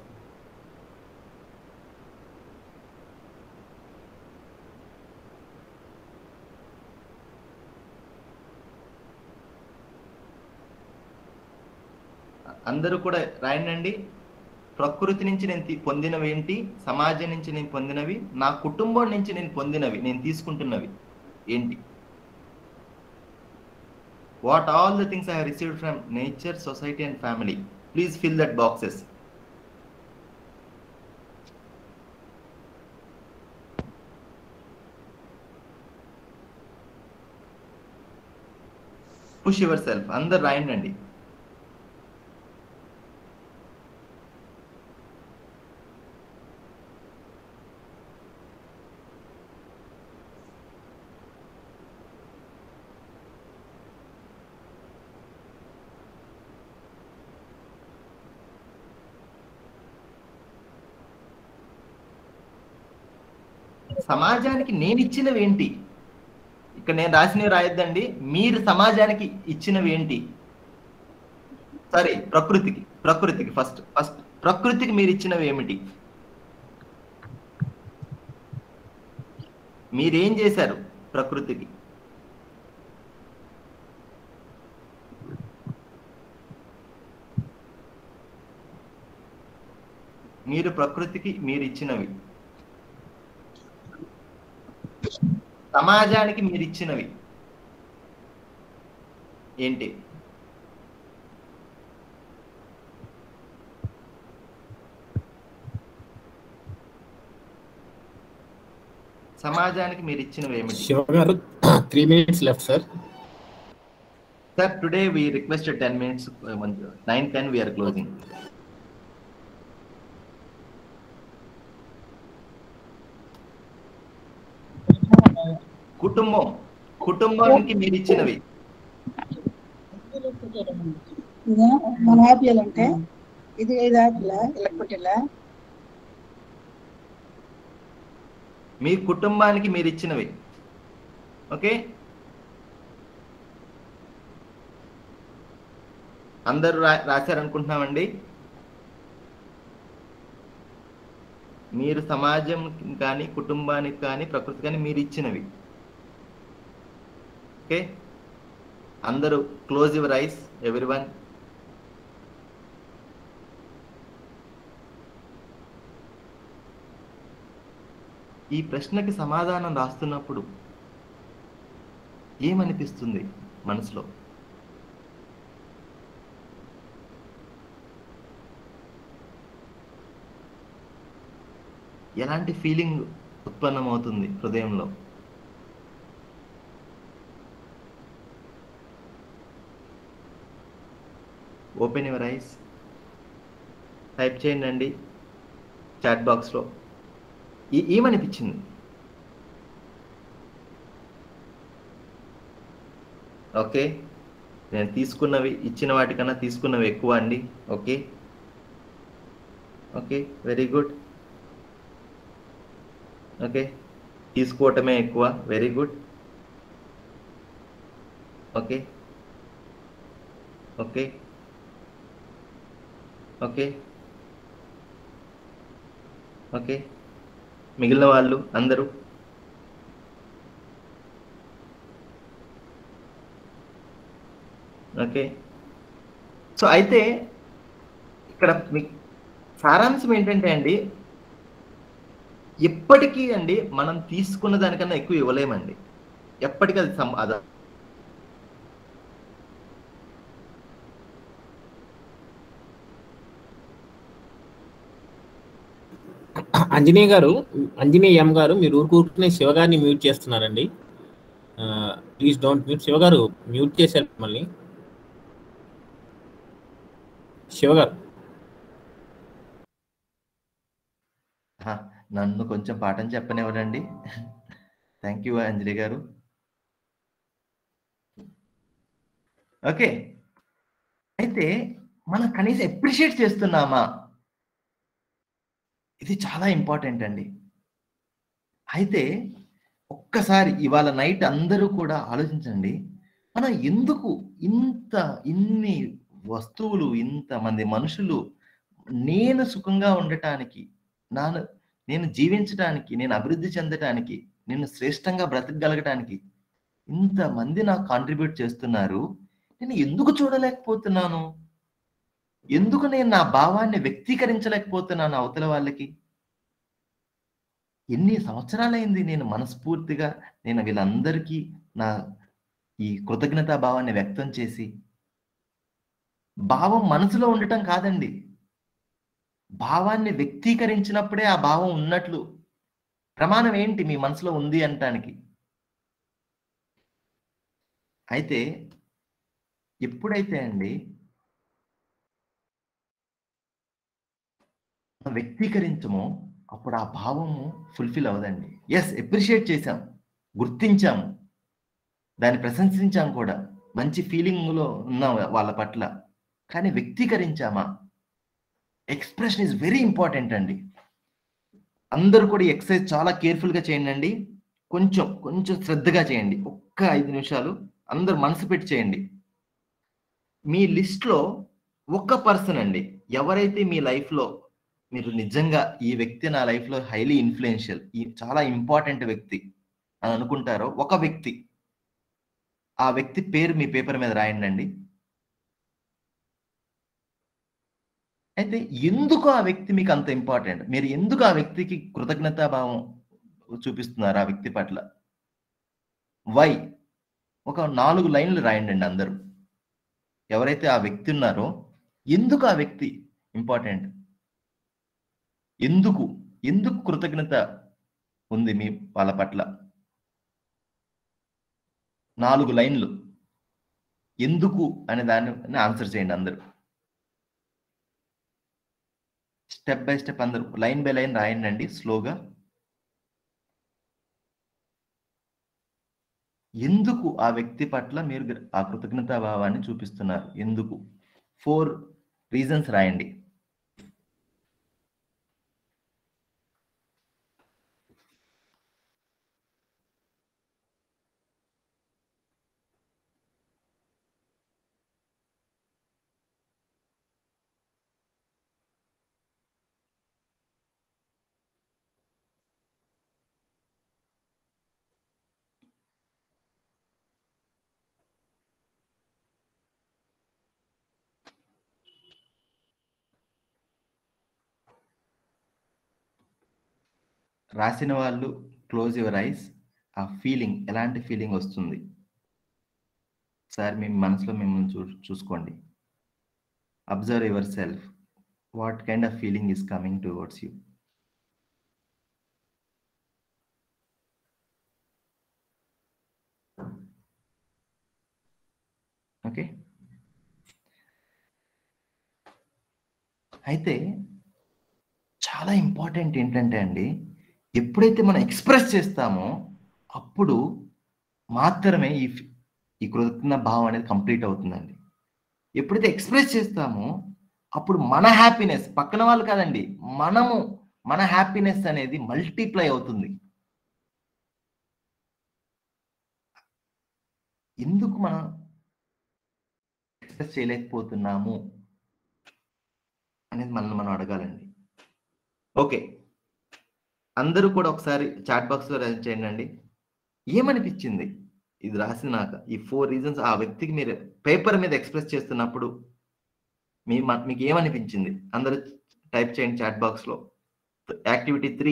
అందరూ కూడా రాయండి ప్రకృతి నుంచి నేను తీ- పొందినవి ఏంటి సమాజం నుంచి నేను పొందినవి నా కుటుంబం నుంచి నేను పొందినవి నేను తీసుకుంటున్నవి ఏంటి what all the things I have received from nature society and family please fill that boxes push yourself అందరు రాయండి సమాజానికి నేను ఇచ్చినవి ఏంటి ఇక్కడ నేను రాసినవి రాయొద్దండి మీరు సమాజానికి ఇచ్చినవి ఏంటి సారీ ప్రకృతికి ప్రకృతికి ఫస్ట్ ఫస్ట్ ప్రకృతికి మీరు ఇచ్చినవి ఏమిటి మీరేం చేశారు ప్రకృతికి మీరు ప్రకృతికి మీరు ఇచ్చినవి సమాజానికి మీరు ఇచ్చినవి ఏంటి సమాజానికి మీరు ఇచ్చినవి ఏమిటి Shiva garu three minutes left sir sir today we requested ten minutes nine ten we're closing కుటుంబం కుటుంబానికి మీరు ఇచ్చినవి ఇదా మన యాపిల్ అంటే ఇది ఐదు యాపిల్ ఇలా పెట్టిలా మీ కుటుంబానికి మీరు ఇచ్చినవి ఓకే అందరూ రా రాశారనుకుంటున్నామండి మీరు సమాజం కానీ కుటుంబానికి కానీ ప్రకృతి కానీ మీరు ఇచ్చినవి ఓకే అందరూ close your eyes everyone ఈ ప్రశ్నకి సమాధానం రాస్తున్నప్పుడు ఏమనిపిస్తుంది మనసులో ఎలాంటి ఫీలింగ్ ఉత్పన్నమవుతుంది హృదయంలో ఓపెన్ యువర్ ఐస్ టైప్ చేయండి అండి చాట్ బాక్స్లో ఈ- ఏమనిపించింది ఓకే నేను తీసుకున్నవి ఇచ్చిన వాటికన్నా తీసుకున్నవి ఎక్కువ అండి okay okay very good okay తీసుకోవటమే ఎక్కువ very good okay okay okay okay మిగిలిన వాళ్ళు అందరూ ఓకే సో అయితే ఇక్కడ మీ సారాంశం ఏంటంటే అండి ఎప్పటికీ అండి మనం తీసుకున్న దానికన్నా ఎక్కువ ఇవ్వలేమండి ఎప్పటికీ అది సం అద అంజనేయ గారు అంజనేయ ఎం గారు మీరు ఊరుకూరుకునే శివగారిని మ్యూట్ చేస్తున్నారండి ప్లీజ్ డోంట్ మ్యూట్ శివగారు మ్యూట్ చేశారు మళ్ళీ శివగారు హా, నన్ను కొంచెం పాఠం చెప్పనివ్వరండి థ్యాంక్ యూ అంజలి గారు ఓకే అయితే మనం కనీసం అప్రిషియేట్ చేస్తున్నామా ఇది చాలా ఇంపార్టెంట్ అండి అయితే ఒక్కసారి ఇవాళ నైట్ అందరూ కూడా ఆలోచించండి మనం ఎందుకు ఇంత ఇన్ని వస్తువులు ఇంతమంది మనుషులు నేను సుఖంగా ఉండటానికి నాను నేను జీవించడానికి నేను అభివృద్ధి చెందటానికి నేను శ్రేష్టంగా బ్రతకగలగటానికి ఇంతమంది నాకు కాంట్రిబ్యూట్ చేస్తున్నారు నేను ఎందుకు చూడలేకపోతున్నాను ఎందుకు నేను నా భావాన్ని వ్యక్తీకరించలేకపోతున్నాను అవతల వాళ్ళకి ఎన్ని సంవత్సరాలైంది నేను మనస్ఫూర్తిగా నేను వీళ్ళందరికీ నా ఈ కృతజ్ఞతా భావాన్ని వ్యక్తం చేసి భావం మనసులో ఉండటం కాదండి భావాన్ని వ్యక్తీకరించినప్పుడే ఆ భావం ఉన్నట్లు ప్రమాణం ఏంటి మీ మనసులో ఉంది అనటానికి అయితే ఎప్పుడైతే అండి మనం వ్యక్తీకరించమో అప్పుడు ఆ భావము ఫుల్ఫిల్ అవ్వదండి ఎస్ ఎప్రిషియేట్ చేశాం గుర్తించాము దాన్ని ప్రశంసించాం కూడా మంచి ఫీలింగ్లో ఉన్నాం వాళ్ళ పట్ల కానీ వ్యక్తీకరించామా ఎక్స్ప్రెషన్ ఇస్ వెరీ ఇంపార్టెంట్ అండి అందరూ కూడా ఈ ఎక్సర్సైజ్ చాలా కేర్ఫుల్గా చేయండి అండి కొంచెం కొంచెం శ్రద్ధగా చేయండి ఒక్క ఐదు నిమిషాలు అందరు మనసు పెట్టి చేయండి మీ లిస్ట్లో ఒక్క పర్సన్ అండి ఎవరైతే మీ లైఫ్లో మీరు నిజంగా ఈ వ్యక్తి నా లైఫ్లో హైలీ ఇన్ఫ్లుయెన్షియల్ ఈ చాలా ఇంపార్టెంట్ వ్యక్తి అని అనుకుంటారో ఒక వ్యక్తి ఆ వ్యక్తి పేరు మీ పేపర్ మీద రాయండి అండి అయితే ఎందుకు ఆ వ్యక్తి మీకు అంత ఇంపార్టెంట్ మీరు ఎందుకు ఆ వ్యక్తికి కృతజ్ఞతాభావం చూపిస్తున్నారు ఆ వ్యక్తి పట్ల వై ఒక నాలుగు లైన్లు రాయండి అండి అందరూ ఎవరైతే ఆ వ్యక్తి ఉన్నారో ఎందుకు ఆ వ్యక్తి ఇంపార్టెంట్ ఎందుకు ఎందుకు కృతజ్ఞత ఉంది మీ వాళ్ళ పట్ల నాలుగు లైన్లు ఎందుకు అనే దాన్ని ఆన్సర్ చేయండి అందరూ స్టెప్ బై స్టెప్ అందరూ లైన్ బై లైన్ రాయండి అండి స్లోగా ఎందుకు ఆ వ్యక్తి పట్ల మీరు గ్ర- ఆ కృతజ్ఞతా భావాన్ని చూపిస్తున్నారు ఎందుకు ఫోర్ రీజన్స్ రాయండి రాసిన వాళ్ళు క్లోజ్ యువర్ ఐస్ ఆ ఫీలింగ్ ఎలాంటి ఫీలింగ్ వస్తుంది సార్ మీ మనసులో మిమ్మల్ని చూ చూసుకోండి observe yourself what kind of feeling is coming towards you okay అయితే చాలా ఇంపార్టెంట్ ఏంటంటే అండి ఎప్పుడైతే మనం ఎక్స్ప్రెస్ చేస్తామో అప్పుడు మాత్రమే ఈ ఫి- ఈ కృతజ్ఞ భావం అనేది కంప్లీట్ అవుతుందండి ఎప్పుడైతే ఎక్స్ప్రెస్ చేస్తామో అప్పుడు మన హ్యాపీనెస్ పక్కన వాళ్ళు కాదండి మనము మన హ్యాపీనెస్ అనేది మల్టిప్లై అవుతుంది ఎందుకు మనం ఎక్స్ప్రెస్ చేయలేకపోతున్నాము అనేది మనల్ని మనం అడగాలండి ఓకే అందరూ కూడా ఒకసారి చాట్ బాక్స్లో రైజ్ చేయండి అండి ఏమనిపించింది ఇది రాసినాక ఈ ఫోర్ రీజన్స్ ఆ వ్యక్తికి మీరు పేపర్ మీద ఎక్స్ప్రెస్ చేస్తున్నప్పుడు మీ మ- మీకు ఏమనిపించింది అందరూ టైప్ చేయండి చాట్ బాక్స్లో activity three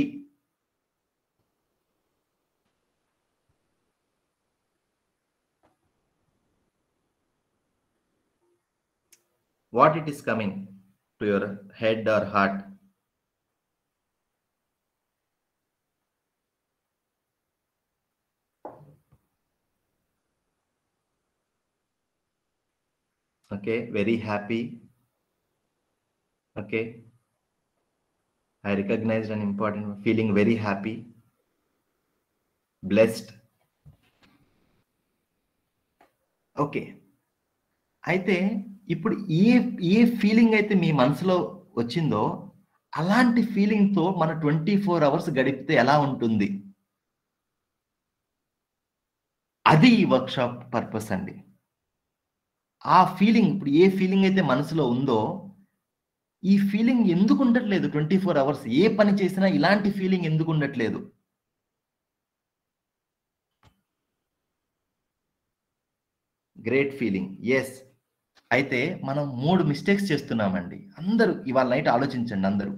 what it is coming to your head or heart okay very happy okay i recognized an important feeling very happy blessed okay అయితే ఇప్పుడు ఏ ఏ ఫీలింగ్ అయితే మీ మనసులో వచ్చిందో అలాంటి ఫీలింగ్తో మన ట్వంటీ ఫోర్ అవర్స్ గడిపితే ఎలా ఉంటుంది అది ఈ వర్క్షాప్ పర్పస్ అండి ఆ ఫీలింగ్ ఇప్పుడు ఏ ఫీలింగ్ అయితే మనసులో ఉందో ఈ ఫీలింగ్ ఎందుకు ఉండట్లేదు ట్వంటీ ఫోర్ అవర్స్ ఏ పని చేసినా ఇలాంటి ఫీలింగ్ ఎందుకు ఉండట్లేదు గ్రేట్ ఫీలింగ్ ఎస్ అయితే మనం మూడు మిస్టేక్స్ చేస్తున్నామండి అందరూ ఇవాళ నైట్ ఆలోచించండి అందరూ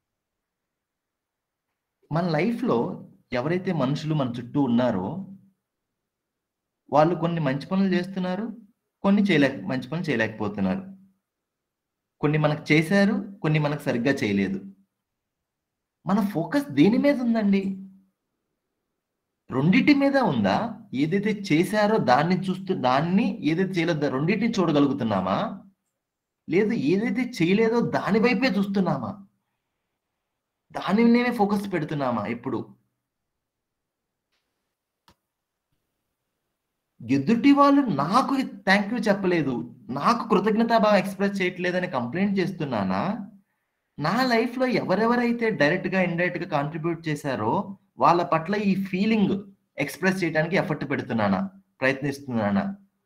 మన లైఫ్లో ఎవరైతే మనుషులు మన చుట్టూ ఉన్నారో వాళ్ళు కొన్ని మంచి పనులు చేస్తున్నారు కొన్ని చేయలేక మంచి పనులు చేయలేకపోతున్నారు కొన్ని మనకు చేశారు కొన్ని మనకు సరిగ్గా చేయలేదు మన ఫోకస్ దేని మీద ఉందండి రెండిటి మీద ఉందా ఏదైతే చేశారో దాన్ని చూస్తూ దాన్ని ఏదైతే చేయలేదో రెండింటిని చూడగలుగుతున్నామా లేదు ఏదైతే చేయలేదో దాని వైపే చూస్తున్నామా దాని మీదనే ఫోకస్ పెడుతున్నామా ఎప్పుడు ఎదుటి వాళ్ళు నాకు థ్యాంక్ యూ చెప్పలేదు నాకు కృతజ్ఞతాభావం ఎక్స్ప్రెస్ చేయట్లేదని కంప్లైంట్ చేస్తున్నానా నా లైఫ్లో ఎవరెవరైతే డైరెక్ట్గా ఇండైరెక్ట్గా కాంట్రిబ్యూట్ చేశారో వాళ్ళ పట్ల ఈ ఫీలింగ్ ఎక్స్ప్రెస్ చేయడానికి ఎఫర్ట్ పెడుతున్నానా ప్రయత్నిస్తున్నానా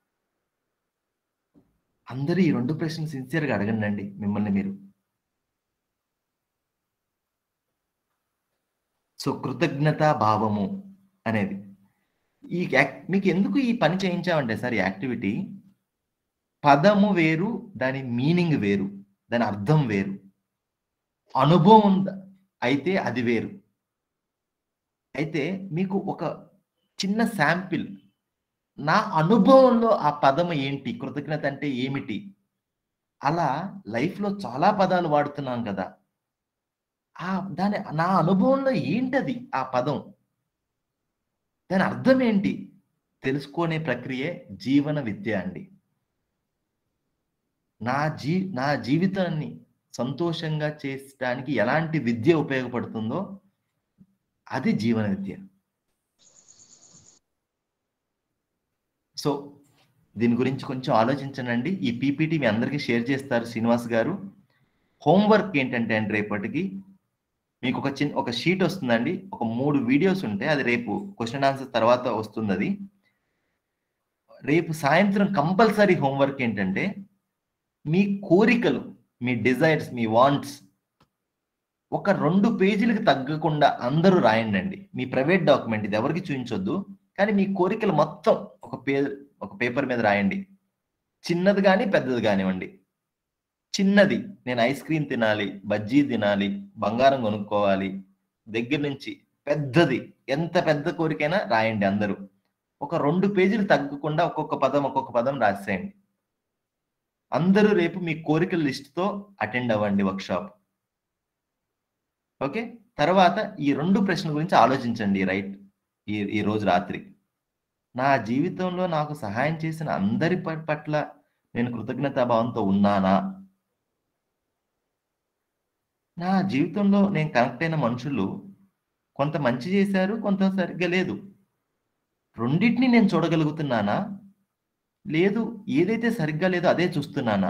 అందరూ ఈ రెండు ప్రశ్నలు సిన్సియర్గా అడగండి మిమ్మల్ని మీరు సో కృతజ్ఞతా భావము అనేది ఈ యాక్- మీకు ఎందుకు ఈ పని చేయించామంటే సార్ ఈ యాక్టివిటీ పదము వేరు దాని మీనింగ్ వేరు దాని అర్థం వేరు అనుభవం ఉంద- అయితే అది వేరు అయితే మీకు ఒక చిన్న శాంపిల్ నా అనుభవంలో ఆ పదము ఏంటి కృతజ్ఞత అంటే ఏమిటి అలా లైఫ్లో చాలా పదాలు వాడుతున్నాం కదా ఆ దాని నా అనుభవంలో ఏంటది ఆ పదం దాని అర్థం ఏంటి తెలుసుకునే ప్రక్రియే జీవన విద్య అండి నా జీ నా జీవితాన్ని సంతోషంగా చేయడానికి ఎలాంటి విద్య ఉపయోగపడుతుందో అది జీవన విద్య సో దీని గురించి కొంచెం ఆలోచించనండి ఈ పీపీటీ మీ అందరికీ షేర్ చేస్తారు శ్రీనివాస్ గారు హోంవర్క్ ఏంటంటే అండి రేపటికి మీకు ఒక చిన్న ఒక షీట్ వస్తుందండి ఒక మూడు వీడియోస్ ఉంటాయి అది రేపు క్వశ్చన్ ఆన్సర్ తర్వాత వస్తుంది అది రేపు సాయంత్రం కంపల్సరీ హోంవర్క్ ఏంటంటే మీ కోరికలు మీ డిజైర్స్ మీ వాంట్స్ ఒక రెండు పేజీలకు తగ్గకుండా అందరూ రాయండి అండి మీ ప్రైవేట్ డాక్యుమెంట్ ఇది ఎవరికి చూపించొద్దు కానీ మీ కోరికలు మొత్తం ఒక పే ఒక పేపర్ మీద రాయండి చిన్నది కానీ పెద్దది కానివ్వండి చిన్నది నేను ఐస్ క్రీమ్ తినాలి బజ్జీ తినాలి బంగారం కొనుక్కోవాలి దగ్గర నుంచి పెద్దది ఎంత పెద్ద కోరికైనా రాయండి అందరూ ఒక రెండు పేజీలు తగ్గకుండా ఒక్కొక్క పదం ఒక్కొక్క పదం రాసేయండి అందరూ రేపు మీ కోరికల లిస్ట్తో అటెండ్ అవ్వండి వర్క్షాప్ ఓకే తర్వాత ఈ రెండు ప్రశ్నల గురించి ఆలోచించండి రైట్ ఈ ఈ రోజు రాత్రి నా జీవితంలో నాకు సహాయం చేసిన అందరి ప- పట్ల నేను కృతజ్ఞతాభావంతో ఉన్నానా నా జీవితంలో నేను కనెక్ట్ అయిన మనుషులు కొంత మంచి చేశారు కొంత సరిగ్గా లేదు రెండింటిని నేను చూడగలుగుతున్నానా లేదు ఏదైతే సరిగ్గా లేదో అదే చూస్తున్నానా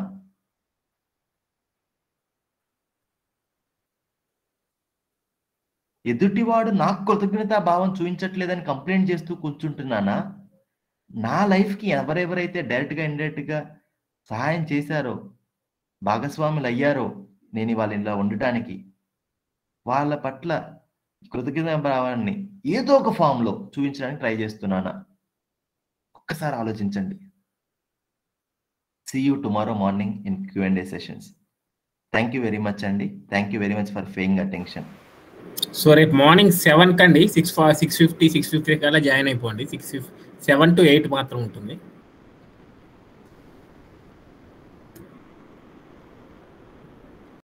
ఎదుటివాడు నాకు కృతజ్ఞతా భావం చూపించట్లేదని కంప్లైంట్ చేస్తూ కూర్చుంటున్నానా నా లైఫ్కి ఎవరెవరైతే డైరెక్ట్గా ఇండైరెక్ట్గా సహాయం చేశారో భాగస్వాములు అయ్యారో నేను ఇవాళ ఇలా ఉండటానికి వాళ్ళ పట్ల కృతజ్ఞత భావాన్ని ఏదో ఒక ఫామ్లో చూపించడానికి ట్రై చేస్తున్నానా ఒక్కసారి ఆలోచించండి see you tomorrow morning in Q and A sessions thank you very much అండి thank you very much for paying attention so రేపు మార్నింగ్ సెవెన్ కండి six six fifty six fifty కల్లా జాయిన్ అయిపోండి సిక్స్ సెవెన్ టు ఎయిట్ మాత్రం ఉంటుంది